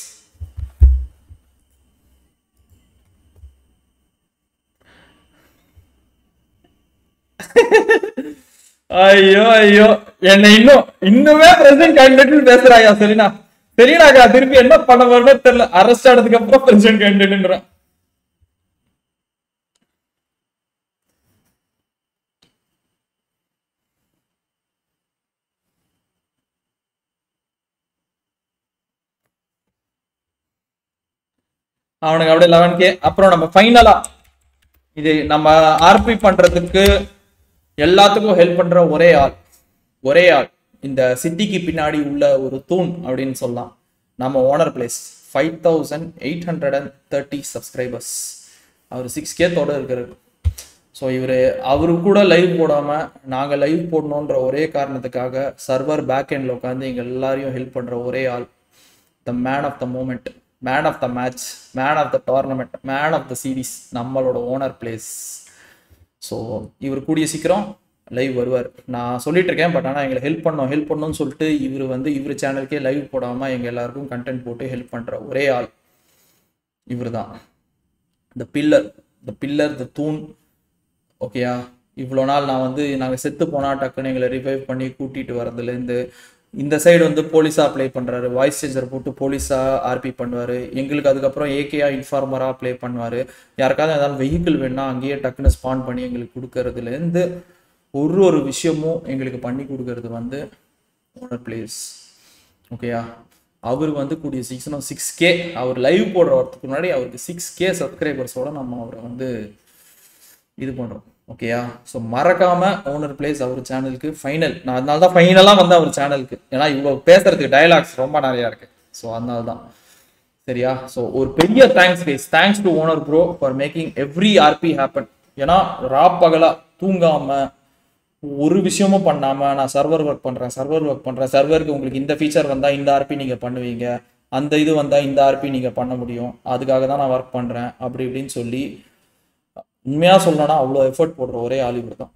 ஐயோ ஐயோ என்ன இன்னும் இன்னுமே பிரசிடென்ட் கேண்டிடேட் பேசுறாயா சரினா சரினாக்கா திருப்பி என்ன பண்ண வரணும் தெரியல அரெஸ்ட் ஆனதுக்கு அப்புறம் பிரசிடென்ட் கேண்டிடேட்ன்றான் அவனுக்கு அப்படியே லெவன் கே அப்புறம் நம்ம ஃபைனலா இது நம்ம ஆர்பி பண்றதுக்கு எல்லாத்துக்கும் ஹெல்ப் பண்ற ஒரே ஆள் ஒரே ஆள் இந்த சிட்டிக்கு பின்னாடி உள்ள ஒரு தூண் அப்படின்னு சொல்லலாம் நம்ம owner place five thousand eight hundred and thirty subscribers அவர் சிக்ஸ் கே தொட இருக்கிறார் ஸோ இவர் அவரு கூட லைவ் போடாமல் நாங்கள் லைவ் போடணுன்ற ஒரே காரணத்துக்காக சர்வர் பேக் எண்டில் உட்காந்து எங்கள் எல்லாரையும் ஹெல்ப் பண்ணுற ஒரே ஆள் the man of the moment man of the match man of the tournament man of the series நம்மளோட ஓனர் பிளேஸ் ஸோ இவர் கூடிய சீக்கிரம் லைவ் வருவார் நான் சொல்லிட்டு இருக்கேன் பட் ஆனால் எங்களை ஹெல்ப் பண்ணோம் ஹெல்ப் பண்ணணும்னு சொல்லிட்டு இவர் வந்து இவர் சேனலுக்கே லைவ் போடாமல் எங்கள் எல்லாருக்கும் கண்டென்ட் போட்டு ஹெல்ப் பண்ணுற ஒரே ஆள் இவர் தான் த பில்லர் த பில்லர் த தூண் ஓகேயா இவ்வளோ நாள் நான் வந்து நாங்கள் செத்து போனால் டக்குன்னு எங்களை ரிவைவ் பண்ணி கூட்டிகிட்டு வரதுலேருந்து இந்த சைடு வந்து போலீஸாக ப்ளே பண்ணுறாரு வாய்ஸ் சேஞ்சர் போட்டு போலீஸாக ஆர்பி பண்ணுவார் எங்களுக்கு அதுக்கப்புறம் ஏகேயா இன்ஃபார்மராக ப்ளே பண்ணுவார் யாருக்காவது ஏதாவது வெஹிக்கிள் வேணா அங்கேயே டக்குன்னு ஸ்பான் பண்ணி எங்களுக்கு கொடுக்கறதுலேருந்து ஒரு ஒரு விஷயமும் எங்களுக்கு பண்ணி கொடுக்கறது வந்து ஓனர் பிளேஸ் ஓகேயா அவர் வந்து கூடிய சீசனம் சிக்ஸ் கே அவர் லைவ் போடுற வரதுக்கு முன்னாடி அவருக்கு சிக்ஸ் கே சப்ஸ்கிரைபர்ஸோட நம்ம அவரை வந்து இது பண்ணுறோம் ஓகேயா ஸோ மறக்காம ஓனர் பிளேஸ் அவர் சேனலுக்கு ஃபைனல் நான் அதனால தான் ஃபைனலாக வந்து அவர் சேனலுக்கு ஏன்னா இவ்வளோ பேசுறதுக்கு டயலாக்ஸ் ரொம்ப நிறையா இருக்கு ஸோ அதனால தான் சரியா ஸோ ஒரு பெரிய thanks guys thanks to owner bro for making every RP happen ஏன்னா ரா பகலா தூங்காம ஒரு விஷயமும் பண்ணாம நான் சர்வர் ஒர்க் பண்றேன் சர்வர் ஒர்க் பண்றேன் சர்வருக்கு உங்களுக்கு இந்த ஃபீச்சர் வந்தா இந்த ஆர்பி நீங்க பண்ணுவீங்க அந்த இது வந்தா இந்த ஆர்பி நீங்க பண்ண முடியும் அதுக்காக தான் நான் ஒர்க் பண்றேன் அப்படி இப்படின்னு சொல்லி உண்மையா சொல்லணும்னா அவ்வளோ எஃபர்ட் போடுற ஒரே ஆள் இவர் தான்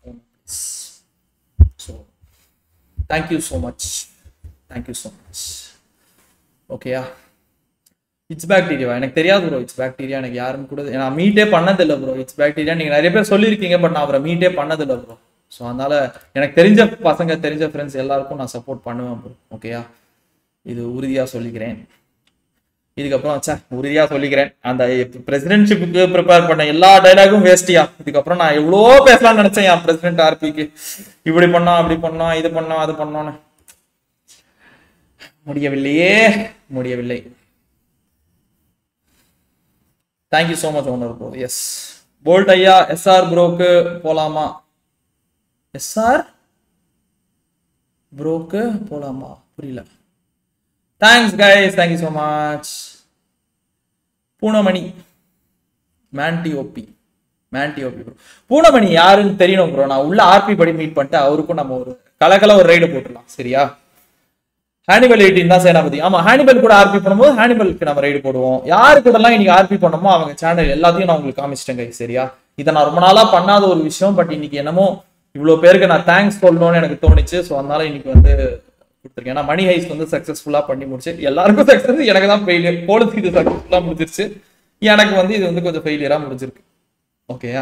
so thank you so much thank you so much ஓகேயா இட்ஸ் பாக்டீரியா எனக்கு தெரியாது ப்ரோ இட்ஸ் பாக்டீரியா எனக்கு யாருன்னு கூட நான் மீட்டே பண்ணதில்லை ப்ரோ இட்ஸ் பாக்டீரியா நீங்கள் நிறைய பேர் சொல்லியிருக்கீங்க பட் நான் அவரை மீட்டே பண்ணதில்லை ப்ரோ ஸோ அதனால எனக்கு தெரிஞ்ச பசங்க தெரிஞ்ச ஃப்ரெண்ட்ஸ் எல்லாருக்கும் நான் சப்போர்ட் பண்ணுவேன் ப்ரோ ஓகேயா இது உறுதியாக சொல்லிக்கிறேன் இதுக்கப்புறம் சே உறுதியாக சொல்லிக்கிறேன் அந்த பிரசிடென்ட்ஷிப்புக்கு ப்ரிப்பேர் பண்ண எல்லா டைலாகும் வேஸ்டியா இதுக்கப்புறம் நான் எவ்வளோ பேசலாம்னு நினைச்சேன் என் பிரசிடென்ட் ஆர்பிக்கு இப்படி பண்ணோம் அப்படி பண்ணோம் இது பண்ணோம் அது பண்ணோன்னு முடியவில்லையே முடியவில்லை thank you so much owner bro yes bold ஐயா எஸ்ஆர் ப்ரோக்கு போலாமா எஸ்ஆர் ப்ரோக்கு போலாமா புரியல thanks guys thank you so much பூனமணி Mandy OP Mandy OP bro பூனமணி யாருன்னு தெரியணும் ப்ரோ நான் உள்ள ஆர்பி படி மீட் பண்ணிட்டு அவருக்கும் நம்ம ஒரு கலக்கல ஒரு ரைடு போட்டுடலாம் சரியா ஹானிபல் எயிட்டின் தான் சேனாபதி ஆமா ஹானிபல் கூட ஆர்பி பண்ணும்போது ஹானிபலுக்கு நம்ம ரைடு போடுவோம் யாரு கூட எல்லாம் இன்னைக்கு ஆர்பி பண்ணமோ அவங்க சேனல் எல்லாத்தையும் நான் உங்களுக்கு காமிச்சிட்டேங்க சரியா இதை நான் ரொம்ப நாளா பண்ணாத ஒரு விஷயம் பட் இன்னைக்கு என்னமோ இவ்வளவு பேருக்கு நான் தேங்க்ஸ் சொல்லணும்னு எனக்கு தோணுச்சு ஸோ அதனால இன்னைக்கு வந்து கொடுத்துருக்கேன் ஏன்னா மணி ஹைஸ் வந்து சக்ஸஸ்ஃபுல்லா பண்ணி முடிச்சு எல்லாருக்கும் சக்ஸஸ் எனக்கு தான் ஃபெயிலியர் போலீஸ்க்கு இது சக்ஸஸ்ஃபுல்லா முடிஞ்சிருச்சு எனக்கு வந்து இது வந்து கொஞ்சம் ஃபெயிலியரா முடிஞ்சிருக்கு ஓகேயா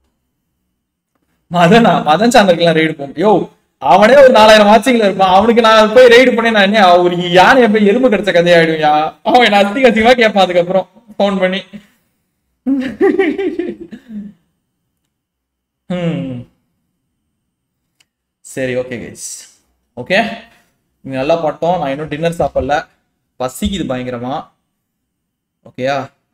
மதனா மதன் சேனலுக்குலாம் ரைடு போகும் யோ அவனே ஒரு நாலாயிரம் வாட்சிங்ல இருப்பான் அவனுக்கு நான் போய் ரைடு பண்ணி நான் என்ன ஒரு யானை போய் எறும்பு கிடைச்ச கதையாயிடும் யா அவன் என்ன அசிங்க அசிங்கமா கேட்பான் அதுக்கப்புறம் ஃபோன் பண்ணி ஹம். சரி ஓகே கைஸ் ஓகே நீங்க நல்லா பட்டோம் நான் இன்னும் டின்னர் சாப்பிடல பசிக்குது பயங்கரமா ஓகேயா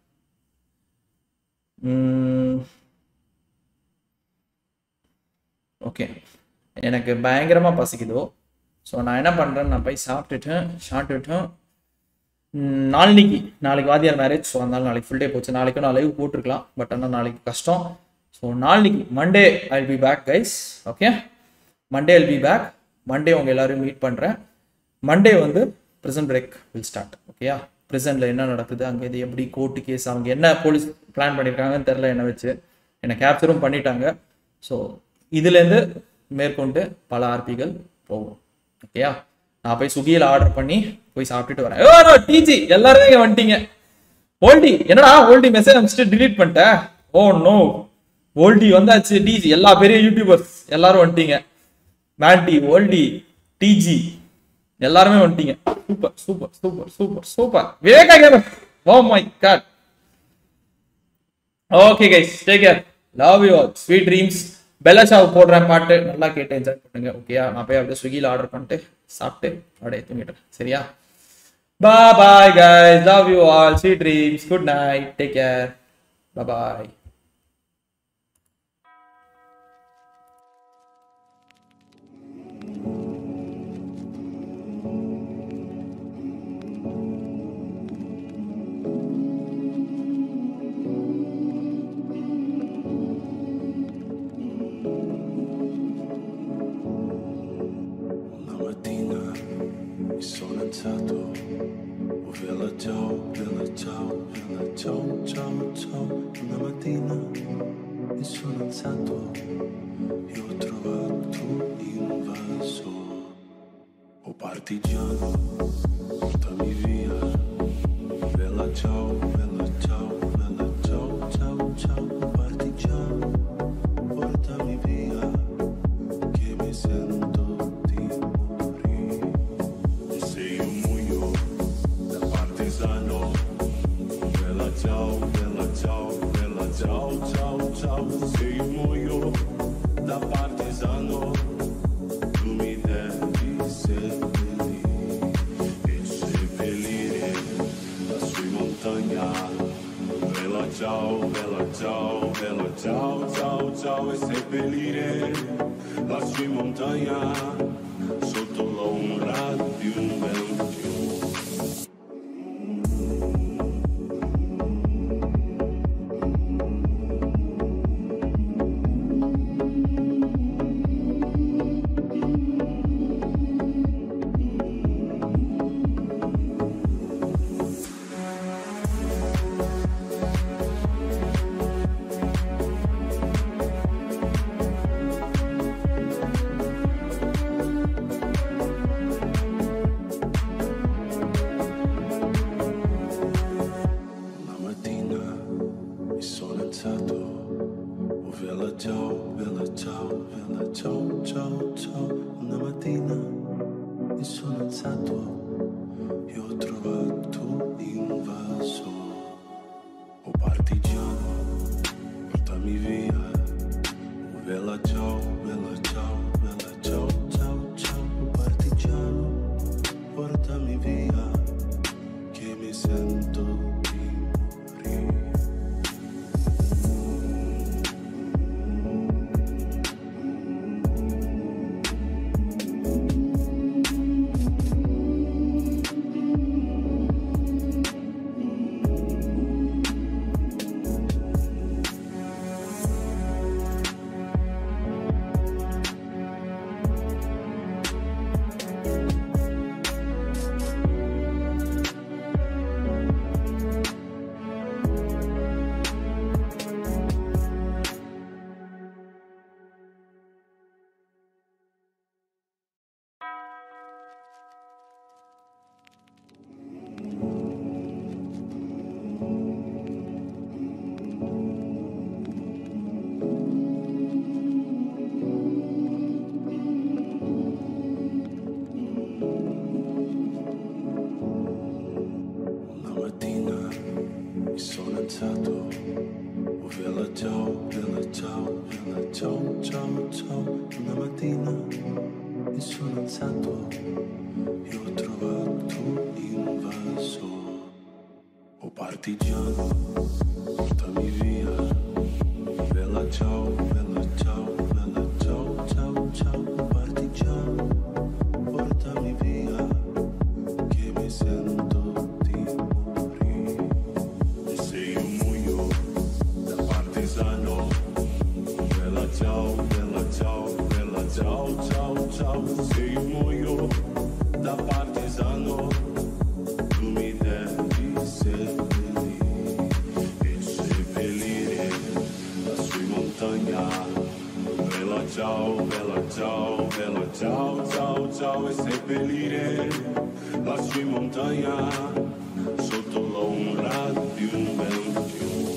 ஓகே எனக்கு பயங்கரமா பசிக்குதோ ஸோ நான் என்ன பண்றேன் நான் போய் சாப்பிட்டுட்டேன் சாப்பிட்டுட்டேன் ம், நாளைக்கு நாளைக்கு வாத்தியார் மேரேஜ் ஸோ அதனால நாளைக்கு ஃபுல் டே போச்சு நாளைக்கும் நான் லைவ் போட்டிருக்கலாம் பட் ஆனால் நாளைக்கு கஷ்டம் ஸோ நாளைக்கு Monday I be back guys okay Monday I'll be back Monday உங்க எல்லாரையும் மீட் பண்றேன் மண்டே வந்து ப்ரிசன்ட் பிரேக் வில் ஸ்டார்ட் ஓகேயா ப்ரிசன்ட்ல என்ன நடக்குது அங்கே இது எப்படி கோர்ட்டு கேஸ் அவங்க என்ன போலீஸ் பிளான் பண்ணியிருக்காங்கன்னு தெரில என்னை வச்சு என்னை கேப்சரும் பண்ணிட்டாங்க ஸோ இதுலேருந்து மேற்கொண்டு பல ஆர்பிகள் போகும் ஓகேயா நான் போய் ஸ்விக்கியில் ஆர்டர் பண்ணி போய் சாப்பிட்டுட்டு வரேன் ஓ டிஜி எல்லாருமே இங்க வந்துட்டீங்க ஓல்டி என்னடா ஓல்டி மெசேஜ் அனுப்பிச்சிட்டு delete பண்ணிட்டேன் ஓ நோ ஓல்டி வந்தாச்சு டிஜி எல்லா பெரிய யூடியூபர்ஸ் எல்லாரும் வந்துட்டீங்க மேண்டி ஓல்டி டிஜி எல்லாருமே வந்துட்டீங்க super super super super super விவேகா gamer oh my God okay guys take care love you all sweet dreams பெல்லஷாவு போடுறேன் பாட்டு நல்லா கேட்டு என்ஜாய் பண்ணுங்க ஓகேயா நான் போய் அப்படியே ஸ்விக்கியில் ஆர்டர் பண்ணிட்டு சாப்பிட்டு அப்படியே தூங்கிட்டேன் சரியா Bye bye guys. Love you all. Sweet dreams. Good night. Take care. Bye bye. Una mattina mi sono alzato, oh vela ciao, vela ciao, vela ciao, ciao, ciao. Una mattina mi sono alzato e ho trovato invaso. Oh partigiano, portami via. Vela ciao, vela ciao, vela ciao, ciao, ciao. Oh partigiano, portami via. Che mi sento di morire. Sei un muio da partigiano. Bella ciao, bella ciao, bella ciao, ciao, ciao. Sei un muio da partigiano. Tu mi devi seppellire e seppellire la sua montagna. Bella ciao, bella ciao, bella ciao, ciao, ciao e seppellire la sua montagna sotto l'ombra di un bel fiume. Una mattina mi sono alzato, oh vela ciao, vela ciao, vela ciao, ciao, ciao. Una mattina mi sono alzato e ho trovato invaso. Oh partigiano, portami via. Oh vela ciao, vela ciao, vela ciao, ciao, ciao. Oh partigiano, portami via che mi sento di morire. Una mattina mi sono alzato, oh vela ciao, vela ciao, vela ciao, ciao, ciao. Una mattina mi sono alzato e ho trovato invaso. Oh partigiano, portami via. Vela ciao, vela ciao, vela ciao, ciao, ciao. Oh partigiano, portami via che mi sento di morire. Sei un muio da partigiano. Bella ciao, bella ciao, bella ciao, ciao, ciao. Sei un muio da partigiano. Tu mi devi seppellire e seppellire la sua montagna. Bella ciao, bella ciao, bella ciao, ciao, ciao e seppellire lassù in montagna sotto l'ombra di un bel fiume.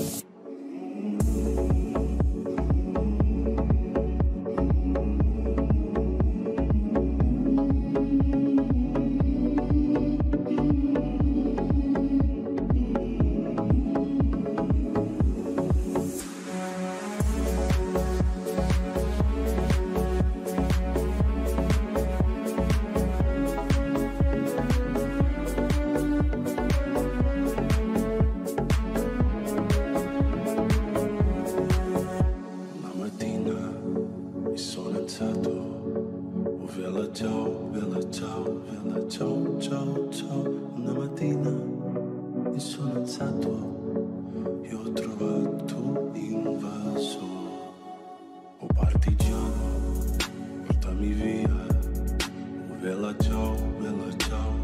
Una mattina mi sono alzato, oh bella ciao, bella ciao, bella ciao, ciao, ciao. Una mattina mi sono alzato e ho trovato invaso. Oh partigiano, portami via, oh bella ciao, bella ciao,